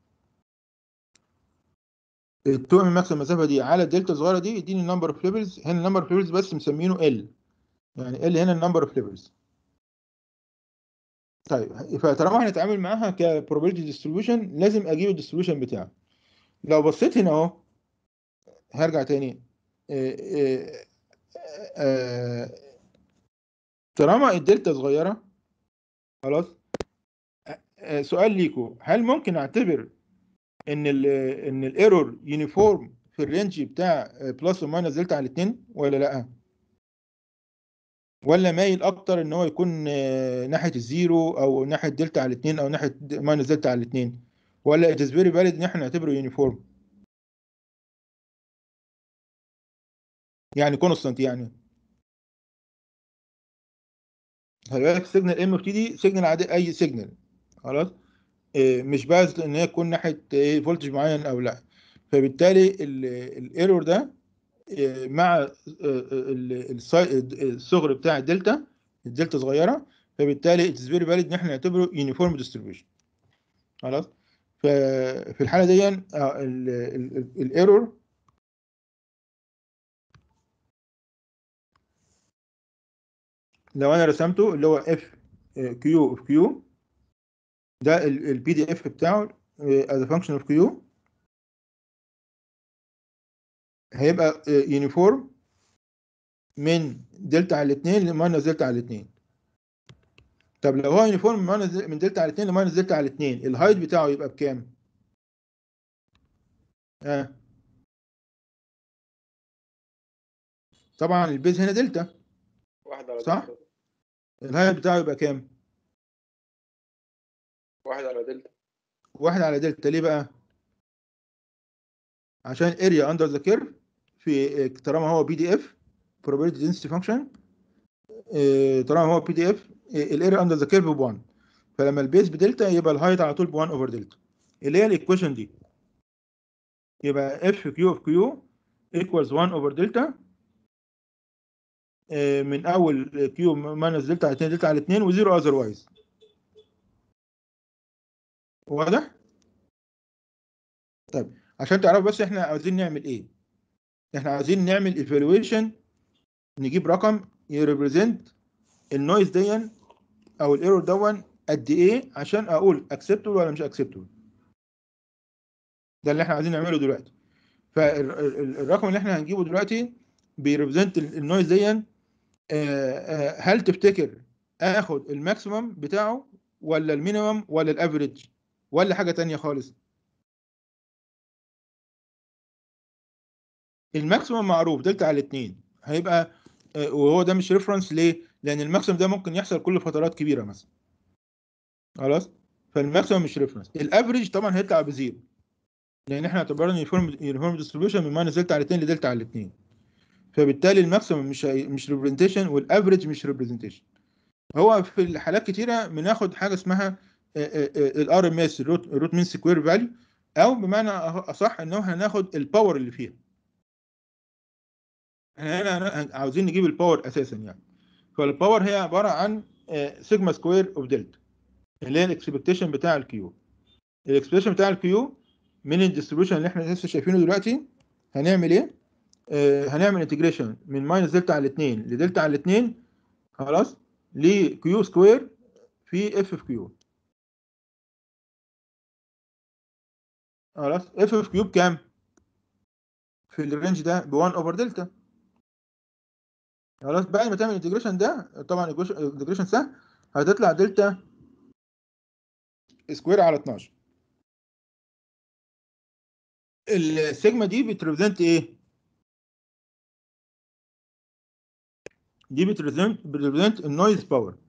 ال 2 ام ماكسيمم المسافه دي على الدلتا الصغيره دي يديني النمبر اوف ليفلز هنا النمبر اوف ليفلز بس مسمينه ال يعني ال هنا النمبر اوف ليفلز طيب فطالما هنتعامل معاها كبروبابيلتي ديستريبيوشن لازم اجيب الديستريبيوشن بتاعه لو بصيت هنا اهو هرجع تاني آه، آه، آه، طالما الدلتا صغيره خلاص آه، آه، سؤال ليكو هل ممكن اعتبر ان ال ان الايرور يونيفورم في الرينج بتاع بلس وماينس دلتا على الاثنين ولا لا ولا مايل اكتر ان هو يكون آه، ناحيه الزيرو او ناحيه دلتا على الاثنين او ناحيه ماينس دلتا على الاثنين ولا it is very valid ان احنا نعتبره يونيفورم يعني كونستانت يعني خلي بالك سيجنال ام بتدي دي سيجنال عادي اي سيجنال خلاص إيه، مش بس ان هي تكون ناحيه ايه فولتج معين او لا فبالتالي الايرور ده إيه، مع آه، ال- الساي- الصغر بتاع الدلتا الدلتا صغيره فبالتالي اتس فيري فاليد ان احنا نعتبره يونيفورم ديستريبيوشن خلاص ففي الحاله دي الايرور لو انا رسمته اللي هو اف كيو اوف كيو ده البي دي اف بتاعه از فانكشن اوف كيو هيبقى يونيفورم من دلتا على الاثنين لماينس دلتا على الاثنين طب لو هو يونيفورم من ماينس من دلتا على الاثنين لماينس دلتا على الاثنين الهايت بتاعه يبقى بكام؟ اه طبعا البيز هنا دلتا واحد على صح؟ دلتا الهايت بتاعه يبقى كام؟ واحد على دلتا واحد على دلتا ليه بقى؟ عشان اريا اندر ذا كيرف في طالما هو بي دي اف probability density function آه، طالما هو بي دي اف الاريا اندر ذا كيرف ب 1 فلما البيز بدلتا يبقى الهايت على طول ب 1 اوفر دلتا اللي هي الايكويشن دي يبقى اف كيو اوف كيو equals 1 اوفر دلتا من اول كيو ماينس دلتا على 2 دلتا على 2 وزيرو اذروايز واضح؟ طيب عشان تعرفوا بس احنا عاوزين نعمل ايه احنا عاوزين نعمل ايفالويشن نجيب رقم يريبريزنت النويز دي او الايرور دون قد ايه عشان اقول اكسبتبل ولا مش اكسبتبل ده اللي احنا عايزين نعمله دلوقتي فالرقم اللي احنا هنجيبه دلوقتي بيريبريزنت النويز دي آه، آه، هل تفتكر اخد الماكسيمم بتاعه ولا المينيمم ولا الافريج ولا حاجه تانية خالص الماكسيمم معروف دلتا على الاثنين هيبقى آه، وهو ده مش ريفرنس ليه لان الماكسيمم ده ممكن يحصل كل فترات كبيره مثلا خلاص فالماكسيمم مش ريفرنس الافريج طبعا هيطلع بزيرو لان احنا اعتبرنا يونيفورم يونيفورم ديستريبيوشن من ماينس دلتا على 2 لدلتا على 2 فبالتالي الماكسيمم مش هي- مش ريبريزنتيشن والافريج مش ريبريزنتيشن هو في الحالات كتيره بناخد حاجه اسمها الار ام اس الروت مين سكوير فاليو او بمعنى أه- اصح ان هو هناخد الباور اللي فيها احنا هنا هن- عاوزين نجيب الباور اساسا يعني فالباور هي عباره عن سيجما سكوير اوف دلتا اللي هي الاكسبكتيشن بتاع الكيو الاكسبكتيشن بتاع الكيو من الديستريبيوشن اللي احنا لسه شايفينه دلوقتي هنعمل ايه؟ آه هنعمل انتجريشن من ماينس دلتا على 2 لدلتا على 2 خلاص لكيو سكوير في اف في كيو خلاص اف في كيو بكام؟ في الرينج ده ب 1 اوفر دلتا خلاص بعد ما تعمل الانتجريشن ده طبعا الانتجريشن سهل هتطلع دلتا سكوير على 12 السيجما دي بتريبريزنت ايه؟ دي بتريبريزنت بتريبريزنت النويز باور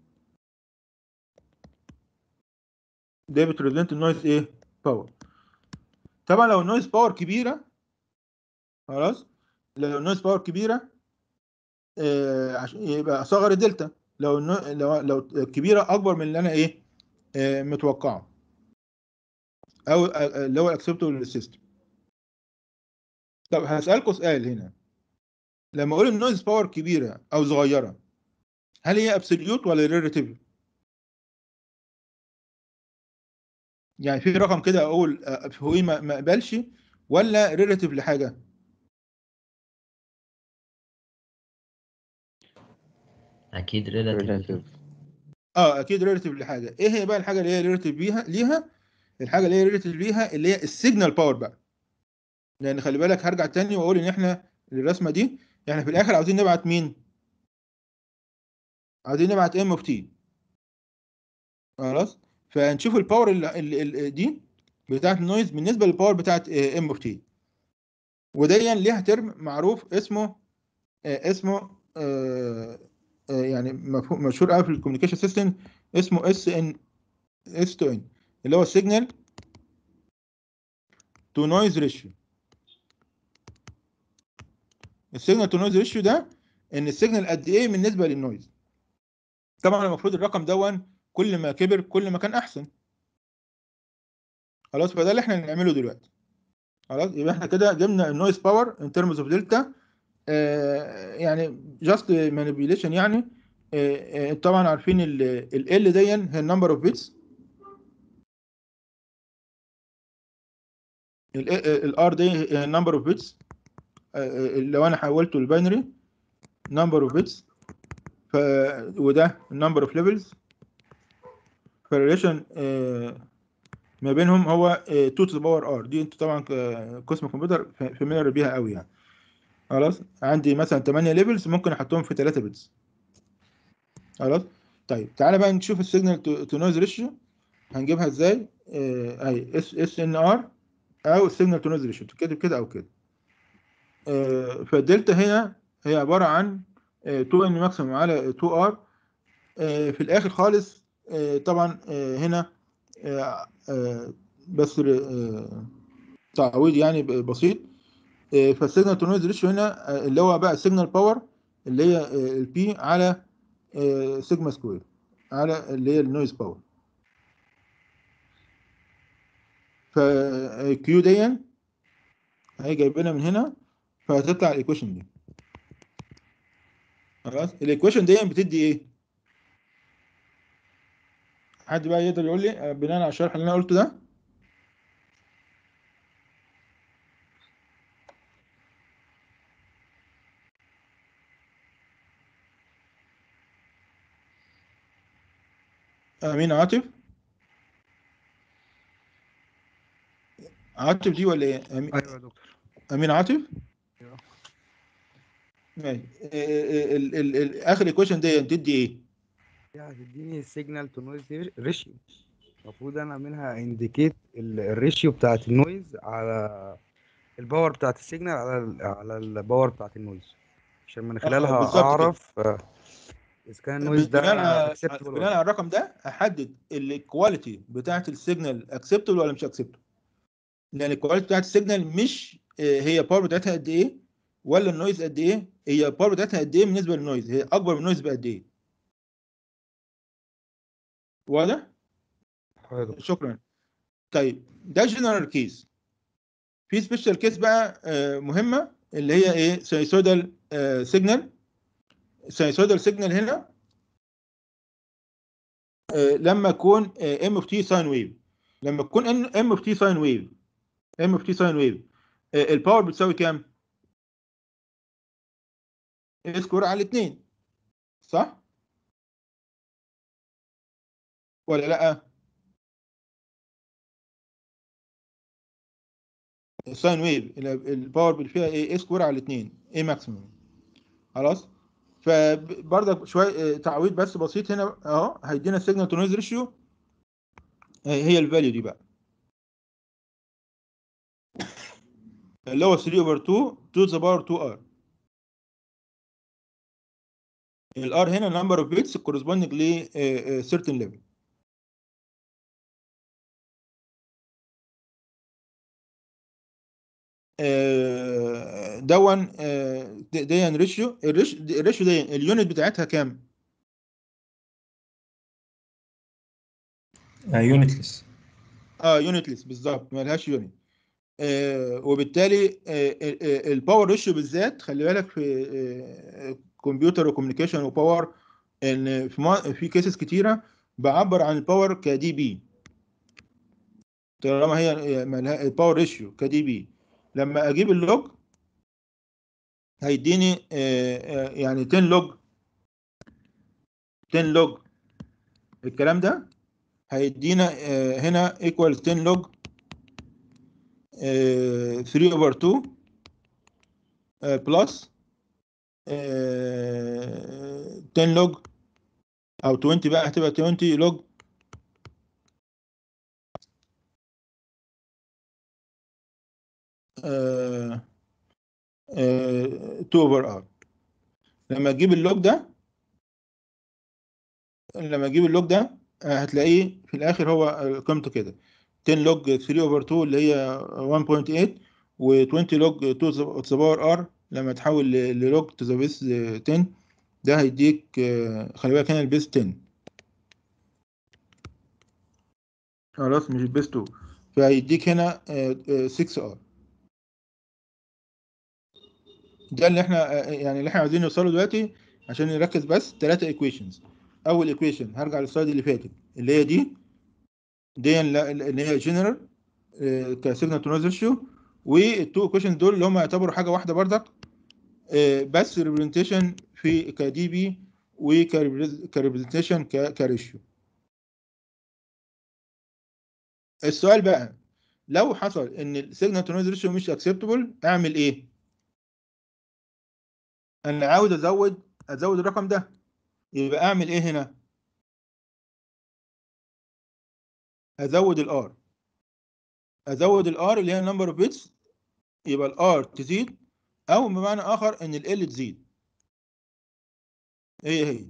ده بتريبريزنت النويز ايه؟ باور طبعا لو النويز باور كبيره خلاص لو النويز باور كبيره آه عشان يبقى اصغر الدلتا لو النو... لو لو كبيره اكبر من اللي انا ايه آه متوقعه او آه، اللي هو اكسبتبل للسيستم طب هسألكوا سؤال هنا لما اقول النويز باور كبيره او صغيره هل هي ابسوليوت ولا ريلاتيف يعني في رقم كده اقول آه، هو إيه ما ما اقبلش ولا ريلاتيف لحاجه اكيد ريلاتيف اه اكيد ريلاتيف لحاجه ايه هي بقى الحاجه اللي هي ريلاتيف بيها ليها الحاجه اللي هي ريلاتيف ليها اللي هي السيجنال باور بقى لان خلي بالك هرجع تاني واقول ان احنا الرسمه دي احنا في الاخر عاوزين نبعت مين عاوزين نبعت ام اوف تي خلاص فنشوف الباور اللي اللي دي بتاعت النويز بالنسبه للباور بتاعت ام اوف تي وديا ليها ترم معروف اسمه آه، اسمه آه، آه، يعني مفهوم مشهور قوي في الكوميونيكيشن سيستم اسمه اس ان اس تو ان اللي هو السيجنال تو نويز ريشيو السيجنال تو نويز ريشيو ده ان السيجنال قد ايه بالنسبه للنويز طبعا المفروض الرقم دون كل ما كبر كل ما كان احسن خلاص فده اللي احنا هنعمله دلوقتي خلاص يبقى احنا كده جبنا النويز باور ان ترمز اوف دلتا يعني جاست مانيبيوليشن يعني آه، آه، طبعا عارفين ال ال دي هي النمبر اوف بيتس الار دي هي النمبر اوف بيتس لو انا حولته لباينري نمبر اوف بيتس ف وده النمبر اوف ليفلز فالريليشن ما بينهم هو 2 تو ذا باور ار دي انتوا طبعا قسم كمبيوتر فاميليار بيها قوي يعني خلاص عندي مثلا 8 ليفلز ممكن احطهم في 3 بيتس خلاص طيب تعالى بقى نشوف السيجنال تو نويز ريشيو هنجيبها ازاي آه، اهي اس اس ان ار او السيجنال تو نويز ريشيو تتكتب كده او كده آه، فالدلتا هنا هي عباره عن 2 ان ماكسيموم على 2 ار في الاخر خالص آه، طبعا آه، هنا آه، آه، بس آه، تعويض يعني ب- بسيط آه، فالسيجنال تو نويز ريشيو هنا آه، اللي هو بقى السيجنال باور اللي هي البي على آه، سيجما سكوير على اللي هي النويز باور فالكيو دي هي جايبينها من هنا فهتطلع الايكويشن دي خلاص الايكويشن دي بتدي ايه حد بقى يقدر يقول لي آه، بناء على الشرح اللي انا قلته ده امين عاطف عاطف دي ولا ايه أمين, ايوه يا دكتور امين عاطف أيوة. ماشي آه، آه، ال- ال- ال- اخر ايكويشن دي تدي ايه دي هتديني السيجنال تو نويز ريشيو المفروض انا منها انديكيت الريشيو بتاعت النويز على الباور بتاعت السيجنال على ال على الباور بتاعت النويز عشان من خلالها بالظبط كده. اعرف آه، اذا كان النويز ده بناء على acceptable ولا بناء على الرقم ده احدد الكواليتي بتاعت السيجنال اكسبتبل ولا مش اكسبتبل لان الكواليتي بتاعت السيجنال مش آه، هي الباور بتاعتها قد ايه ولا النويز قد ايه هي الباور بتاعتها قد ايه بالنسبه للنويز هي اكبر من النويز بقد ايه واضح شكرا طيب ده جنرال كيس في سبيشال كيس بقى آه، مهمه اللي هي ايه ساينسويدال سيجنال ساينسويدال سيجنال هنا آه، لما يكون ام اوف تي ساين ويف لما تكون ام اوف تي ساين ويف ام اوف تي ساين ويف الباور بتساوي كام؟ اي سكوير على 2 صح؟ ولا لا؟ الساين ويف الباور اللي فيها ايه؟ اي سكوير على 2 اي ماكسيموم خلاص؟ فبرضك شويه آه، تعويض بس بسيط هنا اهو هيدينا السيجنال تو نويز ريشيو هي الفاليو دي بقى اللي هو 3 اوفر 2 to the power 2 ار الار هنا number of bits corresponding ل uh, uh, certain level آه، دون آه، د- دي ريشيو الريشيو دي اليونت بتاعتها كام؟ يونتلس اه يونتلس بالظبط ملهاش يونت آه وبالتالي آه الباور ريشيو بالذات خلي بالك في كمبيوتر وكوميونيكيشن وباور ان في ما في كيسز كتيره بعبر عن الباور كدي بي طالما هي مالها الباور ريشيو كدي بي لما اجيب اللوج هيديني آه، آه، يعني 10 لوج 10 لوج الكلام ده هيدينا آه، هنا ايكوال 10 لوج 3 اوفر 2 بلس 10 لوج او 20 بقى هتبقى 20 لوج آه، آه، 2 اوفر ار لما تجيب اللوج ده لما تجيب اللوج ده آه، هتلاقيه في الاخر هو آه، قيمته كده 10 لوج 3 اوفر 2 اللي هي 1.8 و20 لوج 2 تو ذا باور ار لما تحول ل- للوج تو ذا بيس 10 ده هيديك آه، خلي بالك هنا البيس 10 خلاص مش البيس 2 فهيديك هنا 6 ار ده اللي احنا آه، يعني اللي احنا عايزين نوصله دلوقتي عشان نركز بس ثلاثة ايكويشنز اول ايكويشن هرجع للسلايد اللي فاتت اللي هي دي دي اللي هي جنرال كسيجنال تو نويز ريشيو والتو ايكويشنز دول اللي هم يعتبروا حاجه واحده بردك آه، بس ريبريزنتيشن في كدي بي وكريبريزنتيشن كريشيو السؤال بقى لو حصل ان السيجنال تو نويز ريشيو مش اكسبتبل اعمل ايه؟ انا عاوز ازود ازود الرقم ده يبقى اعمل ايه هنا؟ ازود الار ازود الار اللي هي نمبر اوف بيتس يبقى الار تزيد او بمعنى اخر ان ال تزيد هي هي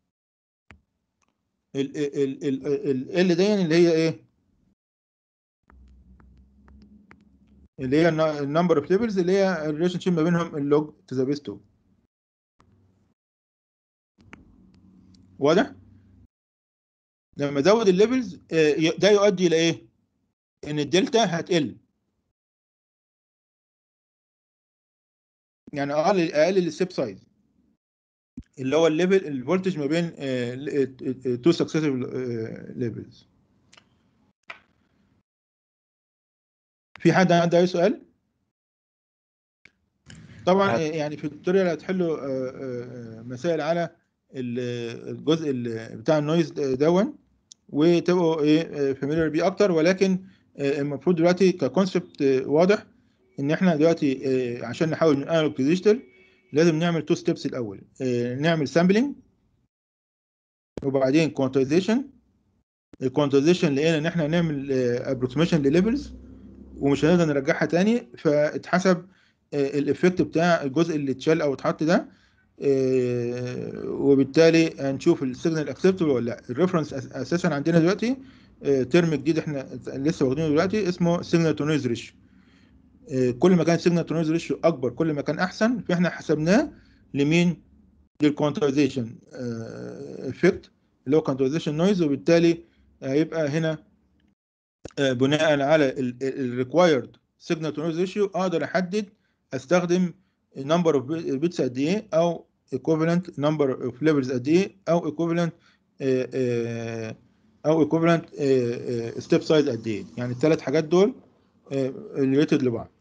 ال ال ال ال دي اللي هي ايه اللي هي النمبر اوف ليفلز اللي هي الريليشن شيب ما بينهم اللوج تو ذا بيس 2 واضح لما ازود الليفلز ده يؤدي الى ايه ان الدلتا هتقل يعني اقلل اقلل الستيب سايز اللي هو الليفل الفولتج ما بين تو سكسيسيف ليفلز في حد عنده اي سؤال طبعا آه، يعني في التوتوريال هتحلوا آه، آه، مسائل على ال- الجزء ال- بتاع النويز دون وتبقوا ايه فاميليار بيه اكتر ولكن آه، المفروض دلوقتي ككونسبت واضح ان احنا دلوقتي آه، عشان نحول من انالوج تو ديجيتال لازم نعمل تو ستيبس الاول آه، نعمل سامبلنج وبعدين كوانتايزيشن الكوانتايزيشن لقينا ان احنا نعمل ابروكسيميشن لليفلز ومش هنقدر نرجعها تاني فاتحسب الايفكت بتاع الجزء اللي اتشال او اتحط ده آه، وبالتالي هنشوف السيجنال اكسبتبل ولا لا الريفرنس اساسا عندنا دلوقتي آه، ترم جديد احنا لسه واخدينه دلوقتي اسمه سيجنال تو نويز ريشيو كل ما كان السيجنال تو نويز ريشيو اكبر كل ما كان احسن فاحنا حسبناه لمين للكوانتايزيشن افكت اللي هو كوانتايزيشن نويز وبالتالي هيبقى هنا آه، بناء على الريكوايرد سيجنال تو نويز ريشيو اقدر احدد استخدم نمبر اوف بيتس قد ايه او equivalent نمبر اوف ليفلز قد ايه او equivalent آه، آه، او equivalent ستيب سايز قد ايه يعني الثلاث حاجات دول ريليتد لبعض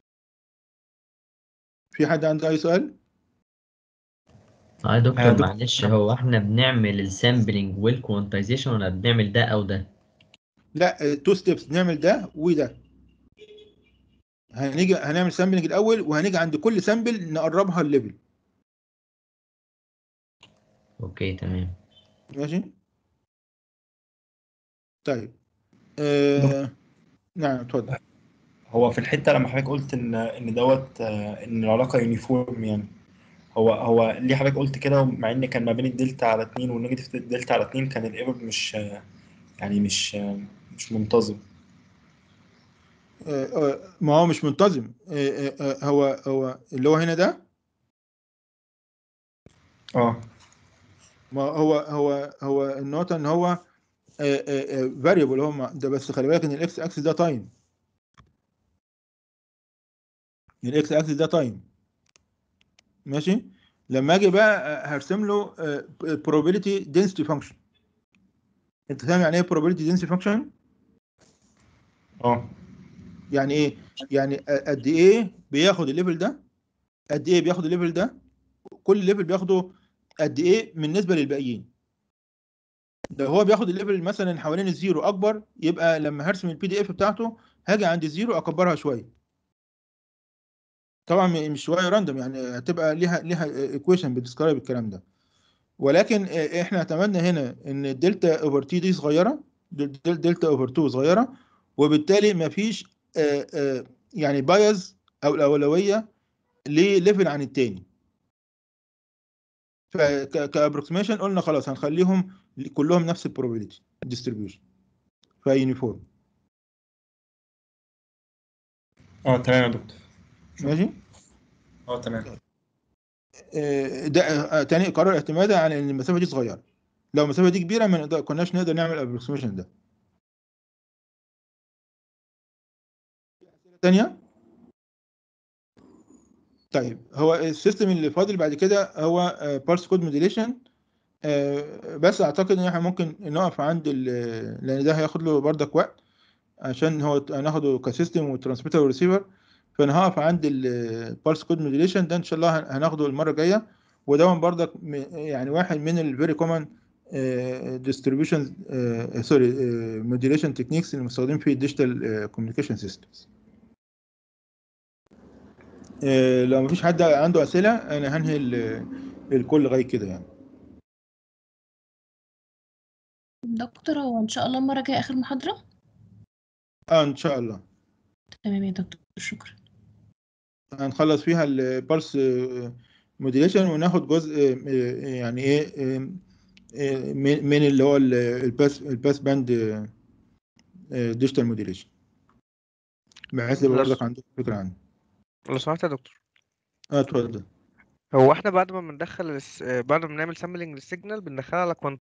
في حد عنده اي سؤال اه يا دكتور آه، دكتور. معلش هو احنا بنعمل السامبلنج والكوانتايزيشن ولا بنعمل ده او ده لا تو ستيبس نعمل ده وده هنيجي هنعمل سامبلنج الاول وهنيجي عند كل سامبل نقربها الليفل اوكي تمام ماشي طيب آه... نعم اتفضل هو في الحته لما حضرتك قلت ان ان دوت آه، ان العلاقه يونيفورم يعني هو هو ليه حضرتك قلت كده مع ان كان ما بين الدلتا على 2 والنيجاتيف دلتا على 2 كان الايرور مش آه، يعني مش آه، مش منتظم آه، آه، ما هو مش منتظم آه، آه، آه، هو هو اللي هو هنا ده اه ما هو هو هو النقطة ان هو فاريبل هو مع- ده بس خلي بالك ان الاكس اكسس ده تايم الاكس اكسس ده تايم ماشي لما اجي بقى هرسم له probability density function انت فاهم يعني ايه probability density function اه يعني ايه يعني قد ايه بياخد الليفل ده قد ايه بياخد الليفل ده كل ليفل بياخده قد ايه بالنسبه للباقيين لو هو بياخد الليفل مثلا حوالين الزيرو اكبر يبقى لما هرسم البي دي اف بتاعته هاجي عند الزيرو اكبرها شويه طبعا م- مش شويه راندوم يعني هتبقى ليها ليها ايكويشن بتسكرايب الكلام ده ولكن آه، احنا اعتمدنا هنا ان الدلتا اوفر تي دي صغيره دل- دل- دلتا اوفر 2 صغيره وبالتالي ما فيش يعني بايز او الاولويه لليفل عن التاني فكابروكسيميشن قلنا خلاص هنخليهم كلهم نفس البروبابيلتي ديستريبيوشن فيونيفورم اه تمام يا دكتور ماشي اه تمام آه، ده آه، تاني قرار اعتمادا على ان المسافه دي صغيره لو المسافه دي كبيره ما نقدر- كناش نقدر نعمل الابروكسيميشن ده تانية طيب هو السيستم اللي فاضل بعد كده هو بارس كود موديليشن بس اعتقد ان احنا ممكن نقف عند ال- لان ده هياخد له بردك وقت عشان هو هناخده كسيستم وترانسميتر وريسيفر فانا هقف عند البارس كود موديليشن ده ان شاء الله هن- هناخده المره الجايه وده بردك م- يعني واحد من الفيري كومن ديستريبيوشن سوري موديليشن تكنيكس اللي مستخدمين في الديجيتال كوميونيكيشن سيستمز لو مفيش حد عنده اسئله انا هنهي ال- الكل لغايه كده يعني دكتور هو ان شاء الله المره الجايه اخر محاضره اه ان شاء الله تمام يا دكتور شكرا هنخلص فيها البارس موديليشن وناخد جزء آه، يعني ايه آه، آه، من من اللي هو ال- الباس الباس باند ديجيتال موديليشن بحيث يبقى بلس. برضك عندك فكره عنه لو سمحت يا دكتور اه اتفضل هو احنا بعد ما بندخل الس- آه، بعد ما بنعمل سامبلنج للسيجنال بندخلها على